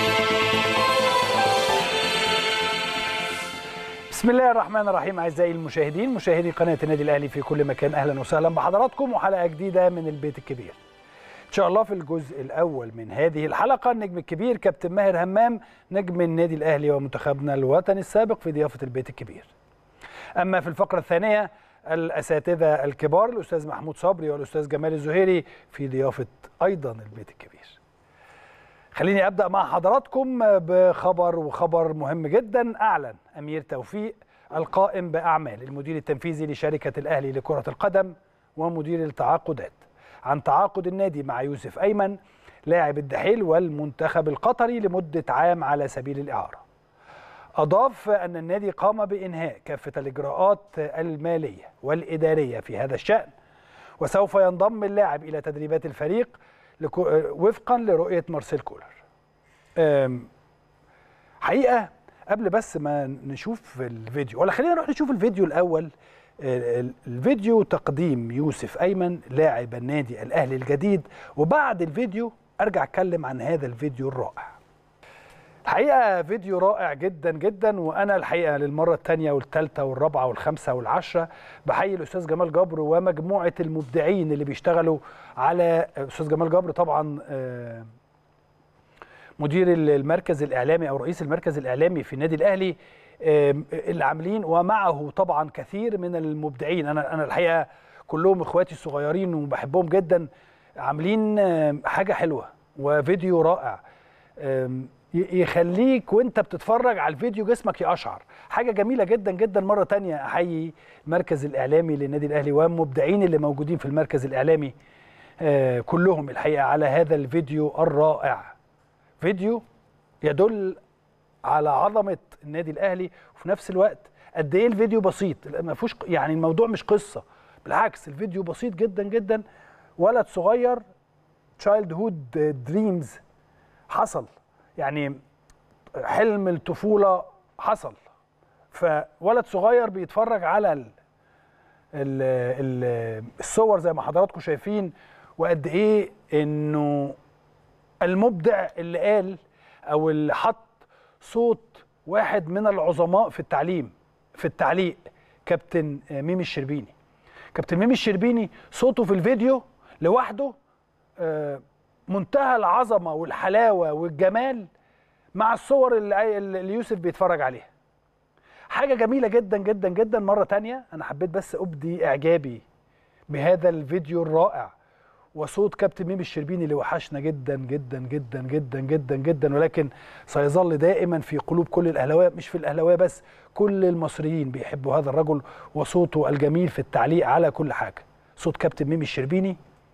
بسم الله الرحمن الرحيم اعزائي المشاهدين مشاهدي قناه النادي الاهلي في كل مكان اهلا وسهلا بحضراتكم وحلقه جديده من البيت الكبير. ان شاء الله في الجزء الاول من هذه الحلقه النجم الكبير كابتن ماهر همام نجم النادي الاهلي ومنتخبنا الوطني السابق في ضيافه البيت الكبير. اما في الفقره الثانيه الاساتذه الكبار الاستاذ محمود صبري والاستاذ جمال الزهيري في ضيافه ايضا البيت الكبير. خليني ابدا مع حضراتكم بخبر وخبر مهم جدا اعلن امير توفيق القائم باعمال المدير التنفيذي لشركه الاهلي لكره القدم ومدير التعاقدات عن تعاقد النادي مع يوسف ايمن لاعب الدحيل والمنتخب القطري لمده عام على سبيل الاعاره. اضاف ان النادي قام بانهاء كافه الاجراءات الماليه والاداريه في هذا الشان وسوف ينضم اللاعب الى تدريبات الفريق وفقا لرؤيه مارسيل كولر. حقيقه قبل بس ما نشوف الفيديو ولا خلينا نروح نشوف الفيديو الاول الفيديو تقديم يوسف ايمن لاعب النادي الاهلي الجديد وبعد الفيديو ارجع اتكلم عن هذا الفيديو الرائع. الحقيقه فيديو رائع جدا جدا وانا الحقيقه للمره الثانيه والثالثه والرابعه والخامسه والعشره بحيي الاستاذ جمال جبر ومجموعه المبدعين اللي بيشتغلوا على استاذ جمال جبر طبعا مدير المركز الاعلامي او رئيس المركز الاعلامي في النادي الاهلي اللي عاملين ومعه طبعا كثير من المبدعين انا انا الحقيقه كلهم اخواتي الصغيرين وبحبهم جدا عاملين حاجه حلوه وفيديو رائع يخليك وانت بتتفرج على الفيديو جسمك يقشعر حاجه جميله جدا جدا مره تانية احيي المركز الاعلامي للنادي الاهلي والمبدعين اللي موجودين في المركز الاعلامي كلهم الحقيقه على هذا الفيديو الرائع فيديو يدل على عظمه النادي الاهلي وفي نفس الوقت قد ايه الفيديو بسيط ما فيهوش يعني الموضوع مش قصه بالعكس الفيديو بسيط جدا جدا ولد صغير تشايلد هود دريمز حصل يعني حلم الطفوله حصل فولد صغير بيتفرج على ال ال ال الصور زي ما حضراتكم شايفين وقد ايه انه المبدع اللي قال او اللي حط صوت واحد من العظماء في التعليم في التعليق كابتن ميمي الشربيني كابتن ميمي الشربيني صوته في الفيديو لوحده منتهى العظمه والحلاوه والجمال مع الصور اللي, اللي يوسف بيتفرج عليها حاجه جميله جدا جدا جدا مره تانية انا حبيت بس ابدي اعجابي بهذا الفيديو الرائع وصوت كابتن ميمي الشربيني اللي وحشنا جدا جدا جدا جدا جدا جدا ولكن سيظل دائما في قلوب كل الاهلاويه مش في الاهلاويه بس كل المصريين بيحبوا هذا الرجل وصوته الجميل في التعليق على كل حاجه صوت كابتن ميمي الشربيني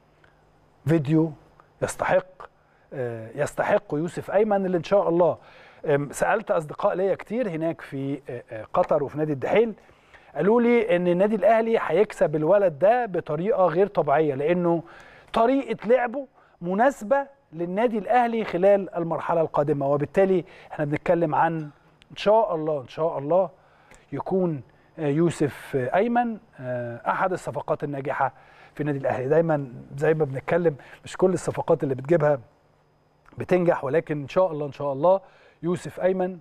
فيديو يستحق يستحق يوسف ايمن اللي ان شاء الله سالت اصدقاء ليا كتير هناك في قطر وفي نادي الدحيل قالوا لي ان النادي الاهلي هيكسب الولد ده بطريقه غير طبيعيه لانه طريقه لعبه مناسبه للنادي الاهلي خلال المرحله القادمه وبالتالي احنا بنتكلم عن ان شاء الله ان شاء الله يكون يوسف ايمن احد الصفقات الناجحه في النادي الاهلي دايما زي ما بنتكلم مش كل الصفقات اللي بتجيبها بتنجح ولكن ان شاء الله ان شاء الله يوسف ايمن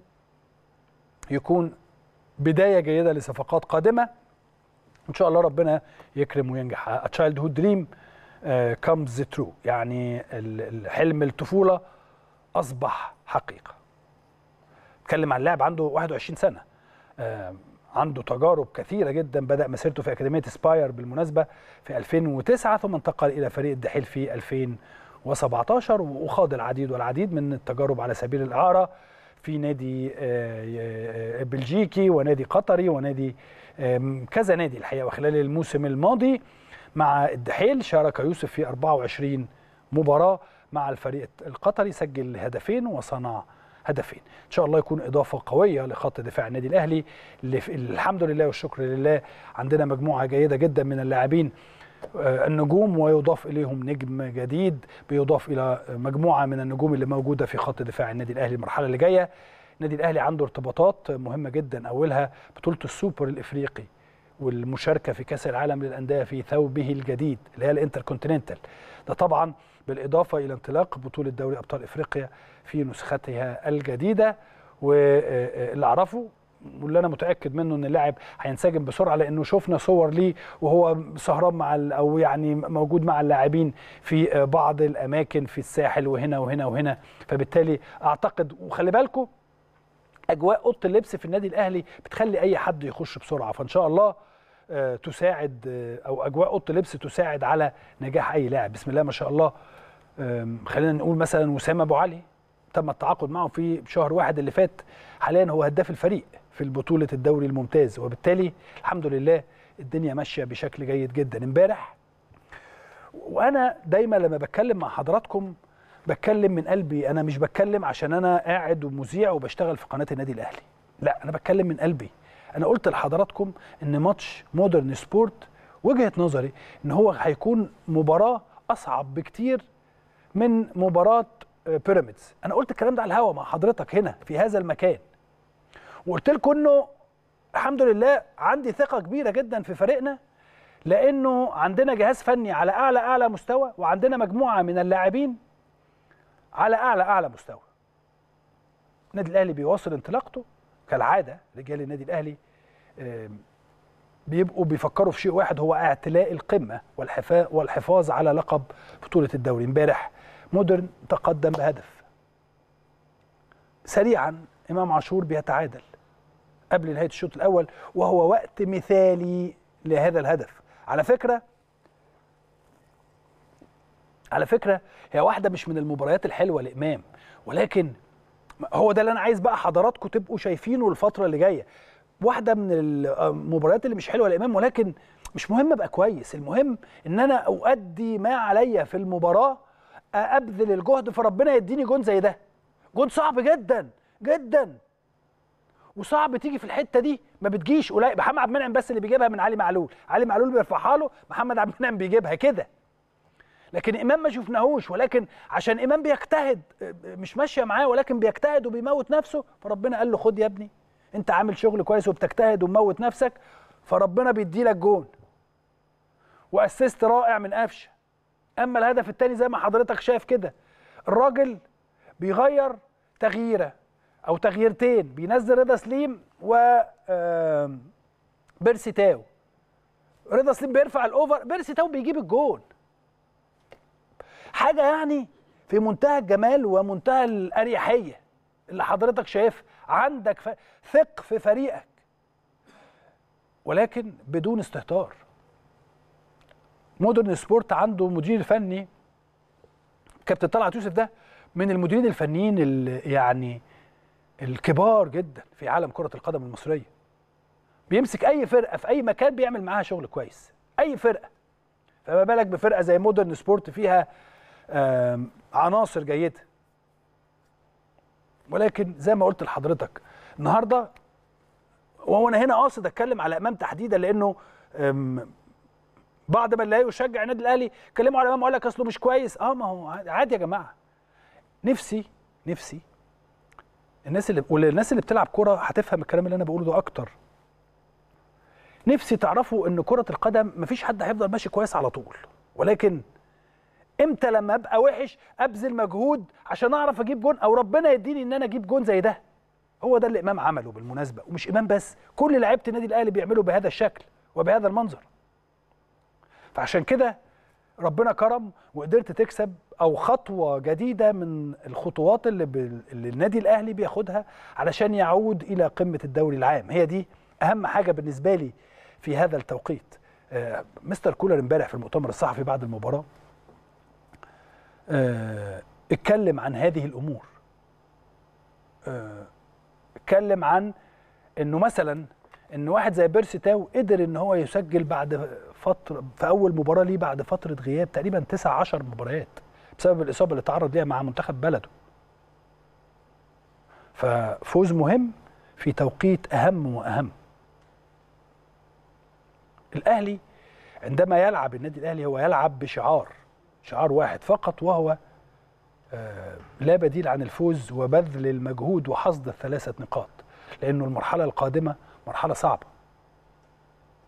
يكون بدايه جيده لصفقات قادمه ان شاء الله ربنا يكرم وينجح تشايلد هود دريم كمز ترو يعني الحلم الطفوله اصبح حقيقه اتكلم عن لاعب عنده 21 سنه عنده تجارب كثيره جدا بدا مسيرته في اكاديميه سباير بالمناسبه في 2009 ثم انتقل الى فريق الدحيل في 2017 وخاض العديد والعديد من التجارب على سبيل الاعاره في نادي بلجيكي ونادي قطري ونادي كذا نادي الحقيقه وخلال الموسم الماضي مع الدحيل شارك يوسف في 24 مباراه مع الفريق القطري سجل هدفين وصنع هدفين ان شاء الله يكون اضافه قويه لخط دفاع النادي الاهلي اللي الحمد لله والشكر لله عندنا مجموعه جيده جدا من اللاعبين النجوم ويضاف اليهم نجم جديد بيضاف الى مجموعه من النجوم اللي موجوده في خط دفاع النادي الاهلي المرحله اللي جايه النادي الاهلي عنده ارتباطات مهمه جدا اولها بطوله السوبر الافريقي والمشاركه في كاس العالم للانديه في ثوبه الجديد اللي هي الانتر كونتيننتال ده طبعا بالاضافه الى انطلاق بطوله دوري ابطال افريقيا في نسختها الجديده واللي اعرفه واللي انا متاكد منه ان اللاعب هينسجم بسرعه لانه شفنا صور ليه وهو سهران مع او يعني موجود مع اللاعبين في بعض الاماكن في الساحل وهنا وهنا وهنا فبالتالي اعتقد وخلي بالكم اجواء اوضه اللبس في النادي الاهلي بتخلي اي حد يخش بسرعه فان شاء الله تساعد او اجواء اوضه اللبس تساعد على نجاح اي لاعب بسم الله ما شاء الله خلينا نقول مثلا وسام ابو علي تم التعاقد معه في شهر واحد اللي فات حاليا هو هداف الفريق في البطوله الدوري الممتاز وبالتالي الحمد لله الدنيا ماشيه بشكل جيد جدا امبارح وانا دايما لما بتكلم مع حضراتكم بتكلم من قلبي انا مش بتكلم عشان انا قاعد ومذيع وبشتغل في قناه النادي الاهلي لا انا بتكلم من قلبي انا قلت لحضراتكم ان ماتش مودرن سبورت وجهه نظري ان هو هيكون مباراه اصعب بكتير من مباراه بيراميدز انا قلت الكلام ده على الهوا مع حضرتك هنا في هذا المكان وقلت لكم انه الحمد لله عندي ثقه كبيره جدا في فريقنا لانه عندنا جهاز فني على اعلى اعلى مستوى وعندنا مجموعه من اللاعبين على اعلى اعلى مستوى النادي الاهلي بيواصل انطلاقته كالعاده رجال النادي الاهلي بيبقوا بيفكروا في شيء واحد هو اعتلاء القمه والحفاظ على لقب بطوله الدوري امبارح مودرن تقدم بهدف سريعا امام عاشور بيتعادل قبل نهايه الشوط الاول وهو وقت مثالي لهذا الهدف على فكره على فكره هي واحده مش من المباريات الحلوه لامام ولكن هو ده اللي انا عايز بقى حضراتكم تبقوا شايفينه الفتره اللي جايه واحده من المباريات اللي مش حلوه لامام ولكن مش مهم ابقى كويس المهم ان انا اؤدي ما عليا في المباراه ابذل الجهد فربنا يديني جون زي ده جون صعب جدا جدا وصعب تيجي في الحته دي ما بتجيش قليل محمد عبد المنعم بس اللي بيجيبها من علي معلول علي معلول بيرفعها له محمد عبد المنعم بيجيبها كده لكن امام ما شفناهوش ولكن عشان امام بيجتهد مش ماشيه معاه ولكن بيجتهد وبيموت نفسه فربنا قال له خد يا ابني انت عامل شغل كويس وبتجتهد ومموت نفسك فربنا بيدي لك جون واسيست رائع من قفشه اما الهدف الثاني زي ما حضرتك شايف كده الراجل بيغير تغييره او تغييرتين بينزل رضا سليم و بيرسي تاو رضا سليم بيرفع الاوفر بيرسي تاو بيجيب الجون حاجه يعني في منتهى الجمال ومنتهى الاريحيه اللي حضرتك شايف عندك ف... ثق في فريقك ولكن بدون استهتار مودرن سبورت عنده مدير فني كابتن طلعت يوسف ده من المديرين الفنيين اللي يعني الكبار جدا في عالم كره القدم المصريه بيمسك اي فرقه في اي مكان بيعمل معاها شغل كويس اي فرقه فما بالك بفرقه زي مودرن سبورت فيها عناصر جيده ولكن زي ما قلت لحضرتك النهارده وهو انا هنا قاصد اتكلم على امام تحديدا لانه بعض من لا يشجع النادي الاهلي كلموا على امام وقال لك اصله مش كويس اه ما هو عادي يا جماعه نفسي نفسي الناس اللي والناس اللي بتلعب كوره هتفهم الكلام اللي انا بقوله ده اكتر نفسي تعرفوا ان كره القدم مفيش حد هيفضل ماشي كويس على طول ولكن امتى لما ابقى وحش ابذل مجهود عشان اعرف اجيب جون او ربنا يديني ان انا اجيب جون زي ده هو ده اللي امام عمله بالمناسبه ومش امام بس كل لعيبه النادي الاهلي بيعملوا بهذا الشكل وبهذا المنظر فعشان كده ربنا كرم وقدرت تكسب او خطوه جديده من الخطوات اللي, ب... اللي النادي الاهلي بياخدها علشان يعود الى قمه الدوري العام هي دي اهم حاجه بالنسبه لي في هذا التوقيت آه مستر كولر امبارح في المؤتمر الصحفي بعد المباراه آه اتكلم عن هذه الامور آه اتكلم عن انه مثلا ان واحد زي بيرسي تاو قدر ان هو يسجل بعد فتره في اول مباراه ليه بعد فتره غياب تقريبا 9 10 مباريات بسبب الاصابه اللي تعرض ليها مع منتخب بلده ففوز مهم في توقيت اهم واهم الاهلي عندما يلعب النادي الاهلي هو يلعب بشعار شعار واحد فقط وهو آه لا بديل عن الفوز وبذل المجهود وحصد الثلاثه نقاط لانه المرحله القادمه مرحله صعبه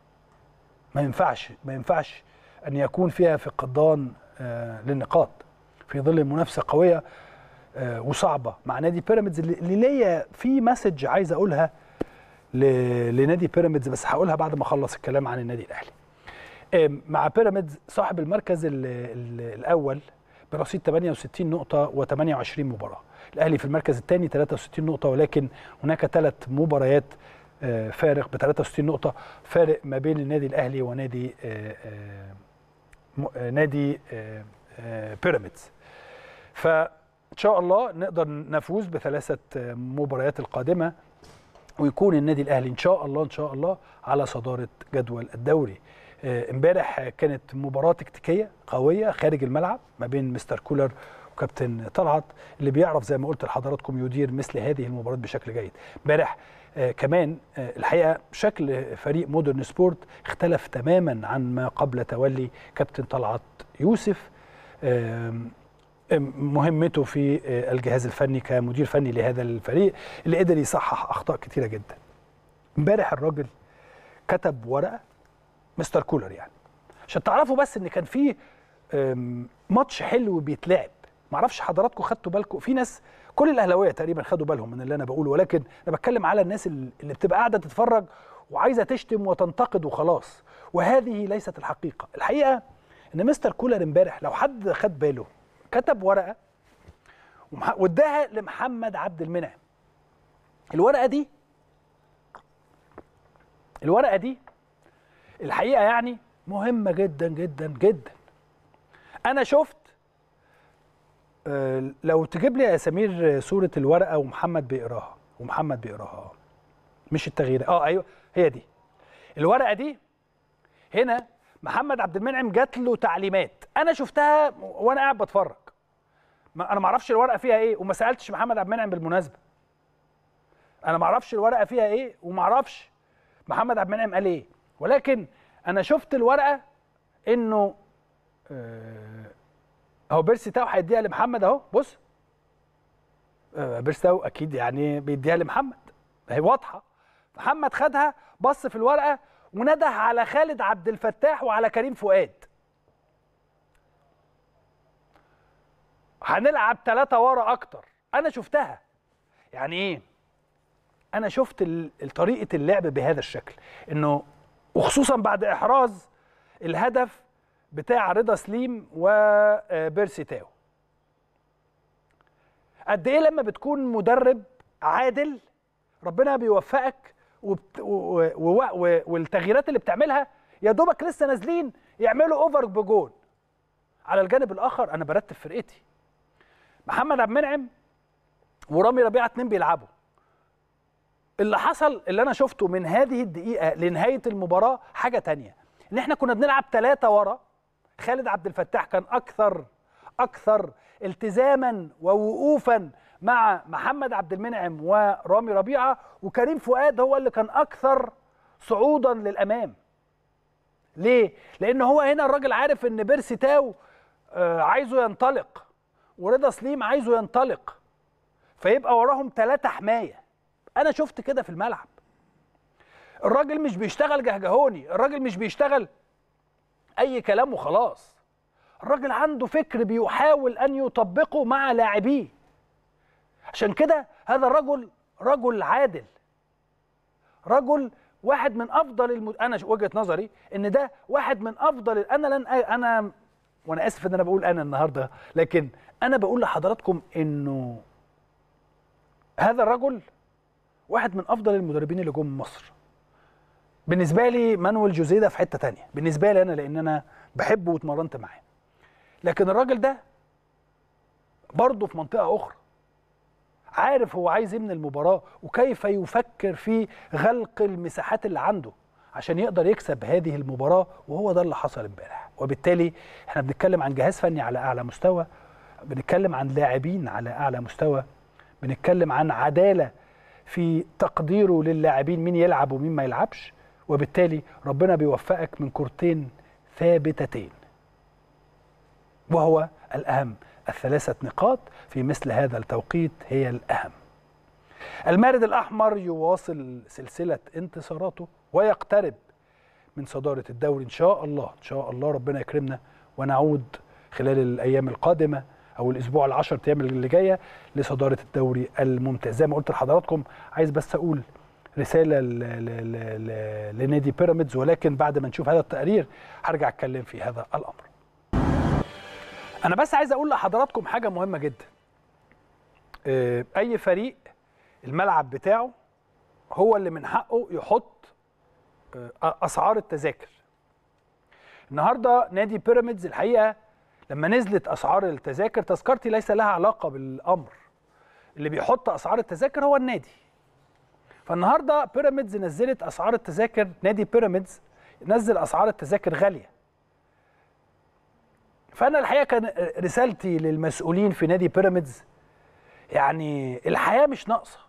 ما ينفعش ما ينفعش ان يكون فيها فقدان آه للنقاط في ظل منافسه قويه آه، وصعبه مع نادي بيراميدز اللي اللي ليا في مسج عايز اقولها ل- لنادي بيراميدز بس هقولها بعد ما اخلص الكلام عن النادي الاهلي آم، مع بيراميدز صاحب المركز ال ال الاول برصيد 68 نقطه و28 مباراه الاهلي في المركز الثاني 63 نقطه ولكن هناك ثلاث مباريات آه، فارق ب 63 نقطه فارق ما بين النادي الاهلي ونادي آه، آه، م- آه، نادي آه، آه، بيراميدز فان شاء الله نقدر نفوز بثلاثه آه، مباريات القادمه ويكون النادي الاهلي ان شاء الله ان شاء الله على صداره جدول الدوري آه، امبارح كانت مباراه تكتيكيه قويه خارج الملعب ما بين مستر كولر وكابتن طلعت اللي بيعرف زي ما قلت لحضراتكم يدير مثل هذه المباريات بشكل جيد امبارح آه، كمان آه، الحقيقه شكل فريق مودرن سبورت اختلف تماما عن ما قبل تولي كابتن طلعت يوسف آم، مهمته في الجهاز الفني كمدير فني لهذا الفريق اللي قدر يصحح اخطاء كتيره جدا امبارح الراجل كتب ورقه مستر كولر يعني عشان تعرفوا بس ان كان في أم، ماتش حلو بيتلعب معرفش حضراتكم خدتوا بالكم في ناس كل الاهلاويه تقريبا خدوا بالهم من اللي انا بقوله ولكن انا بتكلم على الناس اللي اللي بتبقى قاعده تتفرج وعايزه تشتم وتنتقد وخلاص وهذه ليست الحقيقه الحقيقه ان مستر كولر امبارح لو حد خد باله كتب ورقه ومح- واداها لمحمد عبد المنعم الورقه دي الورقه دي الحقيقه يعني مهمه جدا جدا جدا انا شفت آه، لو تجيب لي يا سمير صوره الورقه ومحمد بيقراها ومحمد بيقراها مش التغيير اه ايوه هي دي الورقه دي هنا محمد عبد المنعم جات له تعليمات انا شفتها وانا قاعد بتفرج ما انا ما اعرفش الورقه فيها ايه وما سالتش محمد عبد المنعم بالمناسبه انا ما اعرفش الورقه فيها ايه وما اعرفش محمد عبد المنعم قال ايه ولكن انا شفت الورقه انه آه، اهو بيرسي تاو هيديها لمحمد اهو بص آه، بيرسي تاو اكيد يعني بيديها لمحمد هي واضحه محمد خدها بص في الورقه ونده على خالد عبد الفتاح وعلى كريم فؤاد هنلعب ثلاثة ورا أكتر أنا شفتها يعني إيه؟ أنا شفت ال- طريقة اللعب بهذا الشكل إنه وخصوصا بعد إحراز الهدف بتاع رضا سليم وبيرسي تاو قد إيه لما بتكون مدرب عادل ربنا بيوفقك وبت... و... و... و... والتغييرات اللي بتعملها يا دوبك لسه نازلين يعملوا اوفر بجول على الجانب الاخر انا برتب فرقتي محمد عبد المنعم ورامي ربيعه اتنين بيلعبوا اللي حصل اللي انا شفته من هذه الدقيقه لنهايه المباراه حاجه تانية ان احنا كنا بنلعب ثلاثة ورا خالد عبد الفتاح كان اكثر اكثر التزاما ووقوفا مع محمد عبد المنعم ورامي ربيعه وكريم فؤاد هو اللي كان اكثر صعودا للامام ليه لان هو هنا الراجل عارف ان بيرسي تاو آه، عايزه ينطلق ورضا سليم عايزه ينطلق فيبقى وراهم ثلاثة حماية أنا شفت كده في الملعب الراجل مش بيشتغل جهجهوني الراجل مش بيشتغل أي كلام وخلاص الراجل عنده فكر بيحاول أن يطبقه مع لاعبيه عشان كده هذا الرجل رجل عادل رجل واحد من افضل الم... انا وجهه نظري ان ده واحد من افضل انا لن أ- انا وانا اسف ان انا بقول انا النهارده لكن انا بقول لحضراتكم انه هذا الرجل واحد من افضل المدربين اللي جم مصر بالنسبه لي مانويل جوزيه ده في حته تانية بالنسبه لي انا لان انا بحبه واتمرنت معاه لكن الراجل ده برضه في منطقه اخرى عارف هو عايز ايه من المباراه وكيف يفكر في غلق المساحات اللي عنده عشان يقدر يكسب هذه المباراه وهو ده اللي حصل امبارح وبالتالي احنا بنتكلم عن جهاز فني على اعلى مستوى بنتكلم عن لاعبين على اعلى مستوى بنتكلم عن عداله في تقديره للاعبين مين يلعب ومين ما يلعبش وبالتالي ربنا بيوفقك من كورتين ثابتتين وهو الأهم الثلاثة نقاط في مثل هذا التوقيت هي الأهم المارد الأحمر يواصل سلسلة انتصاراته ويقترب من صدارة الدوري إن شاء الله إن شاء الله ربنا يكرمنا ونعود خلال الأيام القادمة او الاسبوع العشر ايام اللي جايه لصداره الدوري الممتاز زي ما قلت لحضراتكم عايز بس اقول رساله ل- ل- ل- ل- لنادي بيراميدز ولكن بعد ما نشوف هذا التقرير هرجع اتكلم في هذا الامر انا بس عايز اقول لحضراتكم حاجه مهمه جدا آه، اي فريق الملعب بتاعه هو اللي من حقه يحط آه، اسعار التذاكر النهارده نادي بيراميدز الحقيقه لما نزلت اسعار التذاكر تذكرتي ليس لها علاقه بالامر اللي بيحط اسعار التذاكر هو النادي فالنهارده بيراميدز نزلت اسعار التذاكر نادي بيراميدز نزل اسعار التذاكر غاليه فانا الحقيقه كان رسالتي للمسؤولين في نادي بيراميدز يعني الحياه مش ناقصه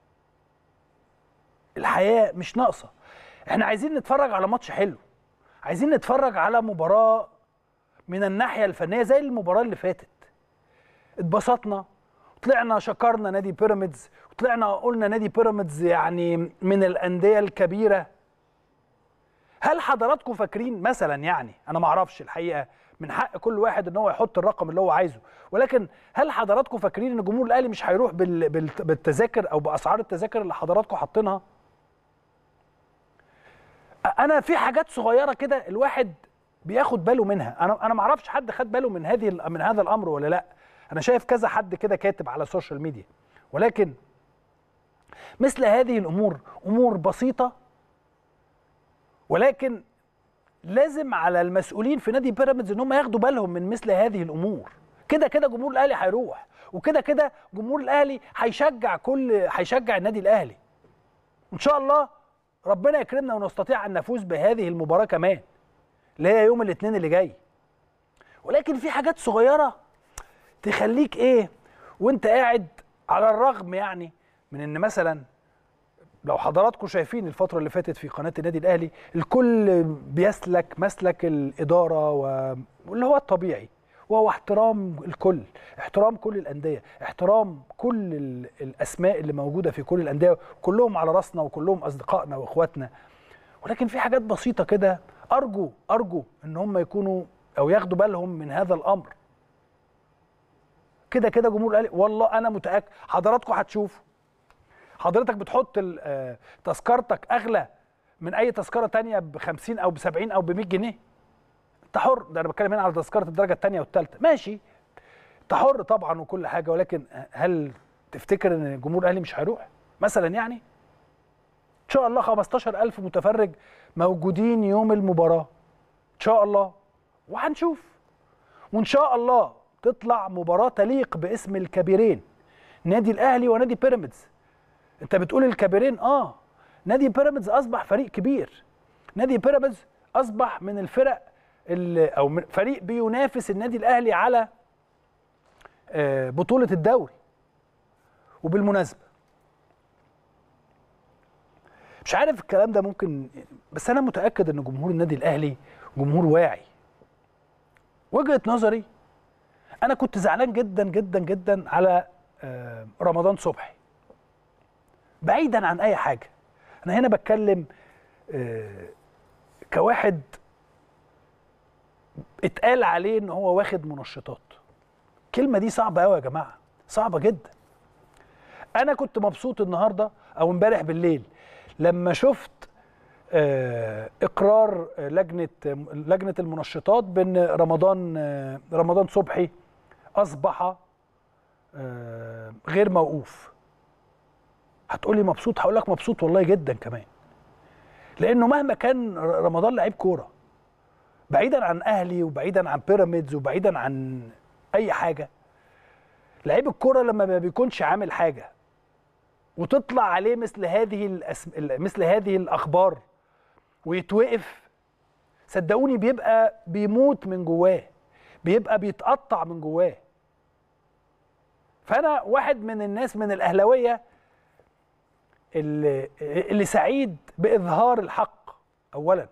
الحياه مش ناقصه احنا عايزين نتفرج على ماتش حلو عايزين نتفرج على مباراه من الناحيه الفنيه زي المباراه اللي فاتت اتبسطنا طلعنا شكرنا نادي بيراميدز وطلعنا قلنا نادي بيراميدز يعني من الانديه الكبيره هل حضراتكم فاكرين مثلا يعني انا ما اعرفش الحقيقه من حق كل واحد ان هو يحط الرقم اللي هو عايزه ولكن هل حضراتكم فاكرين ان جمهور الاهلي مش هيروح بال- بال- بالتذاكر او باسعار التذاكر اللي حضراتكم حاطينها انا في حاجات صغيره كده الواحد بياخد باله منها انا انا ما اعرفش حد خد باله من هذه من هذا الامر ولا لا انا شايف كذا حد كده كاتب على السوشيال ميديا ولكن مثل هذه الامور امور بسيطه ولكن لازم على المسؤولين في نادي بيراميدز ان هم ياخدوا بالهم من مثل هذه الامور كده كده جمهور الاهلي هيروح وكده كده جمهور الاهلي هيشجع كل هيشجع النادي الاهلي ان شاء الله ربنا يكرمنا ونستطيع ان نفوز بهذه المباراه كمان اللي هي يوم الاثنين اللي جاي ولكن في حاجات صغيره تخليك ايه وانت قاعد على الرغم يعني من ان مثلا لو حضراتكم شايفين الفترة اللي فاتت في قناة النادي الأهلي الكل بيسلك مسلك الإدارة و- واللي هو الطبيعي وهو احترام الكل احترام كل الأندية احترام كل ال- الأسماء اللي موجودة في كل الأندية كلهم على راسنا وكلهم أصدقائنا وإخواتنا ولكن في حاجات بسيطة كده أرجو أرجو إن هم يكونوا أو ياخدوا بالهم من هذا الأمر كده كده جمهور الأهلي والله أنا متأكد حضراتكم هتشوفوا حضرتك بتحط ال- آه، تذكرتك اغلى من اي تذكره تانية ب 50 او ب 70 او ب 100 جنيه انت حر ده انا بتكلم هنا على تذكره الدرجه الثانيه والثالثه ماشي انت حر طبعا وكل حاجه ولكن هل تفتكر ان جمهور الاهلي مش هيروح مثلا يعني ان شاء الله 15000 متفرج موجودين يوم المباراه ان شاء الله وهنشوف وان شاء الله تطلع مباراه تليق باسم الكبيرين نادي الاهلي ونادي بيراميدز انت بتقول الكبيرين اه نادي بيراميدز اصبح فريق كبير نادي بيراميدز اصبح من الفرق اللي او من فريق بينافس النادي الاهلي على آه، بطوله الدوري وبالمناسبه مش عارف الكلام ده ممكن بس انا متاكد ان جمهور النادي الاهلي جمهور واعي وجهه نظري انا كنت زعلان جدا جدا جدا على آه، رمضان صبحي بعيدا عن اي حاجه انا هنا بتكلم آه، كواحد اتقال عليه ان هو واخد منشطات الكلمه دي صعبه قوي يا جماعه صعبه جدا انا كنت مبسوط النهارده او امبارح بالليل لما شفت آه، اقرار آه، لجنه لجنه المنشطات بان رمضان آه، رمضان صبحي اصبح آه، غير موقوف هتقولي مبسوط هقول لك مبسوط والله جدا كمان لانه مهما كان ر- رمضان لعيب كوره بعيدا عن اهلي وبعيدا عن بيراميدز وبعيدا عن اي حاجه لعيب الكوره لما ما بيكونش عامل حاجه وتطلع عليه مثل هذه الأسم... ال- مثل هذه الاخبار ويتوقف صدقوني بيبقى بيموت من جواه بيبقى بيتقطع من جواه فانا واحد من الناس من الاهلاويه اللي, اللي سعيد باظهار الحق اولا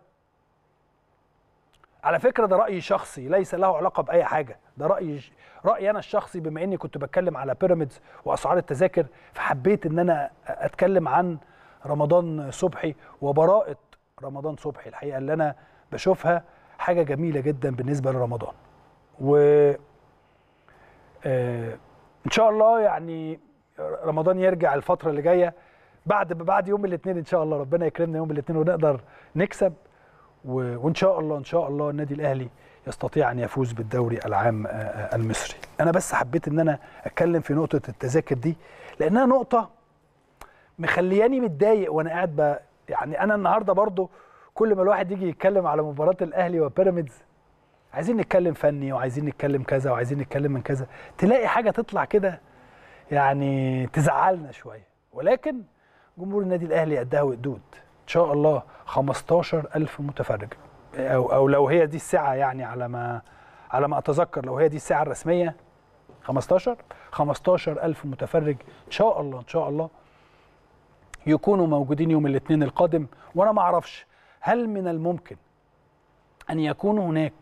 على فكره ده راي شخصي ليس له علاقه باي حاجه ده راي رايي انا الشخصي بما اني كنت بتكلم على بيراميدز واسعار التذاكر فحبيت ان انا اتكلم عن رمضان صبحي وبراءه رمضان صبحي الحقيقه اللي انا بشوفها حاجه جميله جدا بالنسبه لرمضان و آه ان شاء الله يعني رمضان يرجع الفتره اللي جايه بعد بعد يوم الاثنين ان شاء الله ربنا يكرمنا يوم الاثنين ونقدر نكسب و- وان شاء الله ان شاء الله النادي الاهلي يستطيع ان يفوز بالدوري العام آه، آه، المصري انا بس حبيت ان انا اتكلم في نقطه التذاكر دي لانها نقطه مخلياني متضايق وانا قاعد ب... يعني انا النهارده برضو كل ما الواحد يجي يتكلم على مباراه الاهلي وبيراميدز عايزين نتكلم فني وعايزين نتكلم كذا وعايزين نتكلم من كذا تلاقي حاجه تطلع كده يعني تزعلنا شويه ولكن جمهور النادي الاهلي قدها وقدود ان شاء الله 15000 متفرج او او لو هي دي الساعه يعني على ما على ما اتذكر لو هي دي الساعه الرسميه 15 15000 متفرج ان شاء الله ان شاء الله يكونوا موجودين يوم الاثنين القادم وانا ما اعرفش هل من الممكن ان يكون هناك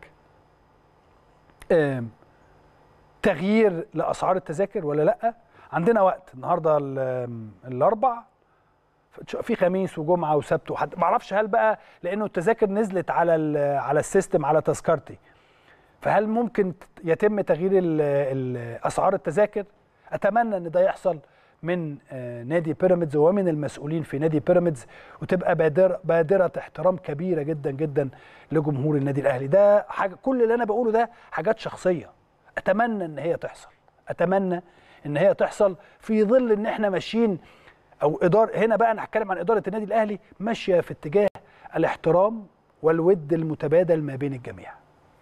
آم، تغيير لاسعار التذاكر ولا لا عندنا وقت النهارده ال- الاربع في خميس وجمعه وسبت وحد ما اعرفش هل بقى لانه التذاكر نزلت على ال- على السيستم على تذكرتي فهل ممكن ت- يتم تغيير ال- ال- اسعار التذاكر اتمنى ان ده يحصل من آه، نادي بيراميدز ومن المسؤولين في نادي بيراميدز وتبقى بادره بادره احترام كبيره جدا جدا لجمهور النادي الاهلي ده حاجه كل اللي انا بقوله ده حاجات شخصيه اتمنى ان هي تحصل اتمنى ان هي تحصل في ظل ان احنا ماشيين او اداره هنا بقى انا هتكلم عن اداره النادي الاهلي ماشيه في اتجاه الاحترام والود المتبادل ما بين الجميع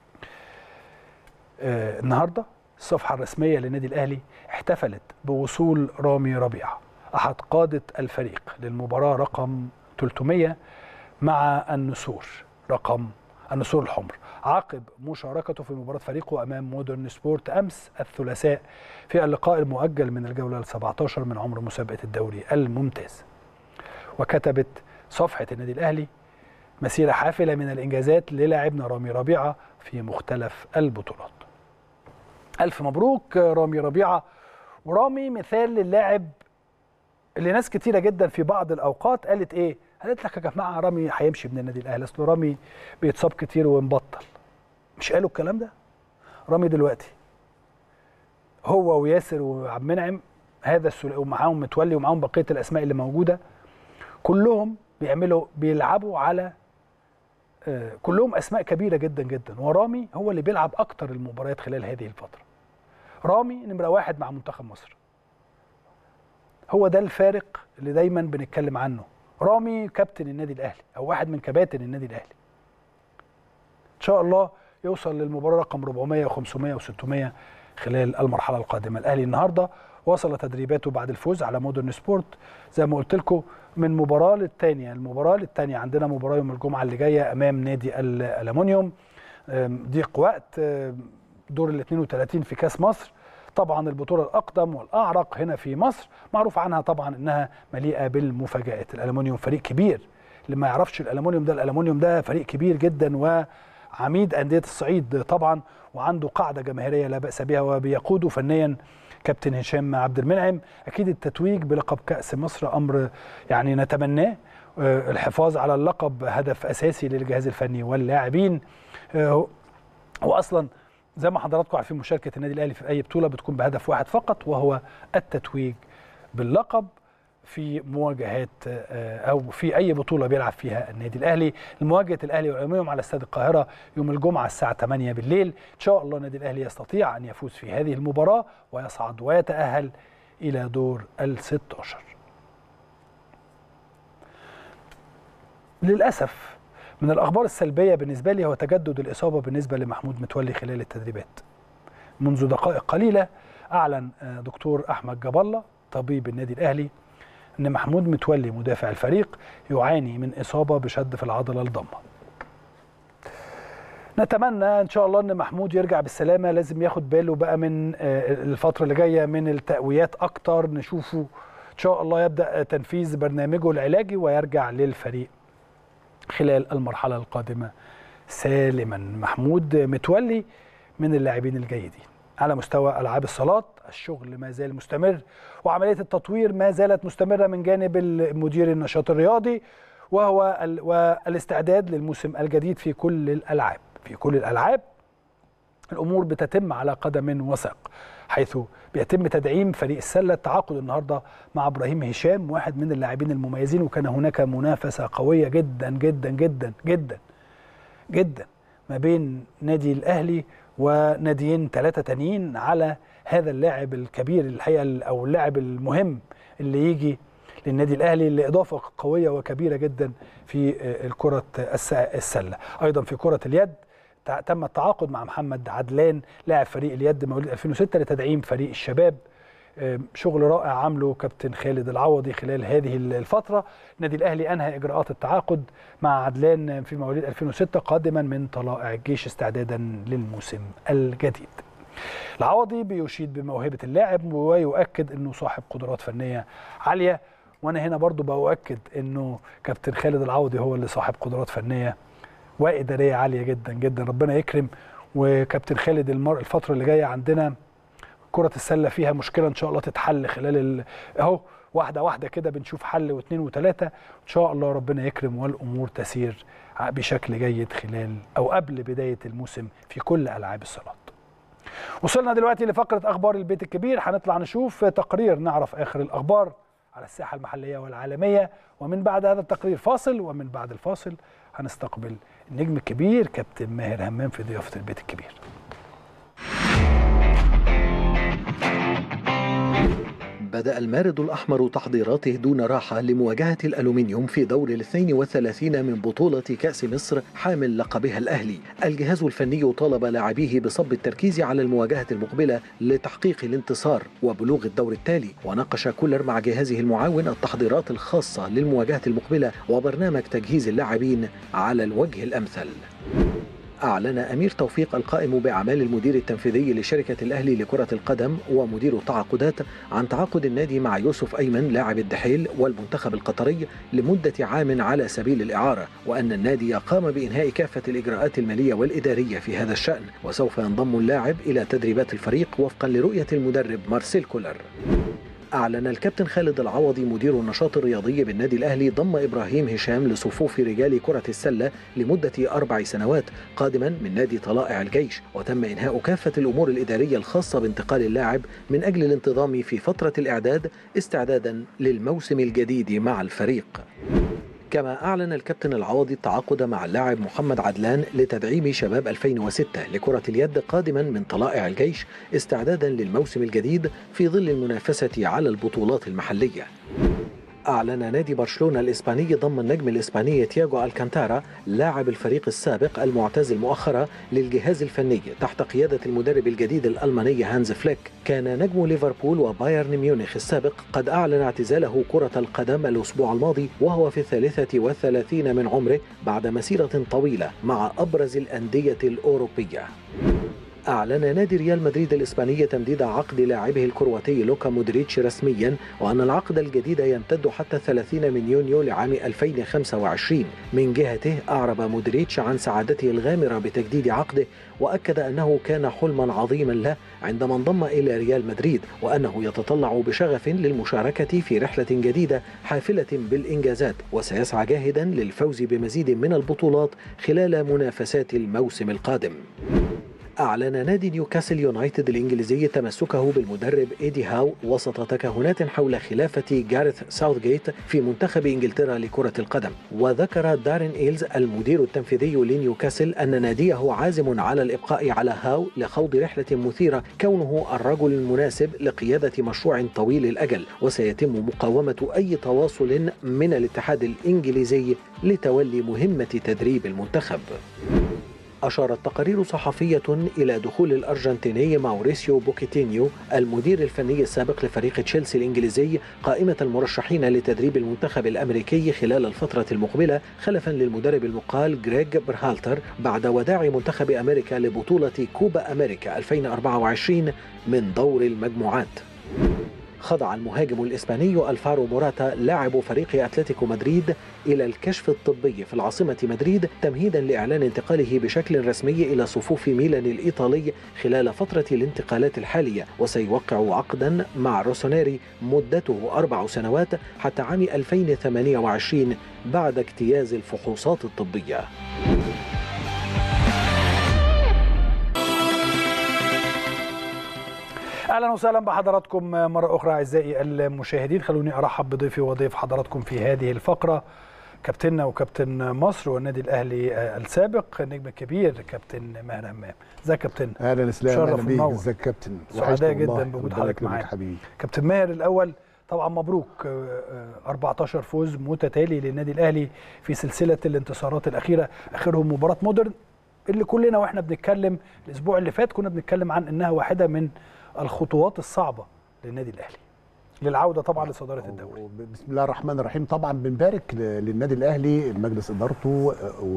آه، النهارده الصفحه الرسميه للنادي الاهلي احتفلت بوصول رامي ربيعه احد قاده الفريق للمباراه رقم 300 مع النسور رقم النسور الحمر عقب مشاركته في مباراه فريقه امام مودرن سبورت امس الثلاثاء في اللقاء المؤجل من الجوله ال 17 من عمر مسابقه الدوري الممتاز وكتبت صفحه النادي الاهلي مسيره حافله من الانجازات للاعبنا رامي ربيعه في مختلف البطولات ألف مبروك رامي ربيعة ورامي مثال للاعب اللي ناس كتيرة جدا في بعض الأوقات قالت إيه؟ قالت لك يا جماعة رامي هيمشي من النادي الأهلي أصل رامي بيتصاب كتير ومبطل مش قالوا الكلام ده؟ رامي دلوقتي هو وياسر وعبد المنعم هذا الثلاثي ومعاهم متولي ومعاهم بقية الأسماء اللي موجودة كلهم بيعملوا بيلعبوا على آه، كلهم اسماء كبيره جدا جدا ورامي هو اللي بيلعب اكتر المباريات خلال هذه الفتره رامي نمره واحد مع منتخب مصر هو ده الفارق اللي دايما بنتكلم عنه رامي كابتن النادي الاهلي او واحد من كباتن النادي الاهلي ان شاء الله يوصل للمباراه رقم 400 و500 و600 خلال المرحله القادمه الاهلي النهارده وصل تدريباته بعد الفوز على مودرن سبورت زي ما قلت لكم من مباراه للثانيه المباراه للثانيه عندنا مباراه يوم الجمعه اللي جايه امام نادي الالومنيوم أم، ضيق وقت أم، دور ال 32 في كاس مصر طبعا البطوله الاقدم والاعرق هنا في مصر معروف عنها طبعا انها مليئه بالمفاجات الالومنيوم فريق كبير اللي ما يعرفش الالومنيوم ده الالومنيوم ده فريق كبير جدا وعميد انديه الصعيد طبعا وعنده قاعده جماهيريه لا باس بها وبيقوده فنيا كابتن هشام عبد المنعم اكيد التتويج بلقب كاس مصر امر يعني نتمناه آه، الحفاظ على اللقب هدف اساسي للجهاز الفني واللاعبين آه، واصلا زي ما حضراتكم عارفين مشاركه النادي الاهلي في اي بطوله بتكون بهدف واحد فقط وهو التتويج باللقب في مواجهات آه، او في اي بطوله بيلعب فيها النادي الاهلي لمواجهه الاهلي والامم على استاد القاهره يوم الجمعه الساعه 8 بالليل ان شاء الله النادي الاهلي يستطيع ان يفوز في هذه المباراه ويصعد ويتاهل الى دور ال 16 للاسف من الاخبار السلبيه بالنسبه لي هو تجدد الاصابه بالنسبه لمحمود متولي خلال التدريبات منذ دقائق قليله اعلن آه، دكتور احمد جاب الله طبيب النادي الاهلي ان محمود متولي مدافع الفريق يعاني من اصابه بشد في العضله الضمه نتمنى ان شاء الله ان محمود يرجع بالسلامه لازم ياخد باله بقى من آه، الفتره اللي جايه من التقويات اكتر نشوفه ان شاء الله يبدا تنفيذ برنامجه العلاجي ويرجع للفريق خلال المرحله القادمه سالما محمود متولي من اللاعبين الجيدين على مستوى العاب الصالات الشغل ما زال مستمر وعمليه التطوير ما زالت مستمره من جانب مدير النشاط الرياضي وهو ال... والاستعداد للموسم الجديد في كل الالعاب في كل الالعاب الامور بتتم على قدم وساق حيث بيتم تدعيم فريق السله التعاقد النهارده مع ابراهيم هشام واحد من اللاعبين المميزين وكان هناك منافسه قويه جدا جدا جدا جدا جدا ما بين نادي الاهلي وناديين ثلاثه تانيين على هذا اللاعب الكبير الحقيقه او اللاعب المهم اللي يجي للنادي الاهلي لاضافه قويه وكبيره جدا في الكره السله ايضا في كره اليد تم التعاقد مع محمد عدلان لاعب فريق اليد مواليد 2006 لتدعيم فريق الشباب شغل رائع عامله كابتن خالد العوضي خلال هذه الفترة النادي الأهلي أنهى إجراءات التعاقد مع عدلان في مواليد 2006 قادما من طلائع الجيش استعدادا للموسم الجديد العوضي بيشيد بموهبة اللاعب ويؤكد أنه صاحب قدرات فنية عالية وأنا هنا برضو بأؤكد أنه كابتن خالد العوضي هو اللي صاحب قدرات فنية وإدارية عالية جدا جدا ربنا يكرم وكابتن خالد المر الفترة اللي جاية عندنا كرة السلة فيها مشكلة إن شاء الله تتحل خلال ال... أهو واحدة واحدة كده بنشوف حل واثنين وثلاثة إن شاء الله ربنا يكرم والأمور تسير بشكل جيد خلال أو قبل بداية الموسم في كل ألعاب الصالات. وصلنا دلوقتي لفقرة أخبار البيت الكبير هنطلع نشوف تقرير نعرف آخر الأخبار على الساحة المحلية والعالمية ومن بعد هذا التقرير فاصل ومن بعد الفاصل هنستقبل النجم الكبير كابتن ماهر همام في ضيافة البيت الكبير. بدأ المارد الأحمر تحضيراته دون راحة لمواجهة الألومنيوم في دور الاثنين والثلاثين من بطولة كأس مصر حامل لقبها الأهلي الجهاز الفني طالب لاعبيه بصب التركيز على المواجهة المقبلة لتحقيق الانتصار وبلوغ الدور التالي وناقش كولر مع جهازه المعاون التحضيرات الخاصة للمواجهة المقبلة وبرنامج تجهيز اللاعبين على الوجه الأمثل أعلن أمير توفيق القائم بأعمال المدير التنفيذي لشركة الأهلي لكرة القدم ومدير التعاقدات عن تعاقد النادي مع يوسف أيمن لاعب الدحيل والمنتخب القطري لمدة عام على سبيل الإعارة وأن النادي قام بإنهاء كافة الإجراءات المالية والإدارية في هذا الشأن وسوف ينضم اللاعب إلى تدريبات الفريق وفقا لرؤية المدرب مارسيل كولر أعلن الكابتن خالد العوضي مدير النشاط الرياضي بالنادي الأهلي ضم إبراهيم هشام لصفوف رجال كرة السلة لمدة أربع سنوات قادما من نادي طلائع الجيش وتم إنهاء كافة الأمور الإدارية الخاصة بانتقال اللاعب من أجل الانتظام في فترة الإعداد استعدادا للموسم الجديد مع الفريق كما أعلن الكابتن العوضي التعاقد مع اللاعب محمد عدلان لتدعيم شباب 2006 لكرة اليد قادما من طلائع الجيش استعدادا للموسم الجديد في ظل المنافسة على البطولات المحلية أعلن نادي برشلونة الإسباني ضم النجم الإسباني تياغو الكانتارا لاعب الفريق السابق المعتزل مؤخرا للجهاز الفني تحت قيادة المدرب الجديد الألماني هانز فليك كان نجم ليفربول وبايرن ميونخ السابق قد أعلن اعتزاله كرة القدم الأسبوع الماضي وهو في الثالثة والثلاثين من عمره بعد مسيرة طويلة مع أبرز الأندية الأوروبية أعلن نادي ريال مدريد الإسباني تمديد عقد لاعبه الكرواتي لوكا مودريتش رسميا وأن العقد الجديد يمتد حتى 30 من يونيو لعام 2025 من جهته أعرب مودريتش عن سعادته الغامرة بتجديد عقده وأكد أنه كان حلما عظيما له عندما انضم إلى ريال مدريد وأنه يتطلع بشغف للمشاركة في رحلة جديدة حافلة بالإنجازات وسيسعى جاهدا للفوز بمزيد من البطولات خلال منافسات الموسم القادم أعلن نادي نيوكاسل يونايتد الإنجليزي تمسكه بالمدرب إيدي هاو وسط تكهنات حول خلافة جاريث ساوثغيت في منتخب إنجلترا لكرة القدم وذكر دارين إيلز المدير التنفيذي لنيوكاسل أن ناديه عازم على الإبقاء على هاو لخوض رحلة مثيرة كونه الرجل المناسب لقيادة مشروع طويل الأجل وسيتم مقاومة أي تواصل من الاتحاد الإنجليزي لتولي مهمة تدريب المنتخب أشارت تقارير صحفية إلى دخول الأرجنتيني ماوريسيو بوكيتينيو المدير الفني السابق لفريق تشيلسي الإنجليزي قائمة المرشحين لتدريب المنتخب الأمريكي خلال الفترة المقبلة خلفا للمدرب المقال غريغ برهالتر بعد وداع منتخب أمريكا لبطولة كوبا أمريكا 2024 من دور المجموعات خضع المهاجم الإسباني الفارو موراتا لاعب فريق أتلتيكو مدريد إلى الكشف الطبي في العاصمة مدريد تمهيدا لإعلان انتقاله بشكل رسمي إلى صفوف ميلان الإيطالي خلال فترة الانتقالات الحالية وسيوقع عقدا مع روسونيري مدته أربع سنوات حتى عام 2028 بعد اجتياز الفحوصات الطبية اهلا وسهلا بحضراتكم مره اخرى اعزائي المشاهدين خلوني ارحب بضيفي وضيف حضراتكم في هذه الفقره كابتننا وكابتن مصر والنادي الاهلي السابق النجم الكبير كابتن ماهر همام ازيك يا كابتن اهلا اسلام شرف اهلا بيك ومنور. ازيك يا كابتن سعداء وحشني جدا والله. بوجود ربنا حضرتك يكرمك معانا. حبيبي كابتن ماهر الاول طبعا مبروك آه، آه، 14 فوز متتالي للنادي الاهلي في سلسله الانتصارات الاخيره اخرهم مباراه مودرن اللي كلنا واحنا بنتكلم الاسبوع اللي فات كنا بنتكلم عن انها واحده من الخطوات الصعبه للنادي الاهلي للعوده طبعا لصداره الدوري بسم الله الرحمن الرحيم طبعا بنبارك ل- للنادي الاهلي مجلس ادارته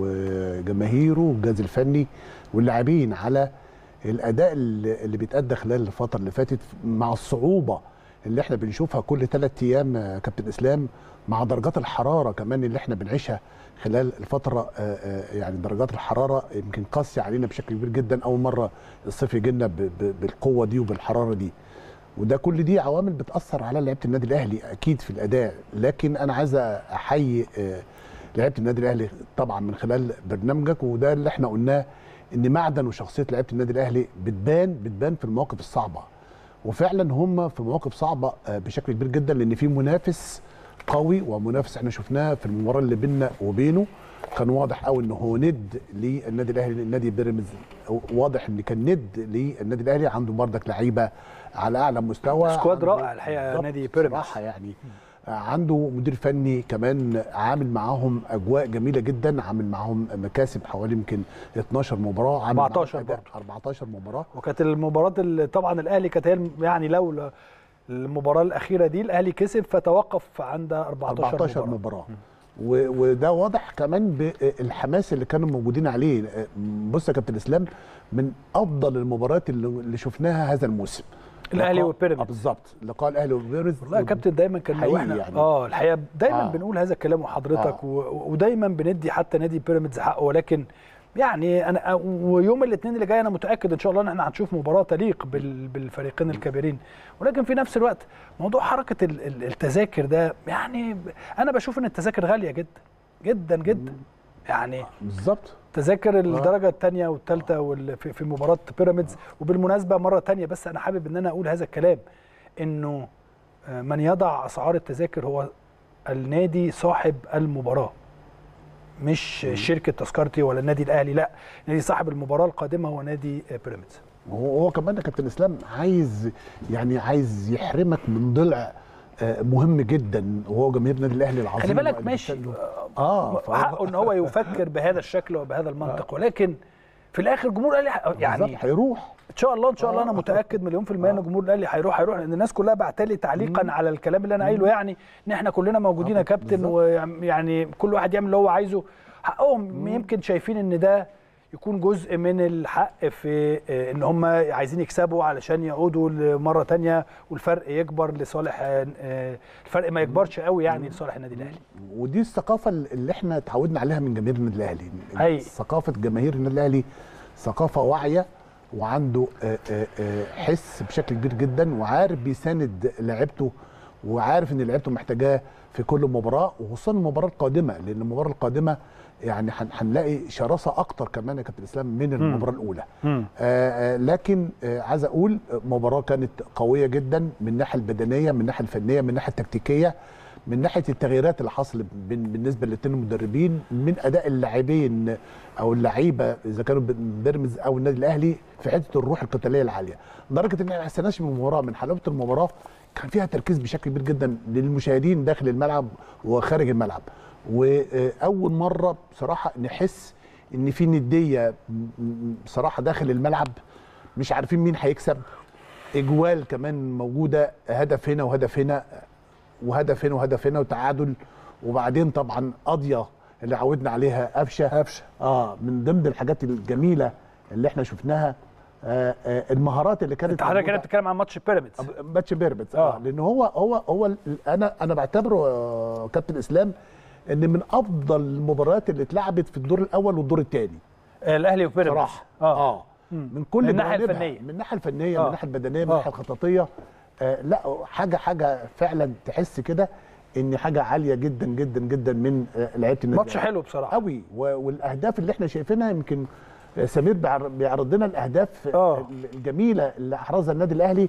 وجماهيره والجهاز الفني واللاعبين على الاداء اللي اللي بيتادى خلال الفتره اللي فاتت مع الصعوبه اللي احنا بنشوفها كل ثلاث ايام يا كابتن اسلام مع درجات الحراره كمان اللي احنا بنعيشها خلال الفتره آه، آه، يعني درجات الحراره يمكن قاسيه علينا بشكل كبير جدا اول مره الصيف يجي لنا ب- ب- بالقوه دي وبالحراره دي وده كل دي عوامل بتاثر على لعيبه النادي الاهلي اكيد في الاداء لكن انا عايز احيي آه، لعيبه النادي الاهلي طبعا من خلال برنامجك وده اللي احنا قلناه ان معدن وشخصيه لعيبه النادي الاهلي بتبان بتبان في المواقف الصعبه وفعلا هم في مواقف صعبه آه، بشكل كبير جدا لان في منافس قوي ومنافس احنا شفناه في المباراه اللي بيننا وبينه كان واضح قوي ان هو ند للنادي الاهلي النادي بيراميدز واضح ان كان ند للنادي الاهلي عنده بردك لعيبه على اعلى مستوى سكواد عنده- رائع الحقيقة بالظبط، نادي بيراميدز. بصراحه يعني آه، عنده مدير فني كمان عامل معاهم اجواء جميله جدا عامل معاهم مكاسب حوالي يمكن 12 مباراه عامل معاهم 14 أداء- برضه. 14 مباراه وكانت المباراه اللي طبعا الاهلي كانت هي الم- يعني لولا المباراه الاخيره دي الاهلي كسب فتوقف عند 14, 14 مباراه مباراه و- وده واضح كمان بالحماس اللي كانوا موجودين عليه بص يا كابتن اسلام من افضل المباريات اللي اللي شفناها هذا الموسم الأهلي لقاء- وبيراميدز. آه بالظبط لقاء الاهلي وبيراميدز والله يا كابتن دايما كان لو حقيقي احنا يعني. اه الحقيقه دايما آه. بنقول هذا الكلام وحضرتك آه. و... ودايما بندي حتى نادي بيراميدز حقه ولكن يعني انا ويوم الاثنين اللي جاي انا متاكد ان شاء الله ان احنا هنشوف مباراه تليق بال... بالفريقين الكبيرين ولكن في نفس الوقت موضوع حركه ال- ال- التذاكر ده يعني انا بشوف ان التذاكر غاليه جدا جدا جدا يعني بالظبط تذاكر الدرجه الثانيه والثالثه وال- في في مباراه بيراميدز وبالمناسبه مره ثانيه بس انا حابب ان انا اقول هذا الكلام انه آه، من يضع اسعار التذاكر هو النادي صاحب المباراه مش شركه تذكرتي ولا النادي الاهلي لا نادي صاحب المباراه القادمه هو نادي آه، بيراميدز هو هو كمان يا كابتن اسلام عايز يعني عايز يحرمك من ضلع آه، مهم جدا وهو جماهير النادي الاهلي العظيم خلي بالك اللي ماشي بيستنوا. اه فهو- حقه ان هو يفكر بهذا الشكل وبهذا المنطق ولكن في الاخر جمهور الاهلي يعني بالظبط، هيروح ان شاء الله ان شاء الله انا آه. متاكد مليون في الميه ان جمهور الاهلي هيروح هيروح لان الناس كلها بعتلي تعليقا على الكلام اللي انا قايله يعني ان احنا كلنا موجودين يا آه، كابتن بالظبط. ويعني كل واحد يعمل اللي هو عايزه حقهم يمكن شايفين ان ده يكون جزء من الحق في آه، ان هم عايزين يكسبوا علشان يعودوا لمره تانية والفرق يكبر لصالح آه، آه، الفرق ما يكبرش قوي يعني لصالح النادي الاهلي ودي الثقافه اللي احنا اتعودنا عليها من جماهير النادي الاهلي أي. ثقافه جماهير النادي الاهلي ثقافه واعيه وعنده آه، آه، آه، حس بشكل كبير جدا وعارف بيساند لعيبته وعارف ان لعيبته محتاجاه في كل مباراه وخصوصا المباراه القادمه لان المباراه القادمه يعني هن- هنلاقي شراسه اكتر كمان يا كابتن اسلام من المباراه الاولى آه، آه، لكن آه، عايز اقول آه، مباراه كانت قويه جدا من الناحيه البدنيه من الناحيه الفنيه من الناحيه التكتيكيه من ناحيه التغييرات اللي حصلت بين- بالنسبه للاثنين المدربين من اداء اللاعبين او اللعيبه اذا كانوا بيراميدز او النادي الاهلي في حته الروح القتاليه العاليه لدرجه ان احنا ما حسيناش من المباراه من حلاوه المباراه كان فيها تركيز بشكل كبير جدا للمشاهدين داخل الملعب وخارج الملعب واول مره بصراحه نحس ان في نديه م- م- بصراحه داخل الملعب مش عارفين مين هيكسب اجوال كمان موجوده هدف هنا وهدف هنا وهدف هنا وهدف هنا وتعادل وبعدين طبعا قضيه اللي عودنا عليها قفشه قفشه اه من ضمن الحاجات الجميله اللي احنا شفناها آه آه المهارات اللي كانت انت حضرتك هنا موجودة- بتتكلم عن ماتش بيراميدز ماتش بيراميدز اه آه. لان هو هو هو ال- انا انا بعتبره آه كابتن اسلام ان من افضل المباريات اللي اتلعبت في الدور الاول والدور الثاني آه، الاهلي وبيراميدز صراحه اه من كل من الناحية جوانبها. الفنية. من الناحيه الفنيه آه. من الناحيه البدنيه من آه. الناحيه الخططيه آه لا حاجه حاجه فعلا تحس كده ان حاجه عاليه جدا جدا جدا من آه لعيبه النادي ماتش الأهلي. حلو بصراحه قوي و- والاهداف اللي احنا شايفينها يمكن سمير بيعر- بيعرض لنا الاهداف آه. الجميله اللي احرزها النادي الاهلي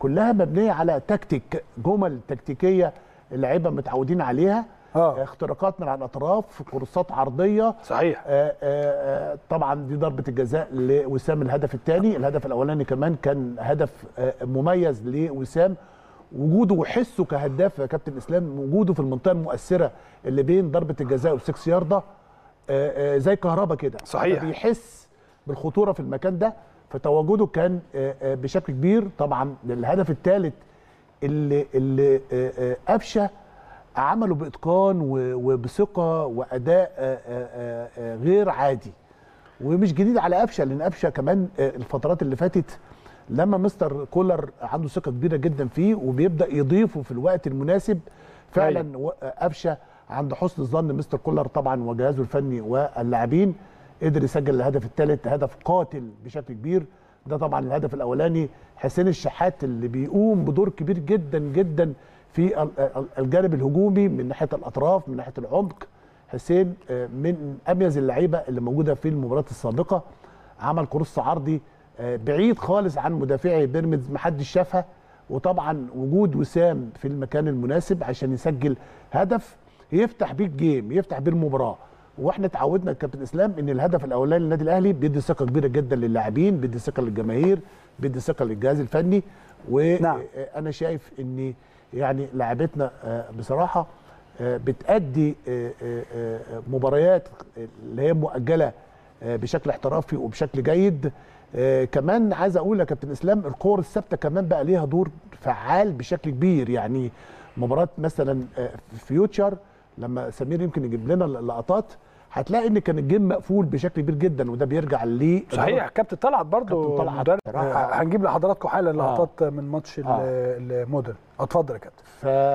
كلها مبنيه على تكتيك جمل تكتيكيه اللعيبه متعودين عليها اه اختراقات من على الاطراف كورسات عرضيه صحيح آه، آه، آه، طبعا دي ضربه الجزاء لوسام الهدف الثاني الهدف الاولاني كمان كان هدف آه، مميز لوسام وجوده وحسه كهداف يا كابتن اسلام وجوده في المنطقه المؤثره اللي بين ضربه الجزاء والسكس يارده آه، آه، زي كهربا كده صحيح. بيحس بالخطوره في المكان ده فتواجده كان آه، آه، بشكل كبير طبعا الهدف الثالث اللي اللي آه، آه، قفشه عمله باتقان و- وبثقه واداء آه، آه، آه، غير عادي ومش جديد على قفشه لان قفشه كمان آه، الفترات اللي فاتت لما مستر كولر عنده ثقه كبيره جدا فيه وبيبدا يضيفه في الوقت المناسب فعلا و- آه، قفشه عند حسن ظن مستر كولر طبعا وجهازه الفني واللاعبين قدر يسجل الهدف الثالث هدف قاتل بشكل كبير ده طبعا الهدف الاولاني حسين الشحات اللي بيقوم بدور كبير جدا جدا في ال- ال- الجانب الهجومي من ناحيه الاطراف من ناحيه العمق حسين آه، من اميز اللعيبه اللي موجوده في المباريات السابقه عمل كروس عرضي آه، بعيد خالص عن مدافعي بيراميدز محدش شافها وطبعا وجود وسام في المكان المناسب عشان يسجل هدف يفتح بيه الجيم يفتح بيه المباراه واحنا اتعودنا يا كابتن اسلام ان الهدف الاولاني للنادي الاهلي بيدي ثقه كبيره جدا للاعبين بيدي ثقه للجماهير بيدي ثقه للجهاز الفني نعم. وانا شايف ان يعني لاعبتنا آه، بصراحه آه، بتأدي آه، آه، آه، مباريات اللي هي مؤجله آه، بشكل احترافي وبشكل جيد آه، كمان عايز اقول يا كابتن اسلام الكور الثابته كمان بقى ليها دور فعال بشكل كبير يعني مباراه مثلا آه، فيوتشر لما سمير يمكن يجيب لنا اللقطات هتلاقي ان كان الجيم مقفول بشكل كبير جدا وده بيرجع ل صحيح كابتن طلعت برضو كابتن طلعت مدرب بصراحة. آه، هنجيب لحضراتكم حالا لقطات من ماتش ال- آه. المودرن اتفضل يا كابتن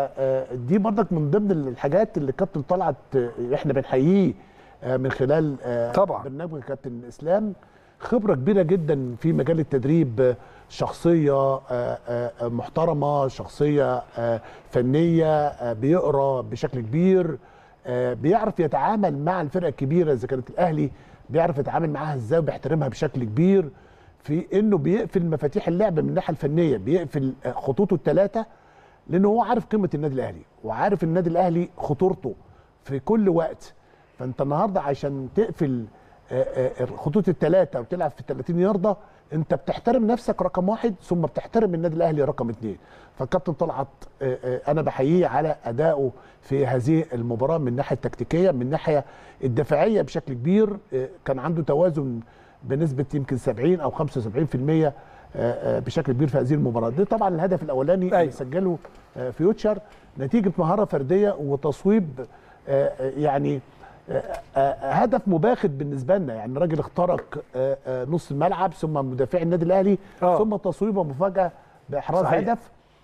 فدي برضك من ضمن الحاجات اللي الكابتن طلعت آه، احنا بنحييه آه، من خلال آه، طبعاً. برنامج كابتن اسلام خبره كبيره جدا في مجال التدريب آه، شخصيه آه، آه، آه، محترمه شخصيه آه، فنيه آه، بيقرا بشكل كبير آه، بيعرف يتعامل مع الفرقه الكبيره اذا كانت الاهلي بيعرف يتعامل معاها ازاي وبيحترمها بشكل كبير في انه بيقفل مفاتيح اللعب من الناحيه الفنيه بيقفل آه، خطوطه الثلاثه لانه هو عارف قيمه النادي الاهلي وعارف النادي الاهلي خطورته في كل وقت فانت النهارده عشان تقفل آه، آه، الخطوط الثلاثه وتلعب في 30 يارده انت بتحترم نفسك رقم واحد ثم بتحترم النادي الاهلي رقم اثنين فالكابتن طلعت آه، آه، انا بحييه على ادائه في هذه المباراه من الناحيه التكتيكيه من الناحيه الدفاعيه بشكل كبير آه، كان عنده توازن بنسبه يمكن 70 او 75% آه، آه، بشكل كبير في هذه المباراه دي طبعا الهدف الاولاني أيوة. اللي سجله آه، فيوتشر نتيجه مهاره فرديه وتصويب آه، آه، يعني آه، آه، هدف مباغت بالنسبه لنا يعني راجل اخترق آه، آه، نص الملعب ثم مدافع النادي الاهلي آه. ثم تصويبه مفاجاه باحراز صحيح. هدف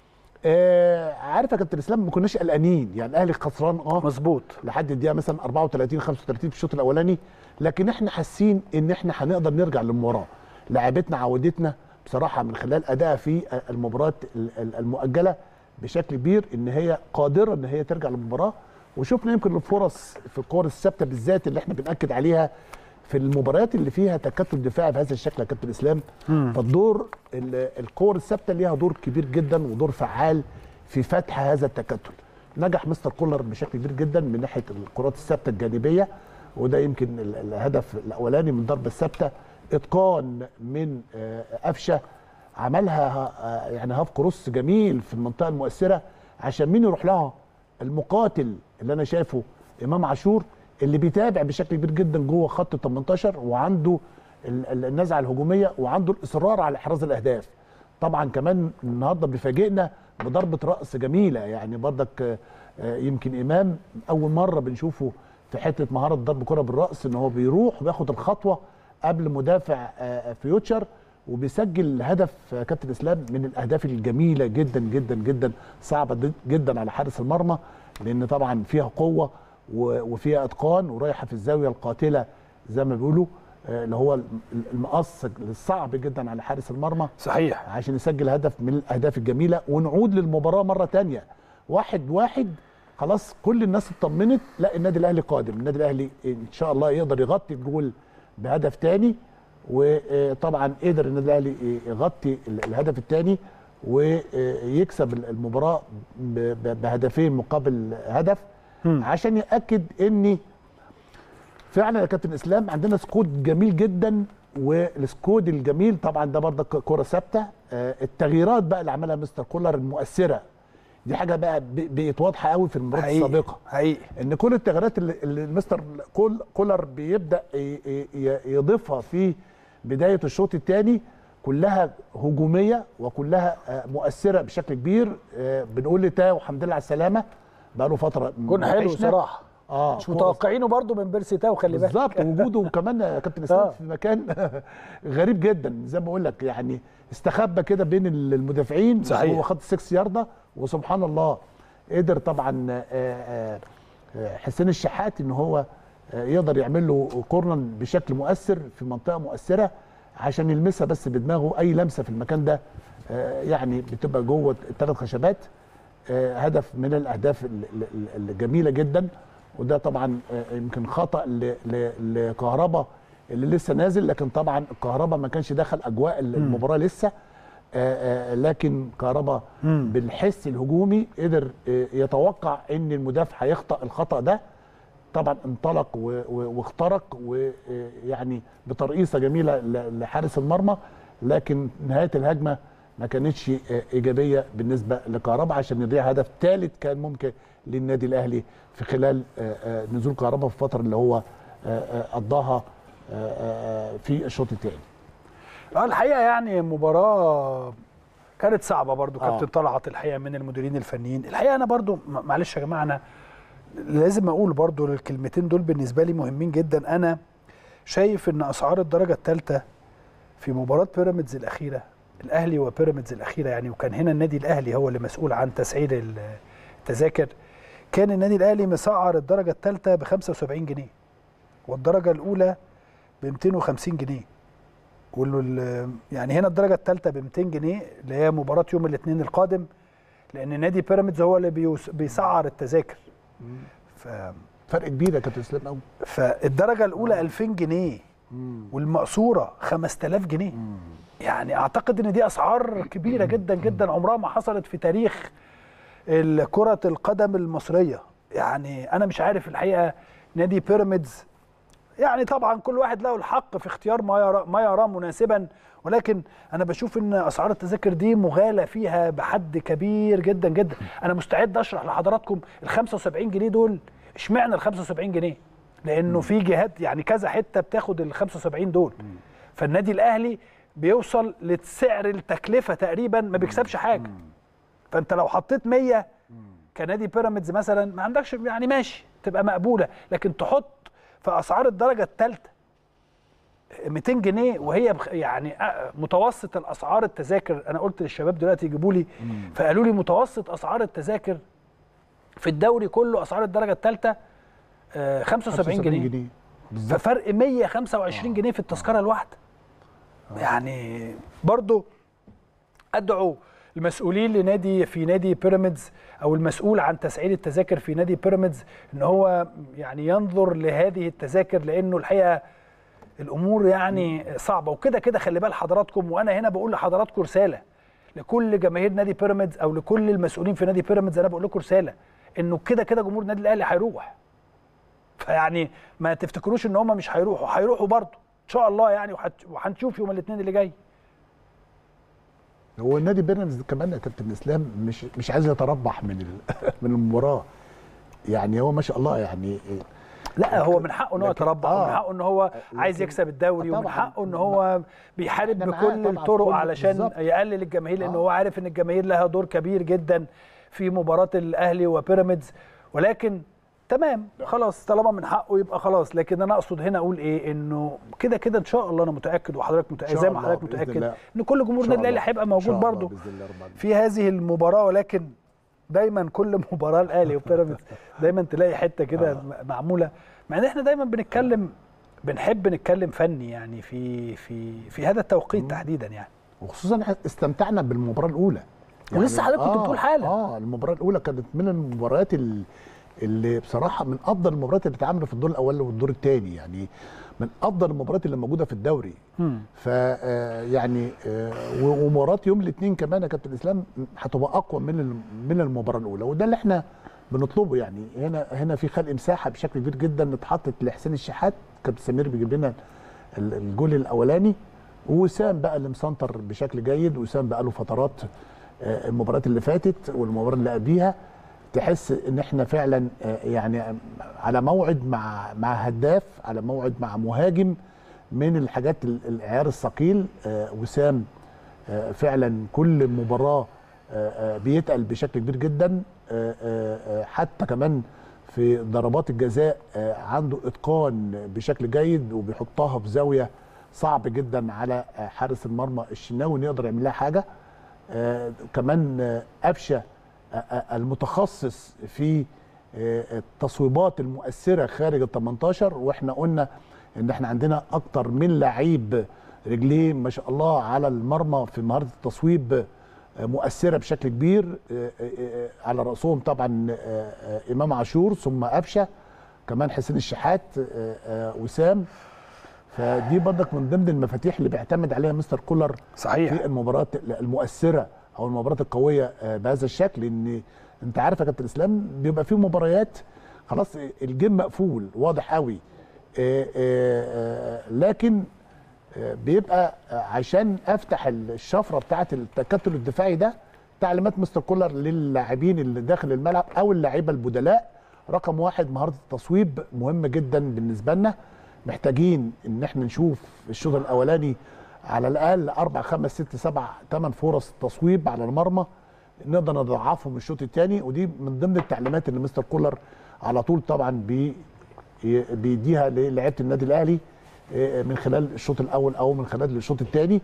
آه، عارف يا كابتن اسلام ما كناش قلقانين يعني الاهلي خسران اه مظبوط لحد الدقيقه مثلا 34 35 في الشوط الاولاني لكن احنا حاسين ان احنا هنقدر نرجع للمباراه لعبتنا عودتنا بصراحه من خلال ادائها في المباريات ال- ال- المؤجله بشكل كبير ان هي قادره ان هي ترجع للمباراه وشفنا يمكن الفرص في الكور الثابته بالذات اللي احنا بناكد عليها في المباريات اللي فيها تكتل دفاعي بهذا الشكل يا كابتن اسلام فالدور ال- الكور الثابته ليها دور كبير جدا ودور فعال في فتح هذا التكتل نجح مستر كولر بشكل كبير جدا من ناحيه الكرات الثابته الجانبيه وده يمكن ال- الهدف الاولاني من ضربه ثابته اتقان من آه، قفشه عملها آه، يعني هاف كروس جميل في المنطقه المؤثره عشان مين يروح لها المقاتل اللي انا شايفه امام عاشور اللي بيتابع بشكل كبير جدا جوه خط ال 18 وعنده ال- ال- النزعه الهجوميه وعنده الاصرار على احراز الاهداف طبعا كمان النهارده بيفاجئنا بضربه راس جميله يعني برضك آه، آه، يمكن امام اول مره بنشوفه في حته مهاره ضرب كره بالراس ان هو بيروح وبياخد الخطوه قبل مدافع آه، فيوتشر وبيسجل هدف آه، كابتن اسلام من الاهداف الجميله جدا جدا جدا صعبه جد- جدا على حارس المرمى لان طبعا فيها قوه و- وفيها اتقان ورايحه في الزاويه القاتله زي ما بيقولوا آه، اللي هو الم- المقص الصعب جدا على حارس المرمى صحيح عشان يسجل هدف من الاهداف الجميله ونعود للمباراه مره تانية واحد واحد خلاص كل الناس اطمنت لا النادي الاهلي قادم النادي الاهلي ان شاء الله يقدر يغطي الجول بهدف تاني وطبعا قدر النادي الاهلي يغطي ال- الهدف الثاني ويكسب المباراه ب- ب- بهدفين مقابل هدف عشان ياكد ان فعلا يا كابتن اسلام عندنا سكود جميل جدا والسكود الجميل طبعا ده برضه كره ثابته آه، التغييرات بقى اللي عملها مستر كولر المؤثره دي حاجه بقى ب- بقت واضحه قوي في المباراه السابقه حقيقي ان كل التغييرات اللي, اللي مستر كول كولر بيبدا ي- ي- ي- يضيفها في بدايه الشوط الثاني كلها هجوميه وكلها آه، مؤثره بشكل كبير آه، بنقول لتاو الحمد لله على السلامه بقى له فتره جون حلو وحشنا. صراحه اه مش كورة متوقعينه برضو من بيرسي تاو خلي بالك بالظبط وجوده كمان يا كابتن اسلام آه. في مكان غريب جدا زي ما بقول لك يعني استخبى كده بين المدافعين صحيح. هو خد 6 يارده وسبحان الله قدر طبعا آه، آه، آه، حسين الشحات ان هو آه، يقدر يعمل له كورنر بشكل مؤثر في منطقه مؤثره عشان يلمسها بس بدماغه اي لمسه في المكان ده آه، يعني بتبقى جوه الثلاث خشبات آه، هدف من الاهداف ال- ال- الجميله جدا وده طبعا آه، يمكن خطا ل- ل- لكهربا اللي لسه نازل لكن طبعا الكهربا ما كانش دخل اجواء المباراه لسه آه، آه، لكن كهربا بالحس الهجومي قدر آه، يتوقع ان المدافع هيخطا الخطا ده طبعا انطلق و- و- واخترق ويعني بترقيصه جميله ل- لحارس المرمى لكن نهايه الهجمه ما كانتش آه، ايجابيه بالنسبه لكهربا عشان يضيع هدف ثالث كان ممكن للنادي الاهلي في خلال آه، آه، نزول كهربا في الفتره اللي هو آه، آه، قضاها آه، آه، في الشوط الثاني اه الحقيقه يعني مباراه كانت صعبه برضو آه. كابتن طلعت الحقيقه من المديرين الفنيين الحقيقه انا برضو م- معلش يا جماعه انا لازم اقول برضو الكلمتين دول بالنسبه لي مهمين جدا انا شايف ان اسعار الدرجه الثالثه في مباراه بيراميدز الاخيره الاهلي وبيراميدز الاخيره يعني وكان هنا النادي الاهلي هو اللي مسؤول عن تسعير ال- التذاكر كان النادي الاهلي مسعر الدرجه الثالثه ب 75 جنيه والدرجه الاولى ب 250 جنيه وال يعني هنا الدرجه الثالثه ب 200 جنيه اللي هي مباراه يوم الاثنين القادم لان نادي بيراميدز هو اللي بيوس- بيسعر التذاكر ف... فرق كبير يا كابتن اسلام قوي فالدرجه الاولى 2000 جنيه والمقصوره 5000 جنيه يعني اعتقد ان دي اسعار كبيره جدا جدا عمرها ما حصلت في تاريخ ال- كره القدم المصريه يعني انا مش عارف الحقيقه نادي بيراميدز يعني طبعا كل واحد له الحق في اختيار ما يرى ما يراه مناسبا ولكن انا بشوف ان اسعار التذاكر دي مغالى فيها بحد كبير جدا جدا انا مستعد اشرح لحضراتكم ال 75 جنيه دول اشمعنى ال 75 جنيه لانه في جهات يعني كذا حته بتاخد ال 75 دول فالنادي الاهلي بيوصل لسعر التكلفه تقريبا ما بيكسبش حاجه فانت لو حطيت 100 كنادي بيراميدز مثلا ما عندكش يعني ماشي تبقى مقبوله لكن تحط في اسعار الدرجه الثالثه 200 جنيه وهي بخ يعني أ- متوسط الاسعار التذاكر انا قلت للشباب دلوقتي يجيبوا لي فقالوا لي متوسط اسعار التذاكر في الدوري كله اسعار الدرجه الثالثه 75 جنيه بالظبط ففرق 125 جنيه في التذكره الواحده يعني برضو ادعو المسؤولين لنادي في نادي بيراميدز او المسؤول عن تسعير التذاكر في نادي بيراميدز ان هو يعني ينظر لهذه التذاكر لانه الحقيقه الامور يعني صعبه وكده كده خلي بال حضراتكم وانا هنا بقول لحضراتكم رساله لكل جماهير نادي بيراميدز او لكل المسؤولين في نادي بيراميدز انا بقول لكم رساله انه كده كده جمهور النادي الاهلي هيروح فيعني ما تفتكروش ان هم مش هيروحوا هيروحوا برضه ان شاء الله يعني وهت- وهنشوف يوم الاثنين اللي جاي هو النادي بيراميدز كمان يا كابتن اسلام مش مش عايز يتربح من ال- من المباراه يعني هو ما شاء الله يعني لا هو من حقه ان هو لكن- يتربح آه. ومن حقه ان هو عايز لكن- يكسب الدوري آه ومن طبعاً. حقه ان هو بيحارب إحنا معاه بكل طبعاً في الطرق كل- علشان بالظبط. يقلل الجماهير لان آه. هو عارف ان الجماهير لها دور كبير جدا في مباراه الاهلي وبيراميدز ولكن تمام خلاص طالما من حقه يبقى خلاص لكن انا اقصد هنا اقول ايه انه كده كده ان شاء الله انا متاكد وحضرتك متاكد شاء زي ما الله حضرتك بإذن متاكد الله. ان كل جمهور إن شاء النادي الاهلي الله. هيبقى إن موجود شاء الله برضه بإذن الله رب العالمين. في هذه المباراه ولكن دايما كل مباراه الاهلي وبيراميدز دايما تلاقي حته كده آه. معموله مع ان احنا دايما بنتكلم بنحب نتكلم فني يعني في في في هذا التوقيت تحديدا يعني وخصوصا إحنا استمتعنا بالمباراه الاولى ولسه حضرتك كنت بتقول حالا. اه المباراه الاولى كانت من المباريات ال- اللي بصراحه من افضل المباريات اللي اتعملت في الدور الاول والدور الثاني يعني من افضل المباريات اللي موجوده في الدوري ف آه، يعني آه، و- ومباراه يوم الاثنين كمان يا كابتن اسلام هتبقى اقوى من الم- من المباراه الاولى وده اللي احنا بنطلبه يعني هنا هنا في خلق مساحه بشكل كبير جدا اتحطت لحسين الشحات كابتن سمير بيجيب لنا ال- الجول الاولاني ووسام بقى اللي مسنتر بشكل جيد وسام بقى له فترات آه، المباريات اللي فاتت والمباراه اللي قبليها تحس ان احنا فعلا آه، يعني على موعد مع مع هداف على موعد مع مهاجم من الحاجات ال- العيار الثقيل آه، وسام آه، فعلا كل مباراه آه، آه، بيتقل بشكل كبير جدا آه، آه، آه، حتى كمان في ضربات الجزاء آه، عنده اتقان بشكل جيد وبيحطها في زاويه صعب جدا على آه، حارس المرمى الشناوي انه يقدر يعمل لها حاجه آه، كمان آه، قفشه آه، آه، المتخصص في آه، التصويبات المؤثره خارج ال 18 واحنا قلنا ان احنا عندنا اكتر من لعيب رجليه ما شاء الله على المرمى في مهاره التصويب آه، مؤثره بشكل كبير آه، آه، آه، على راسهم طبعا آه، آه، امام عاشور ثم قفشه كمان حسين الشحات آه، آه، وسام فدي برضك من ضمن المفاتيح اللي بيعتمد عليها مستر كولر صحيح في المباريات المؤثره او المباريات القويه آه، بهذا الشكل ان انت عارف يا كابتن اسلام بيبقى في مباريات خلاص الجيم مقفول واضح قوي آه، آه، آه، لكن آه، بيبقى آه، عشان افتح الشفره بتاعه التكتل الدفاعي ده تعليمات مستر كولر للاعبين اللي داخل الملعب او اللعيبه البدلاء رقم واحد مهاره التصويب مهمه جدا بالنسبه لنا محتاجين ان احنا نشوف الشوط الاولاني على الاقل اربع خمس ست سبع ثمان فرص تصويب على المرمى نقدر نضاعفهم الشوط الثاني ودي من ضمن التعليمات اللي مستر كولر على طول طبعا بي ي- بيديها للاعيبه النادي الاهلي آه، من خلال الشوط الاول او من خلال الشوط الثاني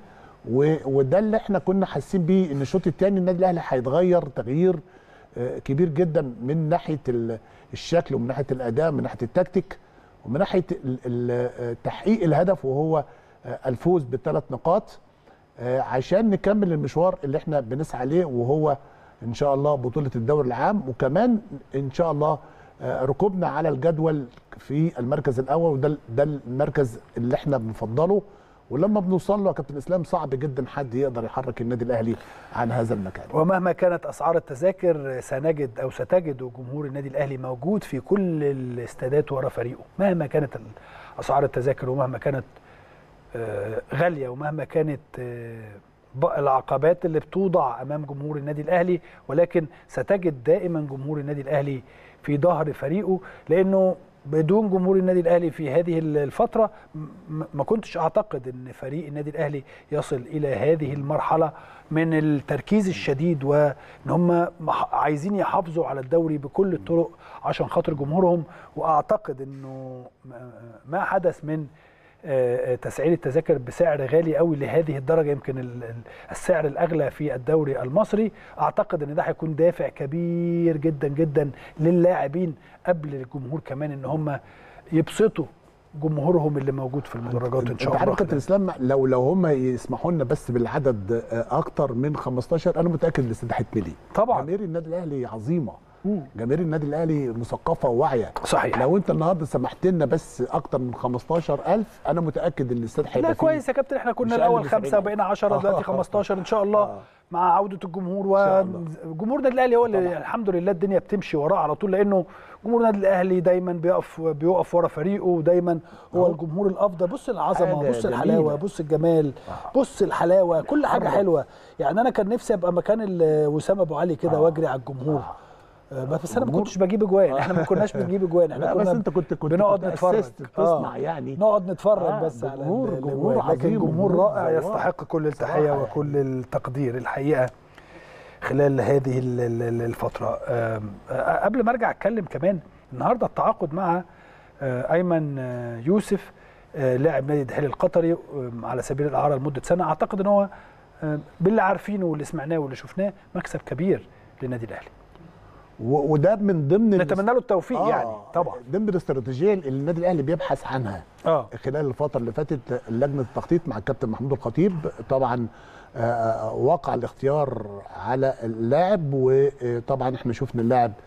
وده اللي احنا كنا حاسين بيه ان الشوط الثاني النادي الاهلي هيتغير تغيير آه، كبير جدا من ناحيه ال- الشكل ومن ناحيه الاداء من ناحيه التكتيك ومن ناحيه ال- ال- آه، تحقيق الهدف وهو آه، الفوز بالثلاث نقاط آه، عشان نكمل المشوار اللي احنا بنسعى ليه وهو ان شاء الله بطوله الدوري العام وكمان ان شاء الله آه، ركوبنا على الجدول في المركز الاول وده ده المركز اللي احنا بنفضله ولما بنوصل له يا كابتن اسلام صعب جدا حد يقدر يحرك النادي الاهلي عن هذا المكان ومهما كانت اسعار التذاكر سنجد او ستجد جمهور النادي الاهلي موجود في كل الاستادات ورا فريقه مهما كانت ال- اسعار التذاكر ومهما كانت آه، غاليه ومهما كانت آه، ب- العقبات اللي بتوضع امام جمهور النادي الاهلي ولكن ستجد دائما جمهور النادي الاهلي في ظهر فريقه لانه بدون جمهور النادي الاهلي في هذه الفتره م- ما كنتش اعتقد ان فريق النادي الاهلي يصل الى هذه المرحله من التركيز الشديد وان هم مح- عايزين يحافظوا على الدوري بكل الطرق عشان خاطر جمهورهم واعتقد انه م- ما حدث من آه، آه، تسعير التذاكر بسعر غالي قوي لهذه الدرجه يمكن ال- ال- السعر الاغلى في الدوري المصري اعتقد ان ده هيكون دافع كبير جدا جدا للاعبين قبل الجمهور كمان ان هم يبسطوا جمهورهم اللي موجود في المدرجات ان شاء انت الله عارف كابتن اسلام لو لو هم يسمحوا لنا بس بالعدد آه، اكتر من 15 انا متاكد الاستاد هيتملي طبعا جماهير النادي الاهلي عظيمه مم. جماهير النادي الاهلي مثقفه وواعيه صحيح لو انت النهارده سمحت لنا بس اكتر من 1فر انا متاكد ان الاستاد هيبقى لا فيه كويس يا كابتن احنا مش كنا أقل الاول من خمسه 70. بقينا 10 دلوقتي 15 ان شاء الله آه. مع عوده الجمهور شاء الله. وجمهور النادي الاهلي هو اللي طبعا. الحمد لله الدنيا بتمشي وراه على طول لانه جمهور النادي الاهلي دايما بيقف بيقف ورا فريقه ودايما هو أهو. الجمهور الافضل بص العظمه حاجة بص الحلاوه جميلة. بص الجمال بص الحلاوه كل حاجه حرة. حلوه يعني انا كان نفسي ابقى مكان ال- وسام ابو علي كده آه. واجري على الجمهور آه، بس انا ما الجمهور- كنتش بجيب اجوان احنا ما كناش بنجيب اجوان احنا لا كنا بس انت كنت كنت بنقعد كنت نتفرج assist بتصنع يعني نقعد نتفرج آه، بس على جمهور- ال- جمهور الأجوان. لكن عظيم جمهور وجمهور رائع زوار. يستحق كل التحيه صراحة وكل التقدير الحقيقه خلال هذه ال- ال- ال- الفتره آم، آه، قبل ما ارجع اتكلم كمان النهارده التعاقد مع آه، ايمن آه، يوسف آه، لاعب نادي الدحيل القطري آم، على سبيل الاعاره لمده سنه اعتقد ان هو آم، باللي عارفينه واللي سمعناه واللي شفناه مكسب كبير للنادي الاهلي و- وده من ضمن ال- نتمنى له التوفيق آه، يعني طبعا ضمن الاستراتيجيه اللي النادي الاهلي بيبحث عنها اه خلال الفتره اللي فاتت لجنه التخطيط مع الكابتن محمود الخطيب طبعا آه، آه، وقع الاختيار على اللاعب وطبعا احنا شفنا اللاعب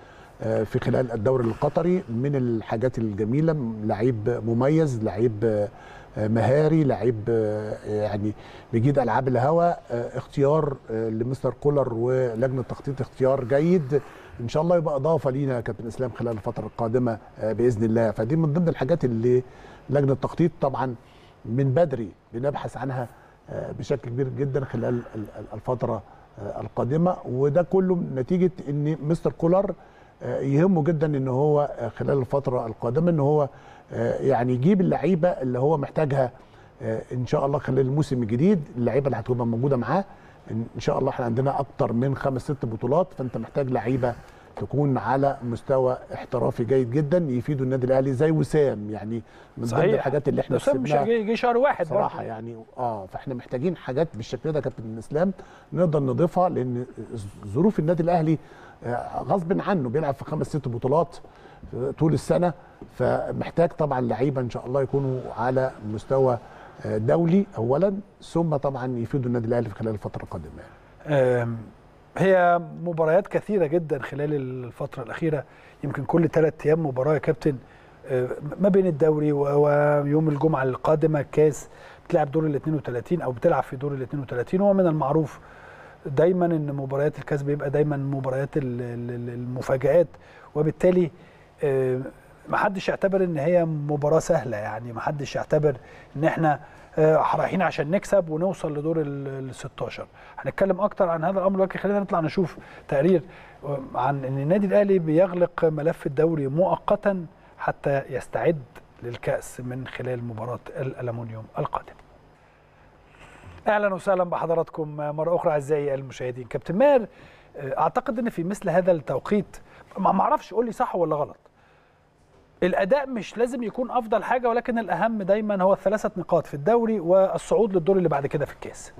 آه، في خلال الدوري القطري من الحاجات الجميله لعيب مميز لعيب آه، آه، مهاري لعيب آه، يعني بيجيد العاب الهواء آه، اختيار آه، لمستر كولر ولجنه تخطيط اختيار جيد ان شاء الله يبقى اضافه لينا يا كابتن اسلام خلال الفتره القادمه آه، باذن الله فدي من ضمن الحاجات اللي لجنه التخطيط طبعا من بدري بنبحث عنها آه، بشكل كبير جدا خلال ال- ال- الفتره آه، القادمه وده كله نتيجه ان مستر كولر آه، يهمه جدا ان هو آه، خلال الفتره القادمه ان هو آه، يعني يجيب اللعيبه اللي هو محتاجها آه، ان شاء الله خلال الموسم الجديد اللعيبه اللي هتبقى موجوده معاه ان إن شاء الله احنا عندنا اكتر من خمس ست بطولات فانت محتاج لعيبه تكون على مستوى احترافي جيد جدا يفيدوا النادي الاهلي زي وسام يعني من ضمن الحاجات اللي احنا وسام مش كسبناها جاي جاي شهر واحد صراحه برضه. يعني اه فاحنا محتاجين حاجات بالشكل ده كابتن اسلام نقدر نضيفها لان ظروف النادي الاهلي آه، غصب عنه بيلعب في خمس ست بطولات آه، طول السنه فمحتاج طبعا لعيبه ان شاء الله يكونوا على مستوى آه، دولي اولا ثم طبعا يفيدوا النادي الاهلي في خلال الفتره القادمه يعني. آم، هي مباريات كثيره جدا خلال الفتره الاخيره يمكن كل ثلاث ايام مباراه يا كابتن آه، ما بين الدوري و- ويوم الجمعه القادمه كاس بتلعب دور ال 32 او بتلعب في دور ال 32 وهو من المعروف دايما ان مباريات الكاس بيبقى دايما مباريات ال- ال- المفاجآت وبالتالي آه، ما حدش يعتبر ان هي مباراه سهله يعني ما حدش يعتبر ان احنا آه، رايحين عشان نكسب ونوصل لدور ال 16 هنتكلم اكتر عن هذا الامر ولكن خلينا نطلع نشوف تقرير آه، عن ان النادي الاهلي بيغلق ملف الدوري مؤقتا حتى يستعد للكاس من خلال مباراه الالومنيوم القادم اهلا وسهلا بحضراتكم مره اخرى اعزائي المشاهدين كابتن ماهر آه، اعتقد ان في مثل هذا التوقيت ما ما اعرفش قول لي صح ولا غلط الاداء مش لازم يكون افضل حاجه ولكن الاهم دايما هو الثلاثه نقاط في الدوري والصعود للدور اللي بعد كده في الكاس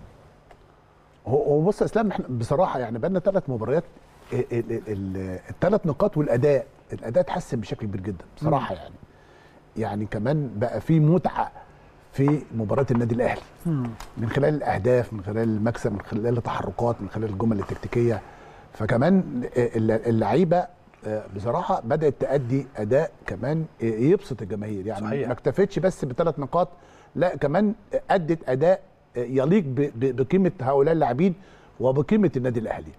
هو هو بص يا اسلام احنا بصراحه يعني بقى لنا ثلاث مباريات الثلاث نقاط والاداء الاداء اتحسن بشكل كبير جدا بصراحه يعني يعني كمان بقى في متعه في مباراه النادي الاهلي من خلال الاهداف من خلال المكسب من خلال التحركات من خلال الجمل التكتيكيه فكمان اللعيبه آه، بصراحه بدات تادي اداء كمان آه، يبسط الجماهير يعني صحيح. ما اكتفتش بس بثلاث نقاط لا كمان ادت اداء آه، يليق ب- ب- بقيمه هؤلاء اللاعبين وبقيمه النادي الاهلي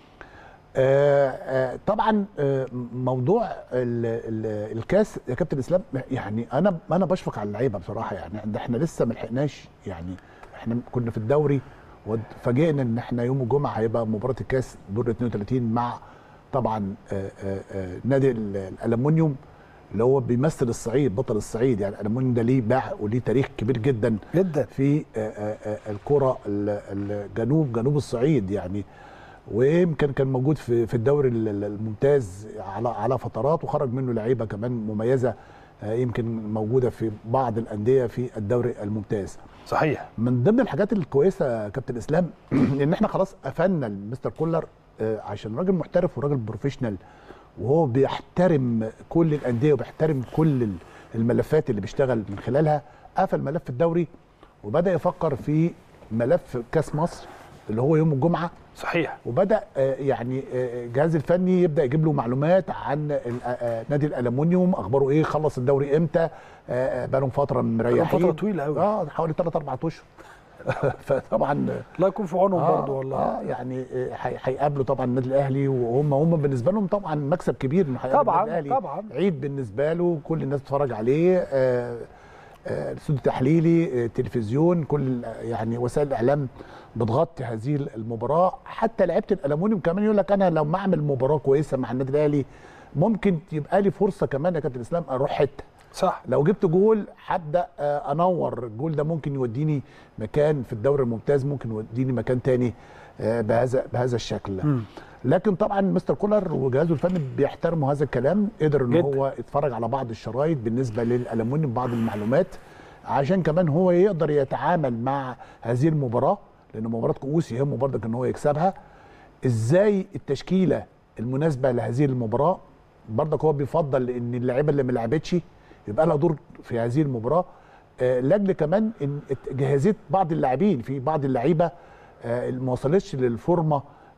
آه، آه، طبعا آه، موضوع ال- ال- الكاس يا كابتن اسلام يعني انا انا بشفق على اللعيبه بصراحه يعني ده احنا لسه ما لحقناش يعني احنا كنا في الدوري وفاجئنا ان احنا يوم الجمعه هيبقى مباراه الكاس دور 32 مع طبعا آه، آه، آه، نادي ال- الالومنيوم اللي هو بيمثل الصعيد بطل الصعيد يعني الالومنيوم ده ليه باع وليه تاريخ كبير جدا جدا في آه، آه، آه، الكره ال- الجنوب جنوب الصعيد يعني ويمكن كان موجود في في الدوري ال- ال- الممتاز على على فترات وخرج منه لعيبه كمان مميزه آه، يمكن موجوده في بعض الانديه في الدوري الممتاز صحيح من ضمن الحاجات الكويسه يا كابتن اسلام ان احنا خلاص قفلنا المستر كولر آه، عشان راجل محترف وراجل بروفيشنال وهو بيحترم كل الانديه وبيحترم كل ال- الملفات اللي بيشتغل من خلالها قفل ملف الدوري وبدا يفكر في ملف كاس مصر اللي هو يوم الجمعه صحيح وبدا آه، يعني آه، الجهاز الفني يبدا يجيب له معلومات عن ال- آه، آه، نادي الالومنيوم اخباره ايه خلص الدوري امتى آه، آه، بقالهم فتره مريحين فترة طويلة أوي. اه حوالي 3 4 اشهر فطبعا الله يكون في عونهم آه برضه والله اه يعني آه، هي- هيقابلوا طبعا النادي الاهلي وهم هم بالنسبه لهم طبعا مكسب كبير انه هيقابل طبعاً، النادي الاهلي طبعاً. عيد بالنسبه له كل الناس بتتفرج عليه آه آه، استوديو تحليلي آه، تلفزيون كل آه، يعني وسائل الاعلام بتغطي هذه المباراه حتى لعيبه الالومنيوم كمان يقول لك انا لو اعمل مباراه كويسه مع النادي الاهلي ممكن يبقى لي فرصه كمان يا كابتن اسلام اروح حته صح لو جبت جول هبدا آه، انور الجول ده ممكن يوديني مكان في الدوري الممتاز ممكن يوديني مكان تاني آه، بهذا بهذا الشكل مم. لكن طبعا مستر كولر وجهازه الفني بيحترموا هذا الكلام قدر ان جدا. هو يتفرج على بعض الشرايط بالنسبه للالومنيوم بعض المعلومات عشان كمان هو يقدر يتعامل مع هذه المباراه لان مباراه كؤوس يهمه برضك ان هو يكسبها ازاي التشكيله المناسبه لهذه المباراه برضك هو بيفضل ان اللعيبه اللي ما لعبتش يبقى لها دور في هذه المباراه آه، لاجل كمان ان جاهزيه بعض اللاعبين في بعض اللعيبه آه، اللي ما وصلتش للفورمه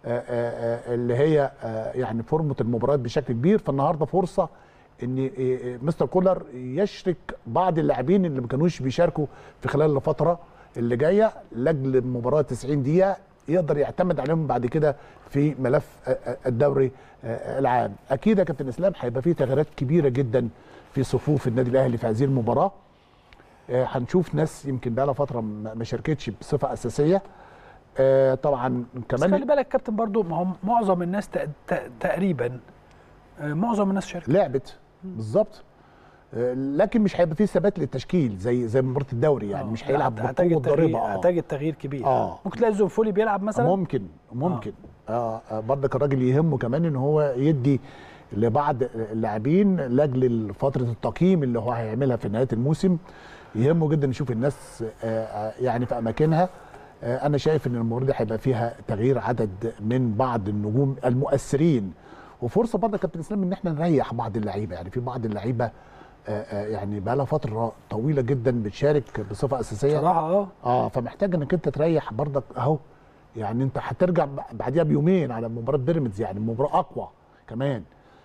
آه، آه، آه، اللي هي آه، يعني فورمه المباريات بشكل كبير فالنهارده فرصه ان آه، آه، مستر كولر يشرك بعض اللاعبين اللي ما كانوش بيشاركوا في خلال الفتره اللي جايه لاجل مباراه 90 دقيقه يقدر يعتمد عليهم بعد كده في ملف آه، آه، الدوري آه، العام اكيد يا كابتن اسلام هيبقى فيه تغييرات كبيره جدا في صفوف النادي الاهلي في هذه المباراه آه، هنشوف ناس يمكن بقى لها فتره ما ما شاركتش بصفه اساسيه آه، طبعا بس خلي كمان بالك كابتن برضو ما هو معظم الناس تق- تق- تقريبا آه، معظم الناس شاركت لعبت بالظبط آه، لكن مش هيبقى فيه ثبات للتشكيل زي زي مباراه الدوري يعني آه، مش هيلعب هحتاج بالقوه التغيير الضاربه اه هحتاج التغيير كبير آه. ممكن تلاقي الزنفولي بيلعب مثلا ممكن ممكن اه, آه برضك الراجل يهمه كمان ان هو يدي لبعض اللاعبين لاجل فتره التقييم اللي هو هيعملها في نهايه الموسم يهمه جدا يشوف الناس آه آه، يعني في اماكنها آه انا شايف ان المباراه دي هيبقى فيها تغيير عدد من بعض النجوم المؤثرين وفرصه برضه يا كابتن اسلام ان احنا نريح بعض اللعيبه يعني في بعض اللعيبه آه آه يعني بقى لها فتره طويله جدا بتشارك بصفه اساسيه صراحه اه اه فمحتاج انك انت تريح برضك اهو يعني انت هترجع ب- بعديها بيومين على مباراه بيراميدز يعني مباراه اقوى كمان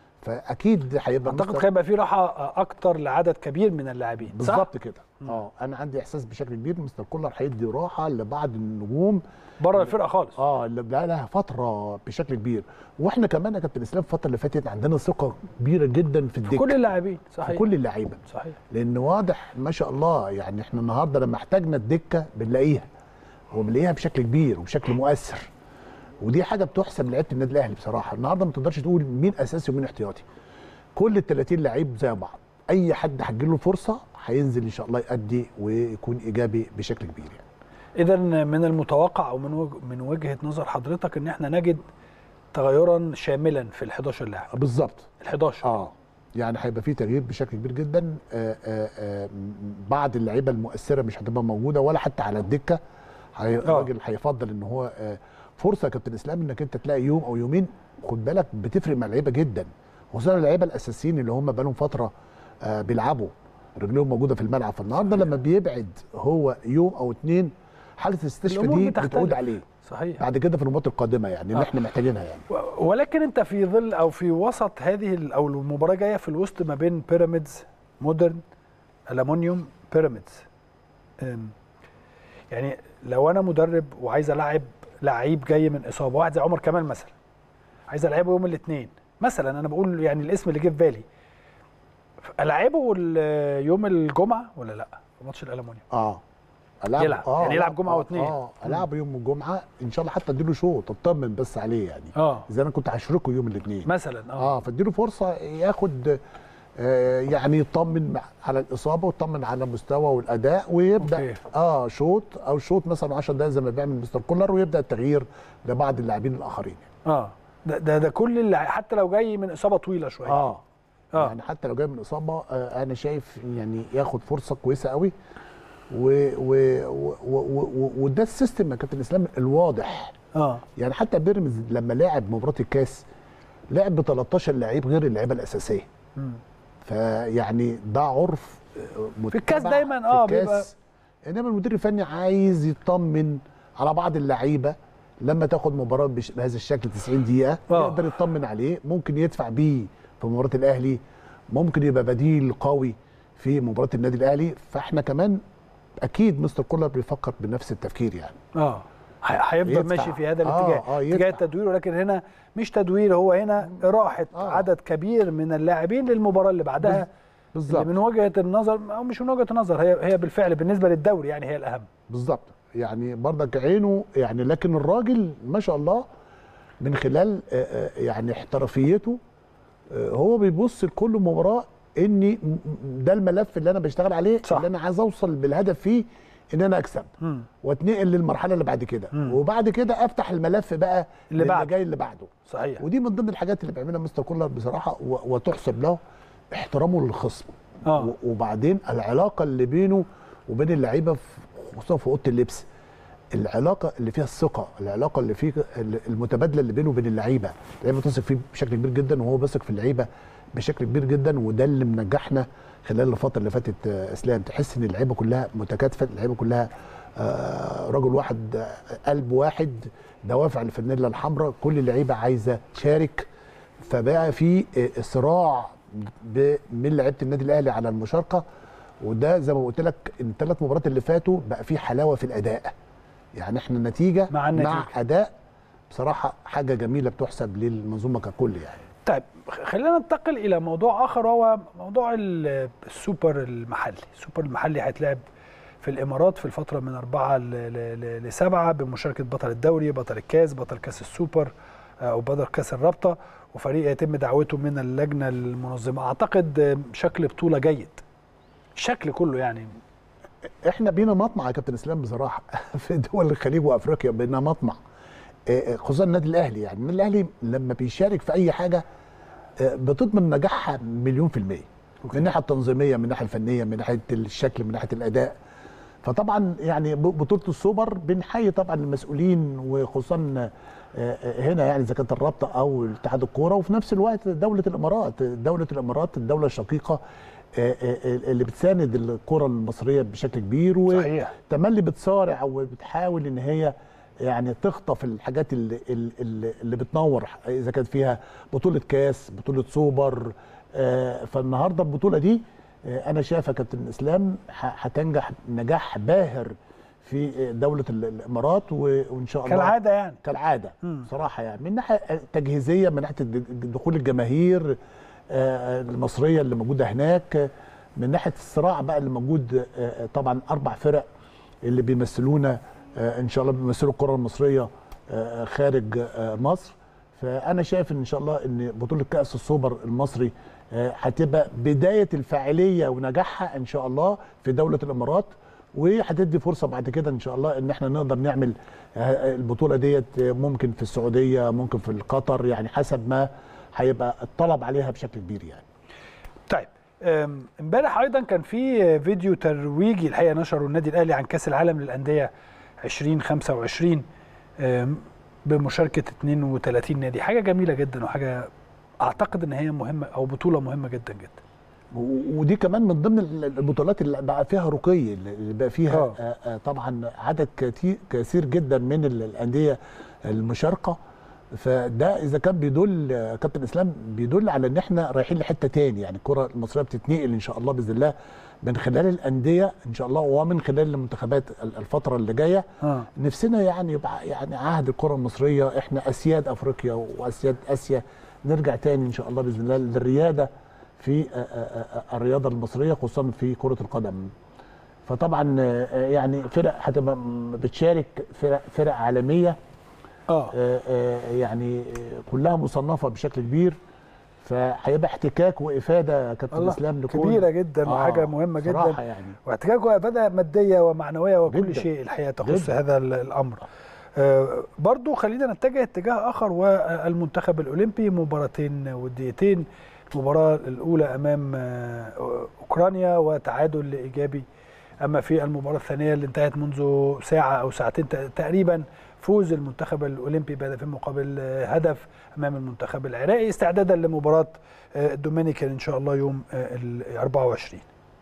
فاكيد هيبقى اعتقد مستر- هيبقى في راحه اكتر لعدد كبير من اللاعبين صح؟ بالظبط كده اه انا عندي احساس بشكل كبير مستر كولر هيدي راحه لبعض النجوم بره الفرقه خالص اه اللي بقى لها فتره بشكل كبير واحنا كمان يا كابتن اسلام الفتره اللي فاتت عندنا ثقه كبيره جدا في الدكه كل اللاعبين في صحيح كل اللعيبه صحيح لان واضح ما شاء الله يعني احنا النهارده لما احتاجنا الدكه بنلاقيها وبنلاقيها بشكل كبير وبشكل مؤثر ودي حاجه بتحسب لعيبه النادي الاهلي بصراحه النهارده ما تقدرش تقول مين اساسي ومين احتياطي كل ال 30 لعيب زي بعض اي حد هتجيله الفرصه هينزل ان شاء الله يأدي ويكون ايجابي بشكل كبير يعني اذا من المتوقع او من وج- من وجهه نظر حضرتك ان احنا نجد تغيرا شاملا في ال 11 لاعب بالظبط ال 11 اه يعني هيبقى في تغيير بشكل كبير جدا آه آه آه م- بعض اللعيبه المؤثره مش هتبقى موجوده ولا حتى على الدكه هي- الراجل هيفضل ان هو آه فرصه يا كابتن اسلام انك انت تلاقي يوم او يومين خد بالك بتفرق مع اللعيبه جدا خصوصا اللعيبه الاساسيين اللي هم بقالهم فتره آه بيلعبوا رجليهم موجوده في الملعب فالنهارده لما بيبعد هو يوم او اتنين حاله الاستشفاء الأمور دي بتختلف. بتعود عليه صحيح بعد كده في المباراه القادمه يعني اللي آه. احنا محتاجينها يعني و- ولكن انت في ظل او في وسط هذه ال- او المباراه جايه في الوسط ما بين بيراميدز مودرن الومنيوم بيراميدز أم، يعني لو انا مدرب وعايز العب لعيب جاي من اصابه واحد زي عمر كمال مثلا عايز العبه يوم الاثنين مثلا انا بقول يعني الاسم اللي جه في بالي العبه ال- يوم الجمعه ولا لا في ماتش الالومنيوم اه ألعب يلعب. يعني يلعب لا، جمعة آه، واثنين. اه العب يوم الجمعه ان شاء الله حتى اديله شوط اطمن بس عليه يعني اه اذا انا كنت هشركه يوم الاثنين مثلا اه, اه فاديله فرصه ياخد آه يعني يطمن مع- على الاصابه ويطمن على المستوى والاداء ويبدا أوكي. اه شوط او شوط مثلا 10 دقائق زي ما بيعمل مستر كولر ويبدا التغيير لبعض اللاعبين الاخرين اه ده ده, ده كل اللي حتى لو جاي من اصابه طويله شويه اه آه. يعني حتى لو جاي من اصابه آه انا شايف يعني ياخد فرصه كويسه قوي و و و و و وده السيستم يا كابتن اسلام الواضح اه يعني حتى بيراميدز لما لعب مباراه الكاس لعب ب 13 لعيب غير اللعيبه الاساسيه مم. فيعني ده عرف آه، في الكاس متبع دايماً، في آه، الكاس. انما المدير الفني عايز يطمن على بعض اللعيبه لما تاخد مباراه بش- بهذا الشكل 90 دقيقه آه. يقدر يطمن عليه ممكن يدفع بيه في مباراه الاهلي ممكن يبقى بديل قوي في مباراه النادي الاهلي فاحنا كمان اكيد مستر كولر بيفكر بنفس التفكير يعني اه ه- هيفضل يدفع. ماشي في هذا آه، الاتجاه آه، يدفع. اتجاه التدوير ولكن هنا مش تدوير هو هنا راحه آه. عدد كبير من اللاعبين للمباراه اللي بعدها اللي بالظبط من وجهه النظر او مش من وجهه النظر هي هي بالفعل بالنسبه للدوري يعني هي الاهم بالظبط يعني برضك عينه يعني لكن الراجل ما شاء الله من خلال آه، آه، يعني احترافيته آه، هو بيبص لكل مباراه ان م- م- ده الملف اللي انا بشتغل عليه صح. اللي انا عايز اوصل بالهدف فيه ان انا اكسب مم. واتنقل للمرحله اللي بعد كده مم. وبعد كده افتح الملف بقى اللي للي بعده. جاي اللي بعده صحيح ودي من ضمن الحاجات اللي بيعملها مستر كولر بصراحه و- وتحسب له احترامه للخصم اه و- وبعدين العلاقه اللي بينه وبين اللعيبه في- خصوصا في اوضه اللبس العلاقه اللي فيها الثقه العلاقه اللي فيه المتبادله اللي بينه وبين اللعيبه اللعيبه بتثق فيه بشكل كبير جدا وهو بيثق في اللعيبه بشكل كبير جدا وده اللي منجحنا خلال الفتره اللي فاتت آه، اسلام تحس ان اللعيبه كلها متكاتفه اللعيبه كلها آه، رجل واحد آه، قلب واحد دوافع الفانيلا الحمراء كل اللعيبه عايزه تشارك فبقى في آه، صراع ب- من لعيبه النادي الاهلي على المشاركه وده زي ما قلت لك الثلاث مباريات اللي فاتوا بقى في حلاوه في الاداء يعني احنا النتيجه مع النتيجة. مع اداء بصراحه حاجه جميله بتحسب للمنظومه ككل يعني طيب خلينا ننتقل الى موضوع اخر وهو موضوع ال- السوبر المحلي السوبر المحلي هيتلعب في الامارات في الفتره من أربعة ل- ل- ل- لسبعة بمشاركه بطل الدوري بطل الكاس بطل كاس السوبر آه، او بطل كاس الرابطه وفريق يتم دعوته من اللجنه المنظمه اعتقد آه، شكل بطوله جيد الشكل كله يعني احنا بينا مطمع يا كابتن اسلام بصراحه في دول الخليج وافريقيا بينا مطمع آه، آه، خصوصا النادي الاهلي يعني النادي الاهلي لما بيشارك في اي حاجه آه، بتضمن نجاحها مليون في الميه من الناحيه التنظيميه من الناحيه الفنيه من ناحيه الشكل من ناحيه الاداء فطبعا يعني ب- بطوله السوبر بنحيي طبعا المسؤولين وخصوصا آه، آه، هنا يعني اذا كانت الرابطه او اتحاد الكوره وفي نفس الوقت دوله الامارات دوله الامارات الدوله الشقيقه آه، آه، اللي بتساند الكره المصريه بشكل كبير و- صحيح تملي بتصارع وبتحاول ان هي يعني تخطف الحاجات اللي, اللي, اللي بتنور اذا كانت فيها بطوله كاس بطوله سوبر آه، فالنهارده البطوله دي آه، انا شايف يا كابتن اسلام ه- هتنجح نجاح باهر في دوله ال- الامارات و- وان شاء الله كالعاده يعني كالعاده مم. صراحه يعني من ناحيه تجهيزيه من ناحيه الد- دخول الجماهير آه، المصريه اللي موجوده هناك آه، من ناحيه الصراع بقى اللي موجود آه، طبعا اربع فرق اللي بيمثلونا آه، ان شاء الله بيمثلوا الكره المصريه آه، خارج آه، مصر فانا شايف ان شاء الله ان بطوله كاس السوبر المصري آه، هتبقى بدايه الفاعليه ونجاحها ان شاء الله في دوله الامارات وهتدي فرصه بعد كده ان شاء الله ان احنا نقدر نعمل آه، البطوله ديت آه، ممكن في السعوديه ممكن في قطر يعني حسب ما هيبقى الطلب عليها بشكل كبير يعني طيب أم، امبارح ايضا كان في فيديو ترويجي الحقيقه نشره النادي الاهلي عن كاس العالم للانديه 2025 أم، بمشاركه 32 نادي حاجه جميله جدا وحاجه اعتقد ان هي مهمه او بطوله مهمه جدا جدا و- ودي كمان من ضمن ال- البطولات اللي بقى فيها رقي اللي بقى فيها آه. آه. آه طبعا عدد كتير كثير جدا من ال- الانديه المشاركه فده اذا كان بيدل آه، كابتن اسلام بيدل على ان احنا رايحين لحته تاني يعني الكره المصريه بتتنقل ان شاء الله باذن الله من خلال الانديه ان شاء الله ومن خلال المنتخبات ال- الفتره اللي جايه اه نفسنا يعني يبقى يعني عهد الكره المصريه احنا اسياد افريقيا واسياد اسيا نرجع تاني ان شاء الله باذن الله للرياده في آه، آه، آه، الرياضه المصريه خصوصا في كره القدم فطبعا آه، يعني فرق هتبقى م- بتشارك فرق فرق عالميه اه آه، آه، يعني آه، كلها مصنفه بشكل كبير فهيبقى احتكاك وافاده يا كابتن الله اسلام لكل كبيره جدا وحاجه مهمه صراحة جدا يعني واحتكاك وافاده ماديه ومعنويه وكل جداً. شيء الحقيقه تخص جداً. هذا ال- الامر آه، برضو خلينا نتجه اتجاه اخر والمنتخب الاولمبي مباراتين وديتين المباراه الاولى امام آه، اوكرانيا وتعادل ايجابي اما في المباراه الثانيه اللي انتهت منذ ساعه او ساعتين ت- تقريبا فوز المنتخب الاولمبي بهدفين مقابل آه، هدف امام المنتخب العراقي استعدادا لمباراه آه، الدومينيكان ان شاء الله يوم آه، ال 24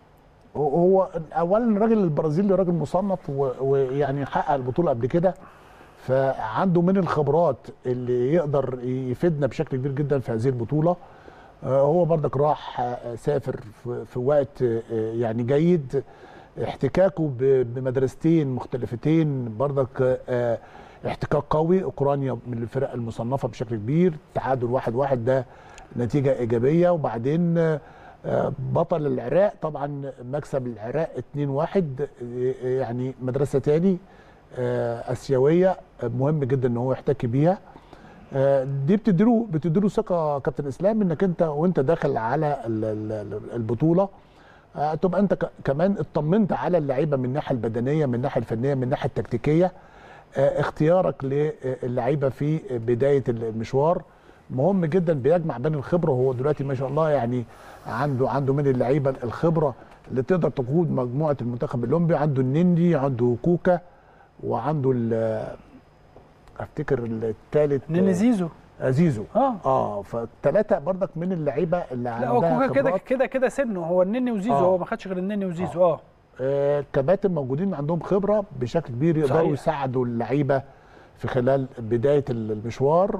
هو اولا الراجل البرازيلي راجل مصنف و- ويعني حقق البطوله قبل كده فعنده من الخبرات اللي يقدر يفيدنا بشكل كبير جدا في هذه البطوله آه، هو برضك راح آه، سافر في- في وقت آه، يعني جيد احتكاكه ب- بمدرستين مختلفتين برضك آه، احتكاك قوي اوكرانيا من الفرق المصنفه بشكل كبير تعادل واحد واحد ده نتيجه ايجابيه وبعدين آه، آه، بطل العراق طبعا مكسب العراق 2-1 آه، يعني مدرسه تاني آه، اسيويه آه، مهم جدا ان هو يحتك بيها آه، دي بتديله بتديله ثقه كابتن اسلام انك انت وانت داخل على ال- ال- البطوله آه، تبقى انت ك- كمان اطمنت على اللعيبه من الناحيه البدنيه من الناحيه الفنيه من الناحيه التكتيكيه آه، اختيارك للعيبه في بدايه المشوار مهم جدا بيجمع بين الخبره وهو دلوقتي ما شاء الله يعني عنده عنده من اللعيبه الخبره اللي تقدر تقود مجموعه المنتخب الاولمبي عنده النندي عنده كوكا وعنده ال- افتكر الثالث نيني زيزو زيزو اه اه فثلاثه برضك من اللعيبه اللي لا هو عندها كوكا كده خبرات كده كده سنه هو النني وزيزو آه. هو ما خدش غير النني وزيزو اه آه، كباتن موجودين عندهم خبره بشكل كبير يقدروا صحيح. يساعدوا اللعيبه في خلال بدايه المشوار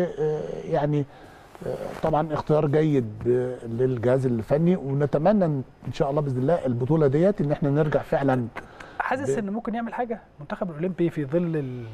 ويعني طبعا اختيار جيد ب- للجهاز الفني ونتمنى ان شاء الله باذن الله البطوله ديت ان احنا نرجع فعلا حاسس ان ممكن يعمل حاجه المنتخب الاولمبي في ظل ال...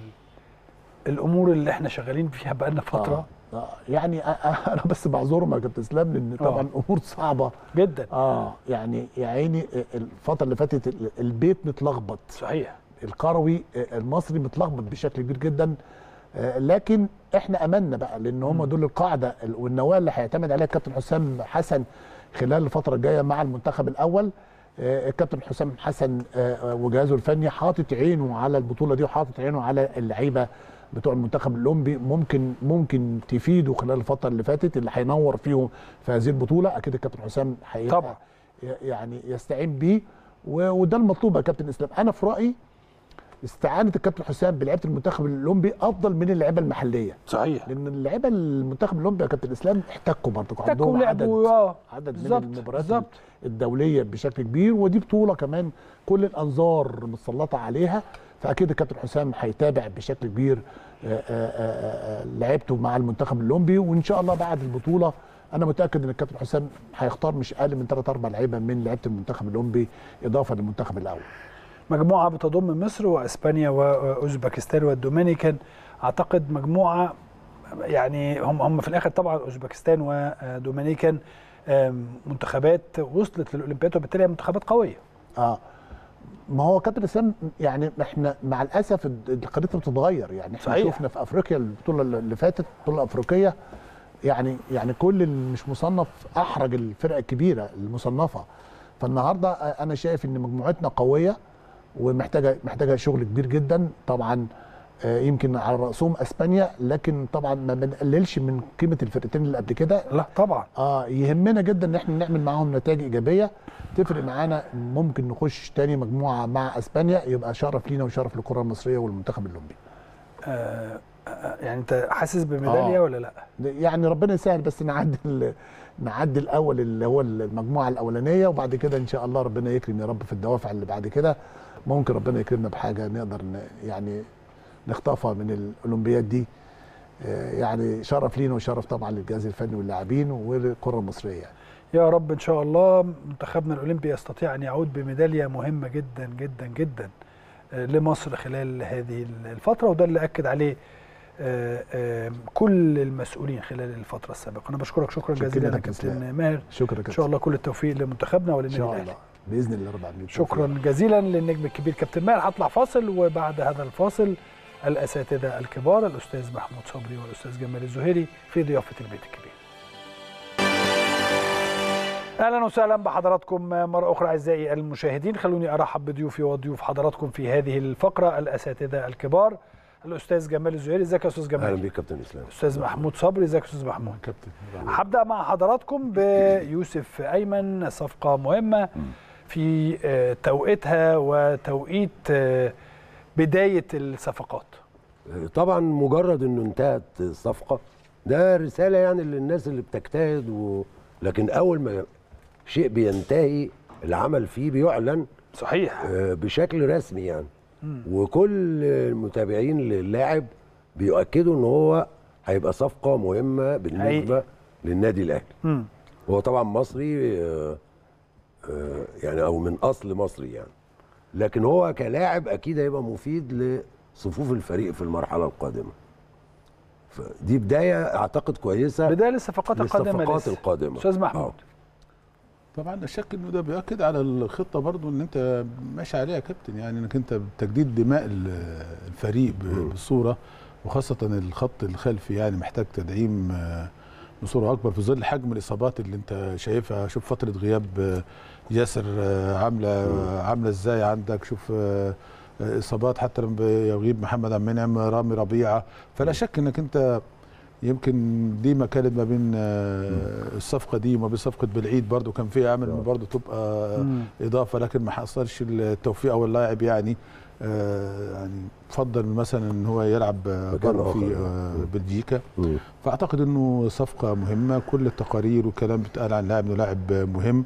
الامور اللي احنا شغالين فيها بقالنا فتره آه آه يعني أ- أ- انا بس بعذرهم يا كابتن اسلام لان طبعا امور صعبه جدا اه يعني يا عيني الفتره اللي فاتت ال- البيت متلخبط صحيح الكروي المصري متلخبط بشكل كبير جدا آه، لكن احنا املنا بقى لان هم دول القاعده ال- والنواه اللي هيعتمد عليها الكابتن حسام حسن خلال الفتره الجايه مع المنتخب الاول آه، الكابتن حسام حسن آه، وجهازه الفني حاطط عينه على البطوله دي وحاطط عينه على اللعيبه بتوع المنتخب الاولمبي ممكن ممكن تفيدوا خلال الفتره اللي فاتت اللي هينور فيهم في هذه البطوله اكيد الكابتن حسام هيبقى طبعا. يعني يستعين بيه و- وده المطلوب يا كابتن اسلام انا في رايي استعانه الكابتن حسام بلعيبه المنتخب الاولمبي افضل من اللعيبه المحليه صحيح لان اللعيبه المنتخب الاولمبي يا كابتن اسلام احتكوا برضه تكوا عندهم ولعبوا عدد اه عدد من بالظبط المباريات بالظبط الدوليه بشكل كبير ودي بطوله كمان كل الانظار متسلطه عليها فاكيد الكابتن حسام هيتابع بشكل كبير آه، آه، آه، آه، لعيبته مع المنتخب الاولمبي وان شاء الله بعد البطوله انا متاكد ان الكابتن حسام هيختار مش اقل من ثلاث اربع لعيبه من لعيبه المنتخب الاولمبي اضافه للمنتخب الاول مجموعه بتضم مصر واسبانيا واوزبكستان والدومينيكان اعتقد مجموعه يعني هم هم في الاخر طبعا اوزبكستان ودومينيكان آم، منتخبات وصلت للاولمبياد وبالتالي هي منتخبات قويه اه ما هو كابتن اسلام يعني احنا مع الاسف الد- الخريطه بتتغير يعني احنا صحيح. شفنا في افريقيا البطوله اللي فاتت البطوله الافريقيه يعني يعني كل اللي مش مصنف احرج الفرق الكبيره المصنفه فالنهارده انا شايف ان مجموعتنا قويه ومحتاجه محتاجه شغل كبير جدا طبعا آه، يمكن على راسهم اسبانيا لكن طبعا ما بنقللش من قيمه الفرقتين اللي قبل كده لا طبعا اه يهمنا جدا ان احنا نعمل معاهم نتائج ايجابيه تفرق معانا ممكن نخش تاني مجموعه مع اسبانيا يبقى شرف لينا وشرف للكره المصريه والمنتخب الاولمبي آه آه، يعني انت حاسس بميداليه آه. ولا لا يعني ربنا يسهل بس نعدي ال- نعدي الاول اللي هو المجموعه الاولانيه وبعد كده ان شاء الله ربنا يكرم يا رب في الدوافع اللي بعد كده ممكن ربنا يكرمنا بحاجه نقدر ن- يعني نخطفها من الاولمبياد دي آه، يعني شرف لينا وشرف طبعا للجهاز الفني واللاعبين وللكره المصريه يعني. يا رب ان شاء الله منتخبنا الاولمبي يستطيع ان يعود بميداليه مهمه جدا جدا جدا آه، لمصر خلال هذه الفتره وده اللي اكد عليه آه، آه، كل المسؤولين خلال الفتره السابقه انا بشكرك شكرا شكرا جزيلا يا لك يا كابتن إسلام. ماهر شكرا ان شاء الله كل التوفيق لمنتخبنا ان وللنادي شاء الاهلي الله باذن الله رب العالمين شكرا جزيلا للنجم الكبير كابتن ماهر هطلع فاصل وبعد هذا الفاصل الاساتذه الكبار الاستاذ محمود صبري والاستاذ جمال الزهيري في ضيافه البيت الكبير اهلا وسهلا بحضراتكم مره اخرى اعزائي المشاهدين خلوني ارحب بضيوفي وضيوف حضراتكم في هذه الفقره الاساتذه الكبار الاستاذ جمال الزهيري ازيك يا استاذ اهلا جمال بيك كابتن اسلام استاذ محمود صبري ازيك يا استاذ محمود كابتن هبدا مع حضراتكم بيوسف ايمن صفقه مهمه في آه، توقيتها وتوقيت آه، بدايه الصفقات طبعا مجرد انه انتهت الصفقه ده رساله يعني للناس اللي بتجتهد و... لكن اول ما شيء بينتهي العمل فيه بيعلن صحيح آه، بشكل رسمي يعني وكل المتابعين للاعب بيؤكدوا ان هو هيبقى صفقه مهمه بالنسبه للنادي الاهلي مم. هو طبعا مصري آه، آه، يعني او من اصل مصري يعني لكن هو كلاعب اكيد هيبقى مفيد لصفوف الفريق في المرحله القادمه فدي بدايه اعتقد كويسه بدايه الصفقات القادمه للصفقات لسه. القادمه استاذ محمود طبعا لا شك انه ده بيأكد على الخطه برضو اللي انت ماشي عليها يا كابتن يعني انك انت تجديد دماء ال- الفريق ب- بصوره وخاصه الخط الخلفي يعني محتاج تدعيم آه، بصوره اكبر في ظل حجم الاصابات اللي انت شايفها شوف فتره غياب آه، ياسر آه، عامله عامله ازاي عندك شوف آه، آه، اصابات حتى لما يغيب محمد عبد المنعم رامي ربيعه فلا شك انك انت يمكن دي ما كانت ما بين آه، الصفقه دي وما بين صفقه بالعيد برضو كان فيها امل انه برضو تبقى مم. اضافه لكن ما حصلش التوفيق او اللاعب يعني آه، يعني فضل مثلا ان هو يلعب آه، مكان بره في آخر. آه، بلجيكا مم. فاعتقد انه صفقه مهمه كل التقارير والكلام بيتقال عن لاعب انه لاعب مهم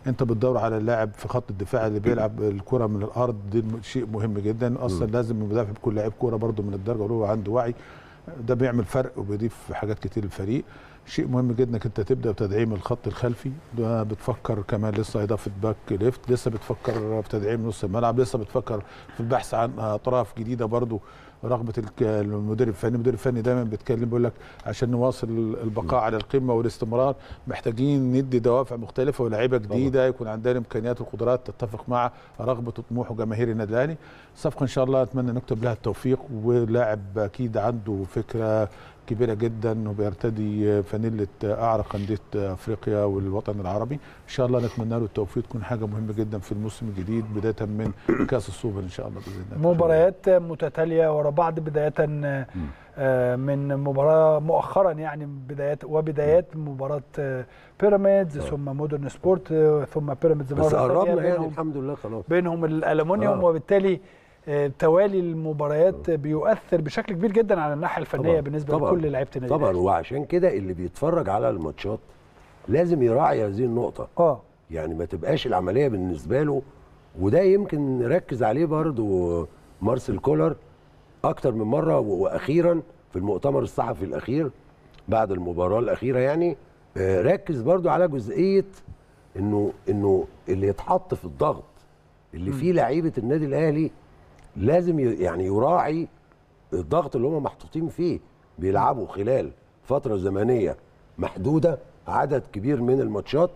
انت بتدور على اللاعب في خط الدفاع اللي بيلعب الكره من الارض دي شيء مهم جدا اصلا لازم المدافع يكون لاعب كوره برده من الدرجه الاولى عنده وعي ده بيعمل فرق وبيضيف حاجات كتير للفريق شيء مهم جدا انك انت تبدا بتدعيم الخط الخلفي ده بتفكر كمان لسه اضافه باك ليفت لسه بتفكر في تدعيم نص الملعب لسه بتفكر في البحث عن اطراف جديده برضو رغبه الك- المدير الفني المدير الفني دايما بيتكلم بيقول لك عشان نواصل البقاء على القمه والاستمرار محتاجين ندي دوافع مختلفه ولاعيبه جديده يكون عندنا الامكانيات والقدرات تتفق مع رغبه وطموح وجماهير النادي الاهلي صفقه ان شاء الله اتمنى نكتب لها التوفيق ولاعب اكيد عنده فكره كبيره جدا وبيرتدي فانيله اعرق انديه افريقيا والوطن العربي ان شاء الله نتمنى له التوفيق تكون حاجه مهمه جدا في الموسم الجديد بدايه من كاس السوبر ان شاء الله باذن الله مباريات متتاليه ورا بعض بدايه آه، من مباراه مؤخرا يعني بدايات وبدايات مباراه آه، بيراميدز ثم مودرن سبورت آه، ثم بيراميدز بس مره قربنا ثانيه يعني بينهم الحمد لله خلاص بينهم الالومنيوم آه. وبالتالي آه، توالي المباريات بيؤثر بشكل كبير جدا على الناحيه الفنيه طبعاً. بالنسبه طبعاً. لكل لعيبه النادي طبعا الأهلي. وعشان كده اللي بيتفرج على الماتشات لازم يراعي هذه النقطه اه يعني ما تبقاش العمليه بالنسبه له وده يمكن نركز عليه برضو مارسيل كولر اكتر من مره و- واخيرا في المؤتمر الصحفي الاخير بعد المباراه الاخيره يعني آه، ركز برضو على جزئيه انه انه اللي يتحط في الضغط اللي فيه لعيبه النادي الاهلي لازم ي- يعني يراعي الضغط اللي هم محطوطين فيه بيلعبوا خلال فتره زمنيه محدوده عدد كبير من الماتشات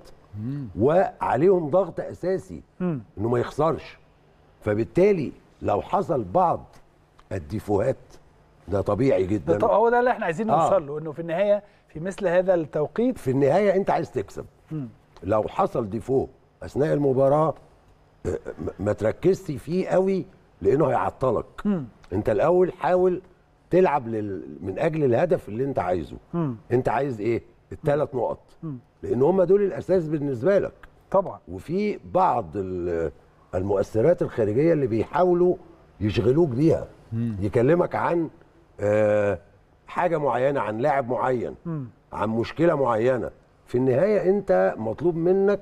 وعليهم ضغط اساسي مم. انه ما يخسرش فبالتالي لو حصل بعض الديفوهات ده طبيعي ده جدا ط- هو ده اللي احنا عايزين آه. نوصل له انه في النهايه في مثل هذا التوقيت في النهايه انت عايز تكسب لو حصل ديفو اثناء المباراه آه، م- ما تركزش فيه قوي لانه هيعطلك انت الاول حاول تلعب لل... من اجل الهدف اللي انت عايزه انت عايز ايه الثلاث نقط لان هم دول الاساس بالنسبه لك طبعا وفي بعض ال- المؤثرات الخارجيه اللي بيحاولوا يشغلوك بيها يكلمك عن آه، حاجه معينه عن لاعب معين عن مشكله معينه في النهايه انت مطلوب منك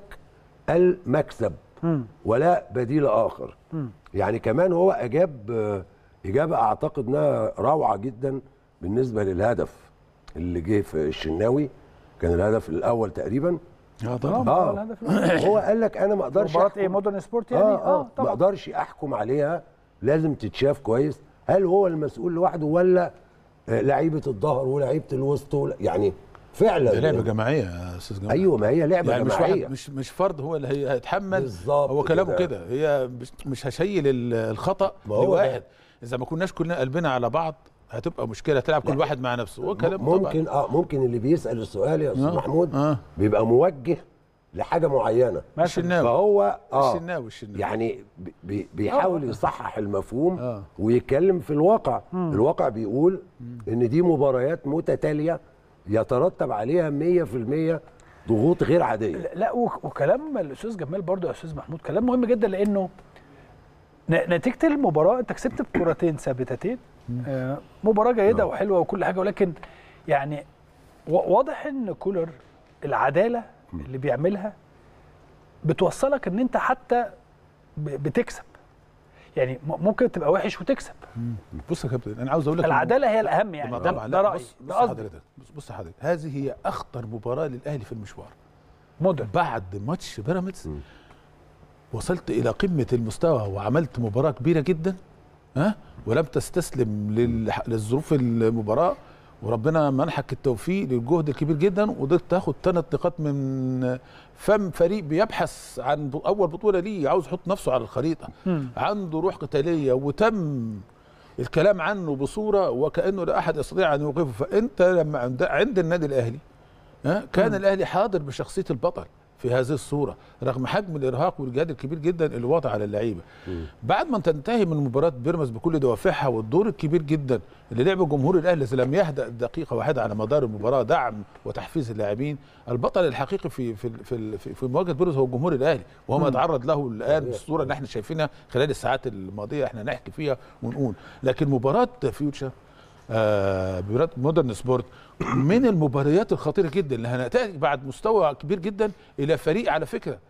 المكسب ولا بديل اخر يعني كمان هو اجاب آه، اجابه اعتقد انها روعه جدا بالنسبه للهدف اللي جه في الشناوي كان الهدف الاول تقريبا اه آه، طبعا ما هو اه الهدف الأول. هو قال لك انا ما اقدرش مباراه أحكم. ايه مودرن سبورت يعني اه اه ما طبعا اقدرش احكم عليها لازم تتشاف كويس هل هو المسؤول لوحده ولا آه، لعيبه الظهر ولعيبه الوسط ولا- يعني فعلا ده لعبه جماعيه يا استاذ جمال ايوه ما هي لعبه يعني مش جماعيه واحد مش مش فرد هو اللي هي- هيتحمل بالظبط هو كلامه كده. كده هي مش, مش هشيل ال- الخطا ما هو لواحد اذا ما كناش كلنا قلبنا على بعض هتبقى مشكله تلعب كل لا. واحد مع نفسه هو كلامه طبعا ممكن اه ممكن اللي بيسال السؤال يا استاذ آه، محمود آه. بيبقى موجه لحاجه معينه الشناوي فهو اه الشناوي الشناوي يعني بي- بي بيحاول يصحح المفهوم آه. ويتكلم في الواقع الواقع بيقول ان دي مباريات متتاليه يترتب عليها 100% ضغوط غير عاديه لا وك- وكلام الاستاذ جمال برضو يا استاذ محمود كلام مهم جدا لانه ن- نتيجه المباراه انت كسبت بكرتين ثابتتين آه، مباراه جيده وحلوه وكل حاجه ولكن يعني و- واضح ان كولر العداله اللي بيعملها بتوصلك ان انت حتى ب- بتكسب يعني م- ممكن تبقى وحش وتكسب بص يا كابتن انا عاوز اقول لك العداله هي الاهم يعني ما ده, طبعا ده لا رايي بص بص ده قصدي حضرتك بص, بص حضرتك هذه هي اخطر مباراه للاهلي في المشوار مودرن بعد ماتش بيراميدز وصلت الى قمه المستوى وعملت مباراه كبيره جدا ها ولم تستسلم لل- للظروف المباراه وربنا منحك التوفيق للجهد الكبير جدا وقدرت تاخد ثلاث نقاط من فم فريق بيبحث عن ب- اول بطوله ليه عاوز يحط نفسه على الخريطه عنده روح قتاليه وتم الكلام عنه بصوره وكانه لا احد يستطيع ان يوقفه فانت لما عند, عند النادي الاهلي ها كان الاهلي حاضر بشخصيه البطل في هذه الصوره رغم حجم الارهاق والجهاد الكبير جدا اللي وضع على اللعيبه بعد ما تنتهي من مباراه بيراميدز بكل دوافعها والدور الكبير جدا اللي لعبه جمهور الاهلي الذي لم يهدا دقيقه واحده على مدار المباراه دعم وتحفيز اللاعبين البطل الحقيقي في في في, في, في مواجهه بيراميدز هو الجمهور الاهلي وهو ما يتعرض له الان بالصوره اللي احنا شايفينها خلال الساعات الماضيه احنا نحكي فيها ونقول لكن مباراه فيوتشر آه مباراه مودرن سبورت من المباريات الخطيره جدا اللي هنحتاج بعد مستوى كبير جدا الى فريق على فكره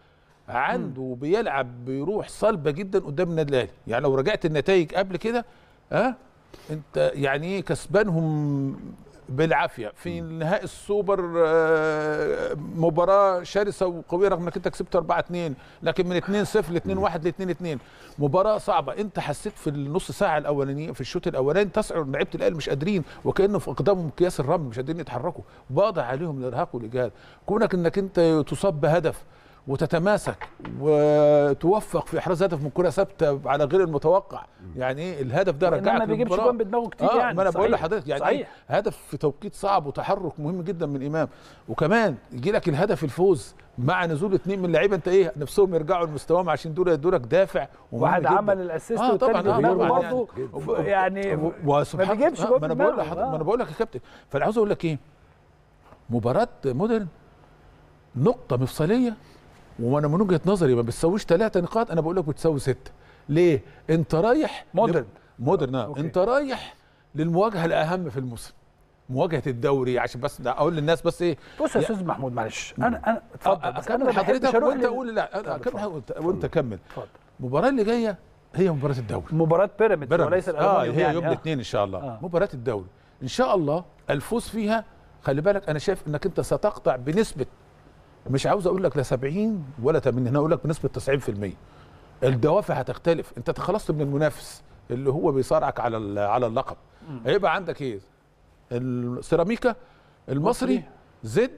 عنده بيلعب بيروح صلبه جدا قدام النادي الاهلي يعني لو رجعت النتائج قبل كده ها انت يعني ايه كسبانهم بالعافيه في نهائي السوبر آه، مباراه شرسه وقويه رغم انك انت كسبت 4 2 لكن من 2 0 ل 2 1 ل 2 2 مباراه صعبه انت حسيت في النص ساعه الاولانيه في الشوط الاولاني تشعر ان لعيبه الاهلي مش قادرين وكانه في اقدامهم اكياس الرمل مش قادرين يتحركوا واضح عليهم الارهاق والاجهاد كونك انك انت تصاب بهدف وتتماسك وتوفق في احراز هدف من كره ثابته على غير المتوقع يعني ايه الهدف ده إنما رجعك ما بيجيبش للمباراة. جوان بدماغه كتير آه يعني. ما انا بقول صحيح. لحضرتك يعني صحيح. إيه هدف في توقيت صعب وتحرك مهم جدا من امام وكمان يجي لك الهدف الفوز مع نزول اثنين من اللعيبه انت ايه نفسهم يرجعوا لمستواهم عشان دول يدولك دافع ومهم واحد جداً. عمل الاسيست آه والتاني طبعا آه بدماغه طبعاً برضه يعني. يعني و- وسبحان- ما بيجيبش آه، جوان ما انا بقول بدماغه. لحضرتك آه. ما انا بقول لك يا كابتن فانا عاوز اقول لك ايه مباراه مودرن نقطه مفصليه وانا من وجهه نظري ما بتساويش ثلاثه نقاط انا بقول لك بتساوي سته ليه انت رايح مودرن. مودرن آه. أوكي. انت رايح للمواجهه الاهم في الموسم مواجهه الدوري عشان بس ده اقول للناس بس ايه بص يا يا- استاذ محمود معلش انا انا اتفضل بس انا اكمل ما بحبش حضرتك اروح وانت لل- قول لا انا اتفضل، اكمل وانت- وانت كمل اتفضل المباراه اللي جايه هي مباراه الدوري مباراة بيراميدز وليس بيراميدز اه الألمانيوم هي يعني. يوم آه. الاثنين ان شاء الله آه. آه. مباراه الدوري ان شاء الله الفوز فيها خلي بالك انا شايف انك انت ستقطع بنسبه مش عاوز اقول لك لا 70 ولا 80 هنا اقول لك بنسبه 90% الدوافع هتختلف انت تخلصت من المنافس اللي هو بيصارعك على ال- على اللقب هيبقى عندك ايه السيراميكا المصري مصري. زد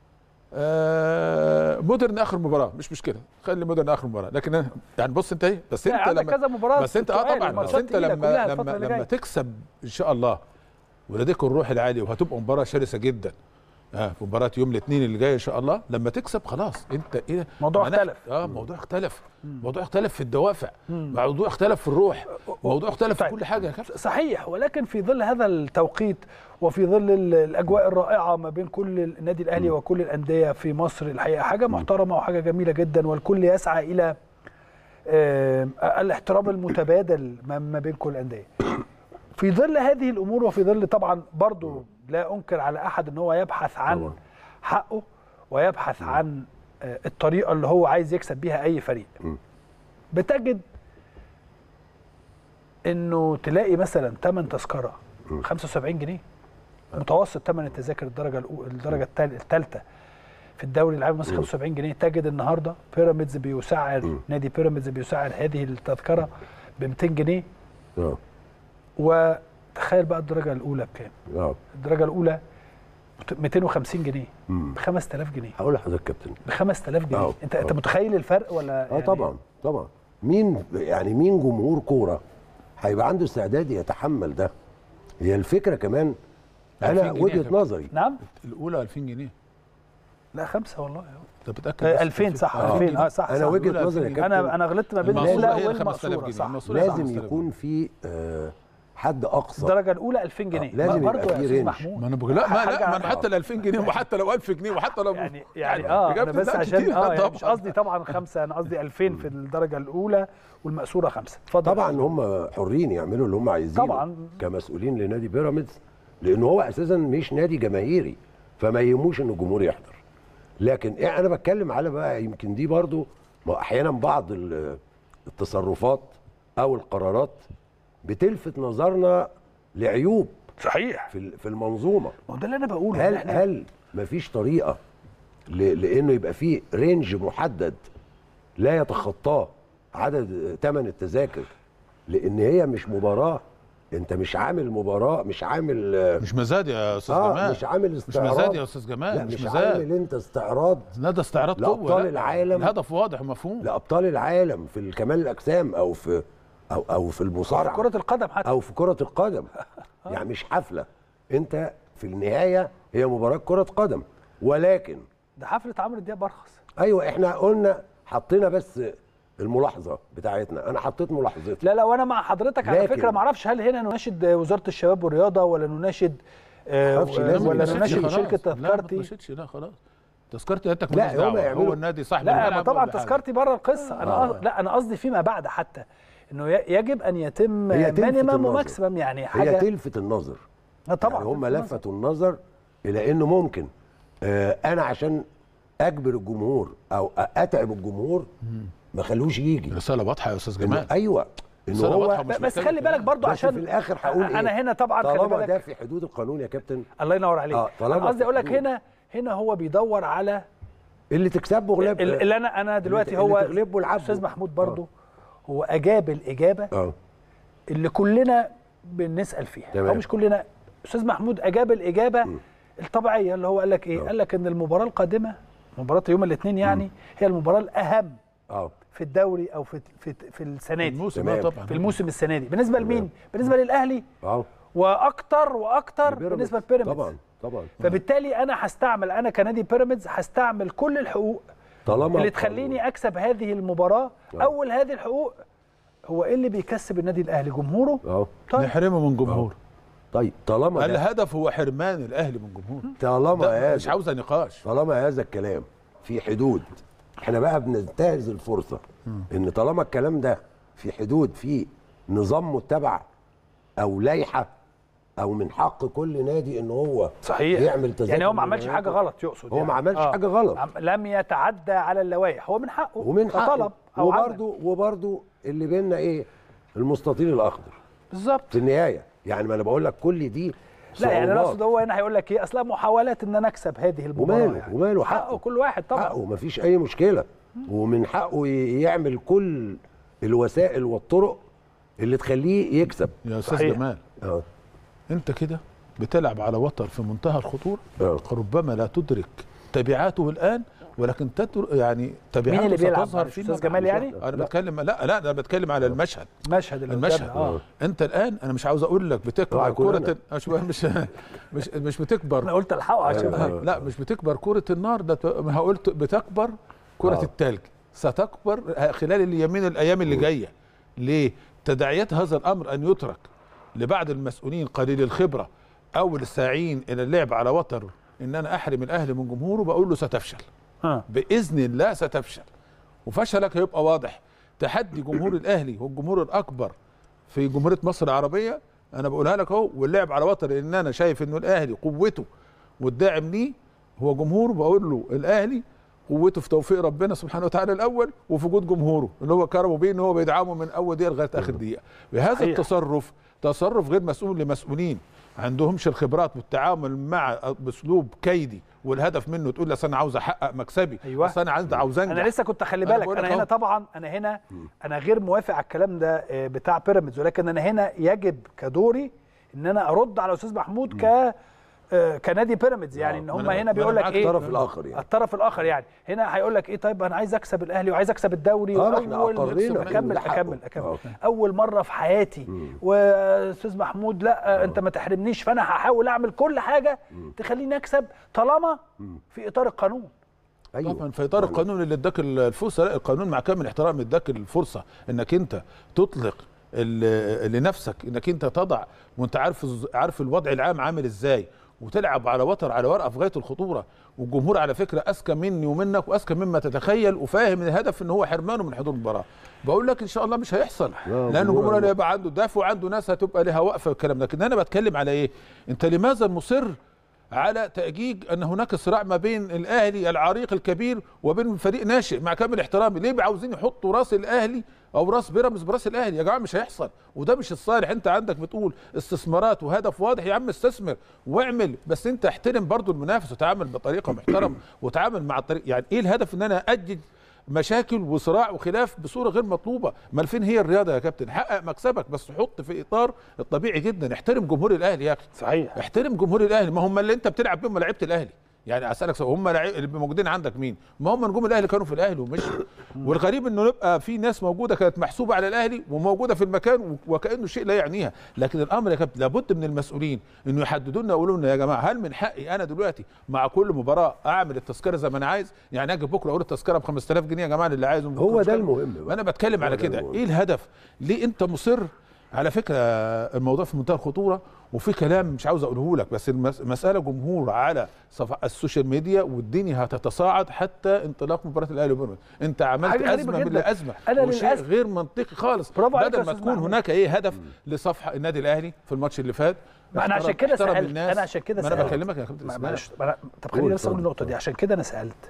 آه مودرن اخر مباراه مش مشكله خلي مودرن اخر مباراه لكن أنا- يعني بص انت ايه بس لا، انت عندك لما كذا مباراة بس انت اه تقال، طبعا بس الماتشات انت تقيلة لما كلها لما الفترة اللي لما جاية. تكسب ان شاء الله ولديك الروح العالي وهتبقى مباراه شرسه جدا اه في مباراه يوم الاثنين اللي جاي ان شاء الله لما تكسب خلاص انت ايه موضوع معناها- اختلف. اه موضوع اختلف موضوع اختلف في الدوافع موضوع اختلف في الروح موضوع اختلف في طيب. كل حاجه يا كابتن صحيح ولكن في ظل هذا التوقيت وفي ظل ال- الاجواء الرائعه ما بين كل النادي الاهلي وكل الانديه في مصر الحقيقه حاجه محترمه وحاجه جميله جدا والكل يسعى الى آه، الاحترام المتبادل ما ما بين كل الانديه في ظل هذه الامور وفي ظل طبعا برضو لا انكر على احد ان هو يبحث عن طبعاً. حقه ويبحث عن آه، الطريقه اللي هو عايز يكسب بيها اي فريق م. بتجد انه تلاقي مثلا ثمن تذكره 75 جنيه متوسط ثمن التذاكر الدرجه الأو- الدرجه الثالثه في الدوري العام المصري 75 جنيه تجد النهارده بيراميدز بيسعر نادي بيراميدز بيسعر هذه التذكره ب 200 جنيه اه وتخيل بقى الدرجه الاولى بكام اه الدرجه الاولى 250 جنيه مم. ب 5000 جنيه هقول لحضرتك كابتن ب 5000 جنيه آه، انت انت آه. متخيل الفرق ولا اه يعني طبعا طبعا مين يعني مين جمهور كوره هيبقى عنده استعداد يتحمل ده هي الفكره كمان 2000 انا جنيه يا وجهه كابتن. نظري نعم الاولى 2000 جنيه لا خمسه والله انت متاكد آه، بس 2000 صح آه. 2000 اه صح انا صح. وجهه الأولى نظري يا 2000 كابتن انا انا غلطت ما بين المقصورة الاولى هي ال 5000 والمقصوره جنيه صح المقصورة لازم 5000 يكون في آه، حد اقصى الدرجه الاولى 2000 جنيه آه، لازم برضه يبقى يا في استاذ رينج. محمود ما انا بقول لا ما لا حاجة- ما أنا حتى ال 2000 جنيه وحتى لو 1000 جنيه وحتى لو يعني يعني اه انا بجد بس لا عشان كتير، اه يعني طبعاً. مش قصدي طبعا خمسه انا قصدي 2000 في الدرجه الاولى والمقصوره خمسه اتفضل طبعا هم حرين يعملوا اللي هم عايزينه طبعاً. كمسؤولين لنادي بيراميدز لان هو اساسا مش نادي جماهيري فما يهموش ان الجمهور يحضر لكن إيه انا بتكلم على بقى يمكن دي برضو ما احيانا بعض ال- التصرفات او القرارات بتلفت نظرنا لعيوب صحيح في ال- في المنظومه ما هو ده اللي انا بقوله هل إن إحنا- هل مفيش طريقه ل- لانه يبقى فيه رينج محدد لا يتخطاه عدد ثمن التذاكر لان هي مش مباراه انت مش عامل مباراه مش عامل آه، مش مزاد يا استاذ اه جمال مش عامل مش استعراض مزاد يا استاذ جمال لا مش, مش مزاد عامل انت استعراض لا ده استعراض قوه لأبطال لا. العالم. الهدف واضح ومفهوم لابطال العالم في كمال الاجسام او في او او في المصارعه كره القدم حتى او في كره القدم يعني مش حفله انت في النهايه هي مباراه كره قدم ولكن ده حفله عمرو دياب ارخص ايوه احنا قلنا حطينا بس الملاحظه بتاعتنا انا حطيت ملاحظتي لا لا وانا مع حضرتك على لكن- فكره ما اعرفش هل هنا نناشد وزاره الشباب والرياضه ولا نناشد آه، معرفش، لازم ولا يناشد نناشد خلاص. شركه لا ما تذكرتي تناشدش لا خلاص تذكرتي انت لا، ماليش هما دعوه يعملوا- هو النادي صاحب لا الملعب ما هو طبعا اللي حاجة. تذكرتي بره القصه انا آه. قص- لا انا قصدي فيما بعد حتى انه ي- يجب ان يتم هي تلفت مينيمم النظر. وماكسيمم يعني هي حاجه تلفت النظر آه طبعا يعني هم تلفت النظر. لفتوا النظر الى انه ممكن آه انا عشان اجبر الجمهور او اتعب الجمهور ما خلوش يجي رساله واضحه يا استاذ إنه- جمال ايوه ان رسالة هو واضحة مش بس محتاج خلي بالك كلام. برضو بس عشان في الاخر هقول ايه انا هنا طبعا خلي طالما ده بالك في حدود القانون يا كابتن الله ينور عليك آه، طالما انا قصدي اقول لك في حدود. هنا هنا هو بيدور على اللي تكسبه غلاب ال- اللي انا انا دلوقتي اللي هو تغلبه العبه. استاذ محمود برضو هو اجاب الاجابه اه اللي كلنا بنسال فيها تمام. او مش كلنا استاذ محمود اجاب الاجابه الطبيعيه اللي هو قال لك ايه آه. قال لك ان المباراه القادمه مباراه يوم الاثنين يعني هي المباراه الاهم اه في الدوري او في في في السنه دي الموسم تمام. آه طبعا في الموسم السنه دي بالنسبه لمين بالنسبه للاهلي اه واكتر واكتر بيراميدز. بالنسبه لبيراميدز طبعا طبعا فبالتالي انا هستعمل انا كنادي بيراميدز هستعمل كل الحقوق طالما اللي تخليني اكسب هذه المباراه آه. اول هذه الحقوق هو ايه اللي بيكسب النادي الاهلي جمهوره اه طيب نحرمه من جمهور طيب طالما ده الهدف هو حرمان الاهلي من جمهور طالما ده مش هذا عاوزه نقاش طالما هذا الكلام في حدود احنا بقى بننتهز الفرصه ان طالما الكلام ده في حدود في نظام متبع او لائحه او من حق كل نادي ان هو صحيح يعمل تذاكر يعني هو ما عملش حاجه للنهاية. غلط يقصد هو يعني. ما عملش حاجة غلط. عم- لم يتعدى على اللوائح هو من حقه ومن حقه كطلب او عمل. وبرده وبرده اللي بيننا ايه المستطيل الاخضر بالظبط في النهايه يعني ما انا بقول لك كل دي لا يعني انا صعوبات. اقصد هو هنا هيقول لك ايه اصلا محاولات ان انا اكسب هذه المباراه وماله يعني. وماله حقه حقه كل واحد طبعا حقه مفيش اي مشكله ومن حقه ي- يعمل كل الوسائل والطرق اللي تخليه يكسب يا استاذ صحيح. جمال اه انت كده بتلعب على وتر في منتهى الخطوره آه. ربما لا تدرك تبعاته الان ولكن تتر يعني تبعاته مين اللي بيلعب ستظهر معلش؟ فيما استاذ جمال بعد. يعني انا بتكلم لا لا انا بتكلم على المشهد المشهد اللي المشهد قدامنا. اه انت الان انا مش عاوز اقول لك بتكبر طبعا كلنا. كره مش مش مش, مش بتكبر انا قلت الحقه عشان أيوة. لا مش بتكبر كرة النار ده ت- ما قلت بتكبر كرة آه. التلج ستكبر خلال اليمين الأيام اللي جاية ليه؟ تداعيات هذا الأمر أن يترك لبعض المسؤولين قليل الخبرة أو الساعين إلى اللعب على وتر إن أنا أحرم الأهلي من جمهوره بقول له ستفشل آه. بإذن الله ستفشل وفشلك هيبقى واضح تحدي جمهور الأهلي والجمهور الأكبر في جمهورية مصر العربية أنا بقولها لك أهو واللعب على وتر لأن أنا شايف إنه الأهلي قوته والداعم ليه هو جمهور بقول له الاهلي قوته في توفيق ربنا سبحانه وتعالى الاول وفي وجود جمهوره اللي هو كرمه بيه ان هو بيدعمه من اول دقيقه لغايه اخر دقيقه بهذا صحيح. التصرف تصرف غير مسؤول لمسؤولين عندهمش الخبرات والتعامل مع باسلوب كيدي والهدف منه تقول لي أصل انا عاوز احقق مكسبي أيوة. اصل انا عايز عاوز انجح انا لسه كنت خلي أنا بالك بقول انا لك هنا أهو. طبعا انا هنا انا غير موافق على الكلام ده آه، بتاع بيراميدز ولكن انا هنا يجب كدوري ان انا ارد على استاذ محمود ك آه، كنادي بيراميدز يعني آه، ان ما هم أنا- هنا ما بيقول أنا لك معاك ايه الطرف الاخر يعني الطرف الاخر يعني هنا هيقول لك ايه طيب انا عايز اكسب الاهلي وعايز اكسب الدوري آه، ما إحنا وأول- أقرينا اكمل وده حقه. اكمل اكمل آه. اول مره في حياتي واستاذ محمود لا انت ما تحرمنيش فانا هحاول اعمل كل حاجه تخليني اكسب طالما في اطار القانون ايوه طبعا في اطار القانون اللي اداك الفرصه لا القانون مع كامل احترام اداك الفرصه انك انت تطلق ال- لنفسك انك انت تضع وانت عارف الز- عارف الوضع العام عامل ازاي وتلعب على وتر على ورقه في غايه الخطوره والجمهور على فكره اذكى مني ومنك واذكى مما تتخيل وفاهم الهدف ان هو حرمانه من حضور المباراه بقول لك ان شاء الله مش هيحصل لان جمهور الجمهور الله. هيبقى عنده دافع وعنده ناس هتبقى لها وقفه والكلام ده لكن انا بتكلم على ايه انت لماذا مصر على تأجيج أن هناك صراع ما بين الأهلي العريق الكبير وبين فريق ناشئ مع كامل احترامي ليه عاوزين يحطوا راس الأهلي أو راس بيراميدز براس الأهلي يا جماعة مش هيحصل وده مش الصالح أنت عندك بتقول استثمارات وهدف واضح يا عم استثمر واعمل بس أنت احترم برضو المنافس وتعامل بطريقة محترمة وتعامل مع الطريق يعني إيه الهدف أن أنا أجج مشاكل وصراع وخلاف بصوره غير مطلوبه امال فين هي الرياضه يا كابتن حقق مكسبك بس حط في اطار الطبيعي جدا احترم جمهور الاهلي يا اخي صحيح احترم جمهور الاهلي ما هم اللي انت بتلعب بيهم لعيبه الاهلي يعني اسالك سؤال هم لعيب اللي موجودين عندك مين ما هم نجوم الاهلي كانوا في الاهلي ومشوا والغريب انه يبقى في ناس موجوده كانت محسوبه على الاهلي وموجوده في المكان وكانه شيء لا يعنيها لكن الامر يا كابتن لابد من المسؤولين انه يحددوا لنا يقولوا لنا يا جماعه هل من حقي انا دلوقتي مع كل مباراه اعمل التذكره زي ما انا عايز يعني اجي بكره اقول التذكره ب 5000 جنيه يا جماعه اللي عايزه من بكرة هو مش ده كده. المهم بقى. وانا بتكلم هو على ده كده المهم. ايه الهدف ليه انت مصر على فكره الموضوع في منتهى الخطوره وفي كلام مش عاوز اقوله لك بس المس- المساله جمهور على صفحة السوشيال ميديا والدنيا هتتصاعد حتى انطلاق مباراه الاهلي وبيراميدز انت عملت حاجة غريبة ازمه من جدا. الازمه أنا وشيء للأسف- غير منطقي خالص برافو عليك يا بدل ما أستاذ تكون محمود. هناك ايه هدف لصفحه النادي الاهلي في الماتش اللي فات ما انا عشان احترم- كده احترم سالت الناس. انا عشان كده ما سالت انا بكلمك يا كابتن ما- اسلام معلش ما أنا- طب خليني قول، بس اقول اتفضل، النقطه دي اتفضل. عشان كده انا سالت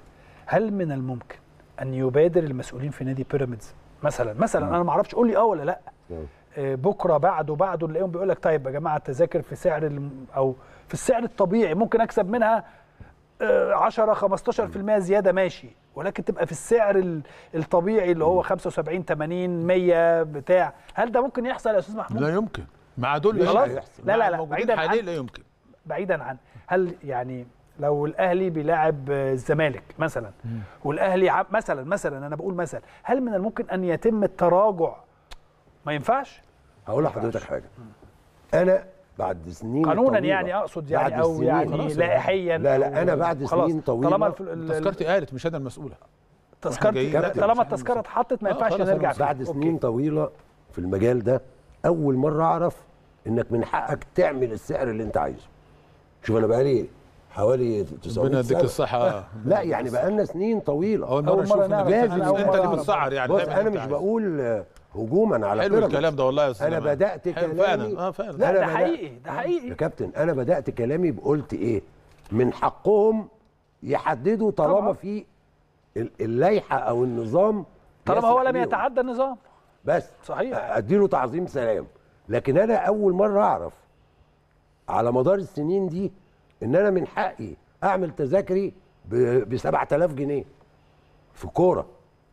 هل من الممكن ان يبادر المسؤولين في نادي بيراميدز مثلا مثلا انا ما اعرفش قول لي اه ولا لا آه، بكره بعده بعده نلاقيهم بيقول لك طيب يا جماعه التذاكر في سعر الم- او في السعر الطبيعي ممكن اكسب منها آه، 10 15% زياده ماشي ولكن تبقى في السعر ال- الطبيعي اللي هو 75 80 100 بتاع هل ده ممكن يحصل يا استاذ محمود لا يمكن مع دول مش خلاص هيحصل. لا لا لا موجودين بعيدا حاليا عن لا يمكن بعيدا عن هل يعني لو الاهلي بيلاعب آه، الزمالك مثلا والاهلي ع- مثلا مثلا انا بقول مثلا هل من الممكن ان يتم التراجع ما ينفعش هقول لحضرتك حاجه انا بعد سنين قانونا طويلة يعني اقصد بعد يعني او السنين يعني خلاص. لائحيا لا لا أو- انا بعد خلاص سنين طويله طالما الف- ال- ال- تذكرتي قالت مش انا المسؤوله تذكرتي جايين- لا، كابتن، طالما مش التذكره عارف. اتحطت ما آه، ينفعش خلاص، نرجع أنا فيها بعد أوكي. سنين طويله في المجال ده اول مره اعرف انك من حقك تعمل السعر اللي انت عايزه شوف انا بقالي حوالي 900 ربنا يديك سنة. الصحه لا يعني بقالنا سنين طويله اول مره أول اشوف مرة إنك نعرف. لازم أنا أول انت مرة اللي أعرف. بتسعر يعني بص تعمل انا اللي مش أنت عايزه. بقول آه، هجوما على حلو بيراميدز. الكلام ده والله يا استاذ انا جمال. بدات حلو كلامي فعلا اه فعلا لا أنا ده بدأت- حقيقي ده يا حقيقي كابتن انا بدات كلامي بقولت ايه من حقهم يحددوا طالما طبعا. في ال- اللائحه او النظام طالما هو يسمح لم ليهم. يتعدى النظام بس صحيح. اديله تعظيم سلام لكن انا اول مره اعرف على مدار السنين دي ان انا من حقي اعمل تذاكري ب 7000 جنيه في كوره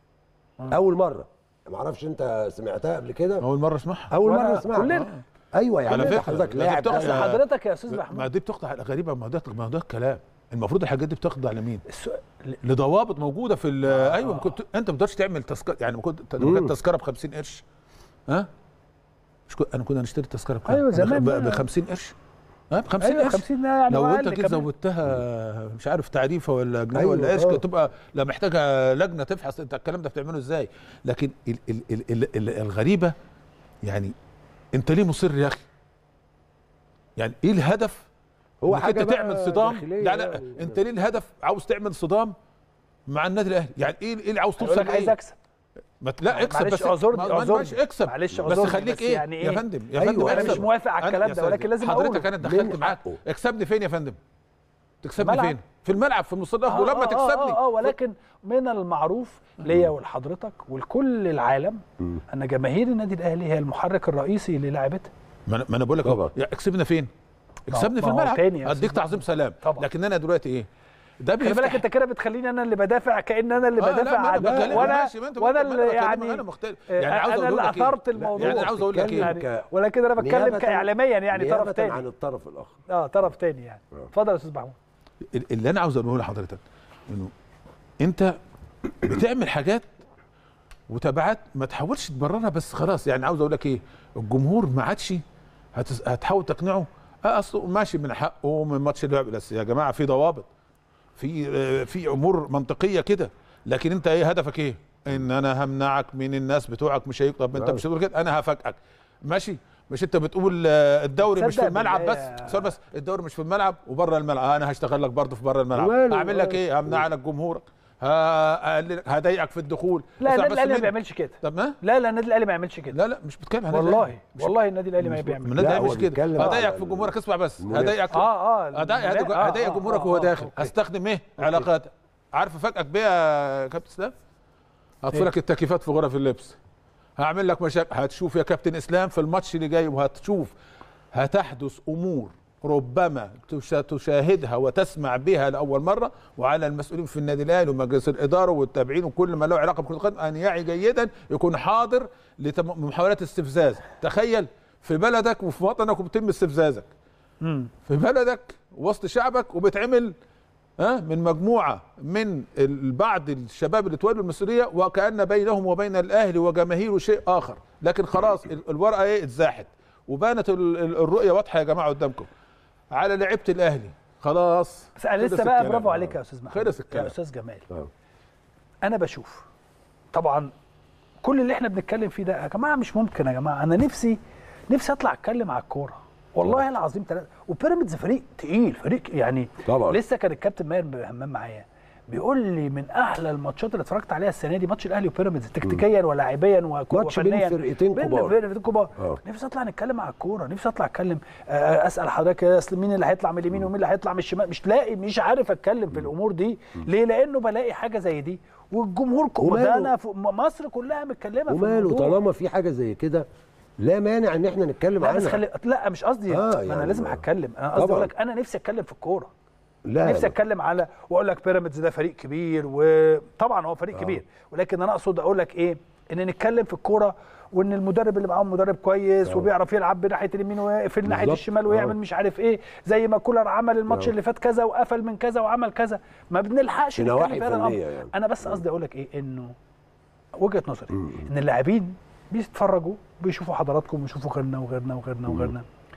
اول مره ما اعرفش انت سمعتها قبل كده اول مره اسمعها اول وأنا- مره اسمعها كلنا. ايوه يعني على أنت فكرة، حضرتك ده لاعب بتاخد- اصل بقى- حضرتك يا استاذ ما محمود دي بتخضع غريبه ما ده ما ده الكلام المفروض الحاجات دي بتخضع لمين؟ السؤال لضوابط موجوده في ال- ايوه ما كنت انت ما تقدرش تعمل تذكره يعني ما كنت لما كانت تذكره ب 50 قرش ها مش كنت انا كنا نشتري التذكره بكام؟ أيوة زمان ب بقى. 50 قرش ها ب 50 ايوه قرش 50 يعني لو وأقل انت كده كمان. زودتها مش عارف تعريفه ولا جنيه أيوة، ولا قرش آه. كانت تبقى لا محتاجه لجنه تفحص انت الكلام ده بتعمله ازاي لكن ال ال ال ال ال الغريبه يعني انت ليه مصر يا اخي يعني ايه الهدف هو انك حاجة انت تعمل بقى صدام داخلية لا لا يعني. انت ليه الهدف عاوز تعمل صدام مع النادي الاهلي يعني ايه ايه اللي عاوز يقول توصل لك عايز ايه اكسب ما ت- لا اكسب معلش بس اعذرني ما- ما- اعذرني ماشي اكسب معلش بس اعذرني خليك بس ايه يعني يا ايه؟ فندم يا أيوة، فندم أنا اكسب مش موافق على أنا- الكلام يا ده، ولكن سيدي، لازم حضرتك أقوله. انا دخلت من معاك حقه. تكسبني فين يا فندم تكسبني الملعب. فين في الملعب في المصطلح آه، ولما آه، تكسبني اه اه ولكن من المعروف ليا ولحضرتك ولكل العالم ان جماهير النادي الاهلي هي المحرك الرئيسي للاعبتها ما انا ما أنا بقول لك طبعا. أهو، يا اكسبنا فين اكسبني في ما هو الملعب تاني يا اديك أستاذ تعظيم سلام طبعا. لكن انا دلوقتي ايه ده خلي بالك بيفتح انت كده بتخليني انا اللي بدافع كان انا اللي آه، لا، بدافع ما أنا عن بتكلم- وانا ماشي، ما أنت- وانا ما أنا اللي بتكلم، يعني أنا مختلف. آه، يعني عاوز انا أقول اللي لك إيه؟ اثرت لا، الموضوع يعني عاوز أقول لك إيه؟ يعني ك- ولكن انا بتكلم نيابة- كاعلاميا يعني طرف نيابة عن تاني الطرف الاخر اه طرف تاني يعني اتفضل يا استاذ محمود ال- اللي انا عاوز اقوله لحضرتك انه انت بتعمل حاجات وتبعات ما تحاولش تبررها بس خلاص يعني عاوز اقول لك ايه الجمهور ما عادش هتس- هتحاول تقنعه اه اصله ماشي من حقه من ماتش اللعب بس يا جماعه في ضوابط في آه، في امور منطقيه كده لكن انت ايه هدفك ايه ان انا همنعك من الناس بتوعك مش هيك طب انت لا. مش هتقول كده انا هفاجئك ماشي مش انت بتقول آه، الدوري مش في تصدق الملعب بالله بس يا- سؤال بس الدوري مش في الملعب وبره الملعب انا هشتغل لك برضه في بره الملعب وماله؟ هعمل لك ايه همنع لك جمهورك هقللك هضايقك في الدخول لا اسمع النادي بس الاهلي ما مني. بيعملش كده طب ما لا لا النادي الاهلي ما يعملش كده لا لا مش بتكلم عن النادي والله الأهلي. مش والله النادي الاهلي ما مش بيعمل النادي لا، الاهلي هو مش كده بيتكلم هضايقك على في جمهورك اسمع بس المنافس. هضايقك اه اه هضايق المنا- آه، هضايق آه، جمهورك آه، وهو آه، داخل أوكي. هستخدم ايه علاقات عارف افاجئك بيه يا كابتن اسلام هطفي لك التكييفات في غرف اللبس هعمل لك مشاكل هتشوف يا كابتن اسلام في الماتش اللي جاي وهتشوف هتحدث امور ربما تشا- تشاهدها وتسمع بها لاول مره وعلى المسؤولين في النادي الاهلي ومجلس الاداره والتابعين وكل ما له علاقه بكره القدم ان يعي جيدا يكون حاضر لمحاولات استفزاز تخيل في بلدك وفي وطنك وبيتم استفزازك مم. في بلدك وسط شعبك وبتعمل ها من مجموعه من ال- بعض الشباب اللي تولوا المسؤوليه وكان بينهم وبين الاهلي وجماهيره شيء اخر لكن خلاص ال- الورقه ايه اتزاحت وبانت ال- ال- الرؤيه واضحه يا جماعه قدامكم على لعيبه الاهلي خلاص بس انا خلص لسه بقى الكلام. برافو عليك يا استاذ محمود خلص الكلام. يا استاذ جمال آه. انا بشوف طبعا كل اللي احنا بنتكلم فيه ده يا جماعه مش ممكن يا جماعه انا نفسي نفسي اطلع اتكلم على الكوره والله العظيم ثلاثة وبيراميدز فريق تقيل فريق يعني طبعا. لسه كان الكابتن ماهر همام معايا بيقول لي من احلى الماتشات اللي اتفرجت عليها السنه دي ماتش الاهلي وبيراميدز تكتيكيا ولاعبيا وك- ماتش بين وفنيا فرقتين بين كبار. فرقتين كبار آه. نفسي اطلع نتكلم على الكوره نفسي اطلع اتكلم آه، اسال حضرتك يا اصل مين اللي هيطلع من اليمين ومين اللي هيطلع من الشمال مش لاقي مش عارف اتكلم في الامور دي ليه لانه بلاقي حاجه زي دي والجمهور كو- وماله؟ ده انا في- مصر كلها متكلمه في وماله الموضوع طالما في حاجه زي كده لا مانع ان احنا نتكلم لا عنها بس خلي لا مش قصدي آه، ما انا يعني لازم ما- هتكلم انا قصدي طبعاً. اقول لك انا نفسي اتكلم في الكوره لا نفسي لا. اتكلم على واقول لك بيراميدز ده فريق كبير وطبعا هو فريق آه. كبير ولكن انا اقصد اقول لك ايه ان نتكلم في الكوره وان المدرب اللي معاهم مدرب كويس آه. وبيعرف يلعب بناحيه اليمين ويقفل ناحيه بالظبط. الشمال آه. ويعمل مش عارف ايه زي ما كولر عمل الماتش آه. اللي فات كذا وقفل من كذا وعمل كذا ما بنلحقش في نتكلم نواحي في هذا الأمر. فنية يعني. انا بس قصدي اقول لك ايه انه وجهه نظري مم. ان اللاعبين بيتفرجوا بيشوفوا حضراتكم ويشوفوا غيرنا وغيرنا وغيرنا وغيرنا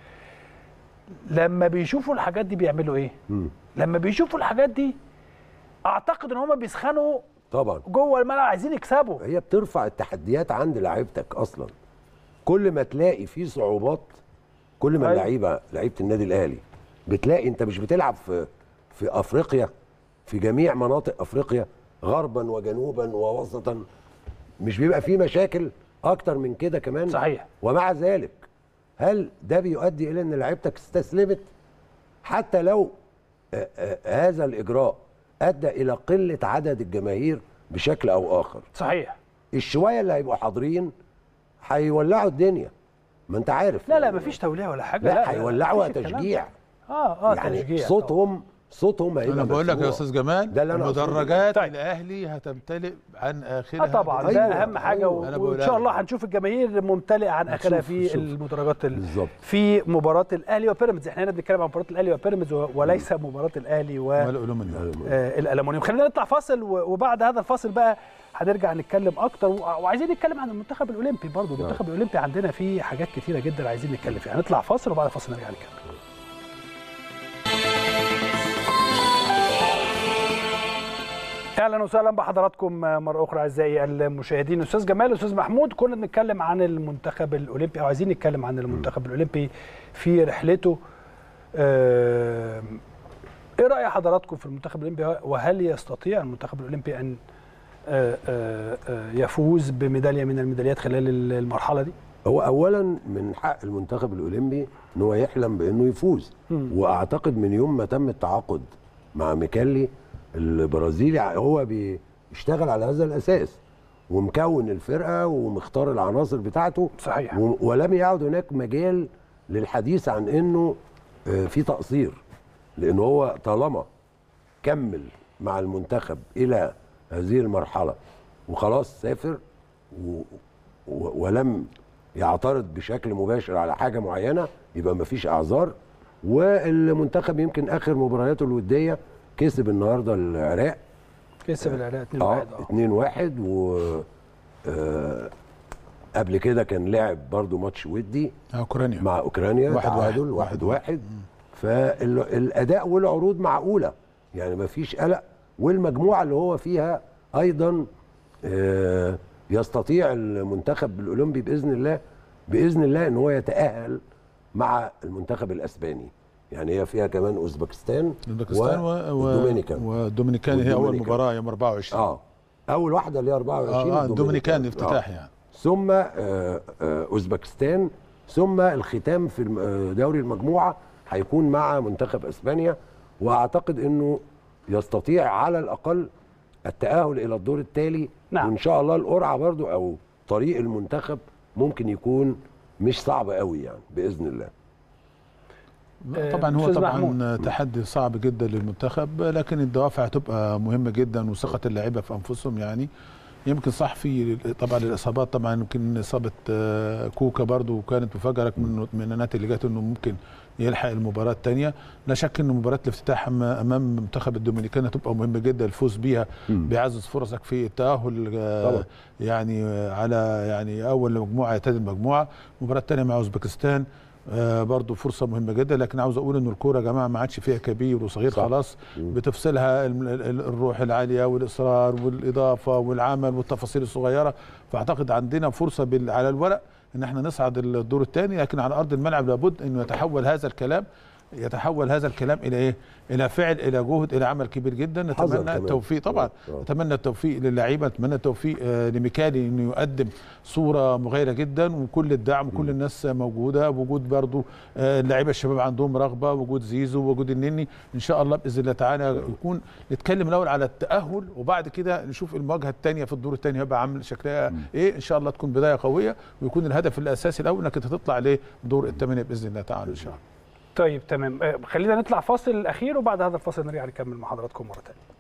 لما بيشوفوا الحاجات دي بيعملوا ايه مم. لما بيشوفوا الحاجات دي اعتقد ان هم بيسخنوا طبعا جوه الملعب عايزين يكسبوا هي بترفع التحديات عند لعيبتك اصلا كل ما تلاقي في صعوبات كل ما أيوة. اللعيبه لعيبه النادي الاهلي بتلاقي انت مش بتلعب في في افريقيا في جميع مناطق افريقيا غربا وجنوبا ووسطا مش بيبقى في مشاكل اكتر من كده كمان صحيح. ومع ذلك هل ده بيؤدي الى ان لعيبتك استسلمت حتى لو آه، آه، هذا الاجراء ادى الى قله عدد الجماهير بشكل او اخر صحيح الشويه اللي هيبقوا حاضرين هيولعوا الدنيا ما انت عارف لا لا مفيش توليه ولا حاجه لا هيولعوا مفيش الكلام تشجيع ده. اه اه يعني تشجيع صوتهم صوتهم هيبقى انا بقول لك يا مسموع. استاذ جمال ده اللي أنا أقصده. مدرجات طيب. الاهلي هتمتلئ عن اخرها اه طبعا ده أيوة، اهم حاجه أيوة. أنا و- بقول وان شاء الله أيوة. هنشوف الجماهير ممتلئه عن اخرها هتشوف- في شوف. المدرجات ال... بالظبط. في مباراه الاهلي وبيراميدز احنا هنا بنتكلم عن مباراه الاهلي وبيراميدز و- وليس مباراه الاهلي و... والالومنيوم آه، الالومنيوم خلينا نطلع فاصل و- وبعد هذا الفاصل بقى هنرجع نتكلم اكتر و- وعايزين نتكلم عن المنتخب الاولمبي برضو المنتخب الاولمبي عندنا فيه حاجات كتيره جدا عايزين نتكلم فيها هنطلع فاصل وبعد الفاصل نرجع نتكلم اهلا وسهلا بحضراتكم مره اخرى اعزائي المشاهدين استاذ جمال استاذ محمود كنا بنتكلم عن المنتخب الاولمبي او عايزين نتكلم عن المنتخب الاولمبي في رحلته آم، ايه راي حضراتكم في المنتخب الاولمبي وهل يستطيع المنتخب الاولمبي ان آه، آه، آه، يفوز بميداليه من الميداليات خلال المرحله دي هو اولا من حق المنتخب الاولمبي ان هو يحلم بانه يفوز مم. واعتقد من يوم ما تم التعاقد مع ميكالي البرازيلي هو بيشتغل على هذا الاساس ومكون الفرقه ومختار العناصر بتاعته صحيح. و- ولم يعد هناك مجال للحديث عن انه آه، في تقصير لان هو طالما كمل مع المنتخب الى هذه المرحله وخلاص سافر و و ولم يعترض بشكل مباشر على حاجه معينه يبقى مفيش اعذار والمنتخب يمكن اخر مبارياته الوديه كسب النهارده العراق كسب العراق 2 اه 1 اه 2 1 و آه، قبل كده كان لعب برضو ماتش ودي اوكرانيا مع اوكرانيا واحد تعادل واحد. واحد واحد فالاداء والعروض معقوله يعني ما فيش قلق والمجموعه اللي هو فيها ايضا آه، يستطيع المنتخب الاولمبي باذن الله باذن الله ان هو يتاهل مع المنتخب الاسباني يعني هي فيها كمان اوزبكستان اوزبكستان و... و... والدومينيكان والدومينيكان هي اول والدومينيكان. مباراه يوم 24 اه اول واحده اللي هي 24 اه, آه الدومينيكان افتتاح آه. يعني ثم آه، آه، اوزبكستان ثم الختام في الم- آه، دوري المجموعه هيكون مع منتخب اسبانيا واعتقد انه يستطيع على الاقل التاهل الى الدور التالي نعم. وان شاء الله القرعه برضو او طريق المنتخب ممكن يكون مش صعب قوي يعني باذن الله آه، طبعا هو أستاذ طبعا محمود. تحدي صعب جدا للمنتخب لكن الدوافع هتبقى مهمه جدا وثقه اللعيبه في انفسهم يعني يمكن صح في طبعا الاصابات طبعا يمكن اصابه آه، كوكا برضو كانت مفاجاه من من النتائج اللي جت انه ممكن يلحق المباراه الثانيه لا شك ان مباراه الافتتاح أما- امام منتخب الدومينيكان هتبقى مهمه جدا الفوز بيها بيعزز فرصك في التاهل آه، طبعا. يعني آه، على يعني اول مجموعه يعتدي المجموعه المباراه الثانيه مع اوزبكستان آه برضو فرصه مهمه جدا لكن عاوز اقول ان الكوره يا جماعه ما عادش فيها كبير وصغير صح. خلاص بتفصلها ال- ال- الروح العاليه والاصرار والاضافه والعمل والتفاصيل الصغيره فاعتقد عندنا فرصه بال- على الورق ان احنا نصعد الدور الثاني لكن على ارض الملعب لابد انه يتحول هذا الكلام يتحول هذا الكلام الى ايه الى فعل الى جهد الى عمل كبير جدا حذر نتمنى كمان. التوفيق طبعا آه. اتمنى التوفيق للعيبه اتمنى التوفيق آه، لميكالي انه يقدم صوره مغايره جدا وكل الدعم وكل الناس موجوده وجود برضو آه، اللعيبه الشباب عندهم رغبه وجود زيزو وجود النني ان شاء الله باذن الله تعالى يكون نتكلم الاول على التاهل وبعد كده نشوف المواجهه الثانيه في الدور الثاني هيبقى عامل شكلها ايه ان شاء الله تكون بدايه قويه ويكون الهدف الاساسي الاول انك انت تطلع لدور الثمانيه باذن الله تعالى ان شاء الله طيب تمام آه، خلينا نطلع فاصل اخير وبعد هذا الفاصل نرجع نكمل مع حضراتكم مره ثانيه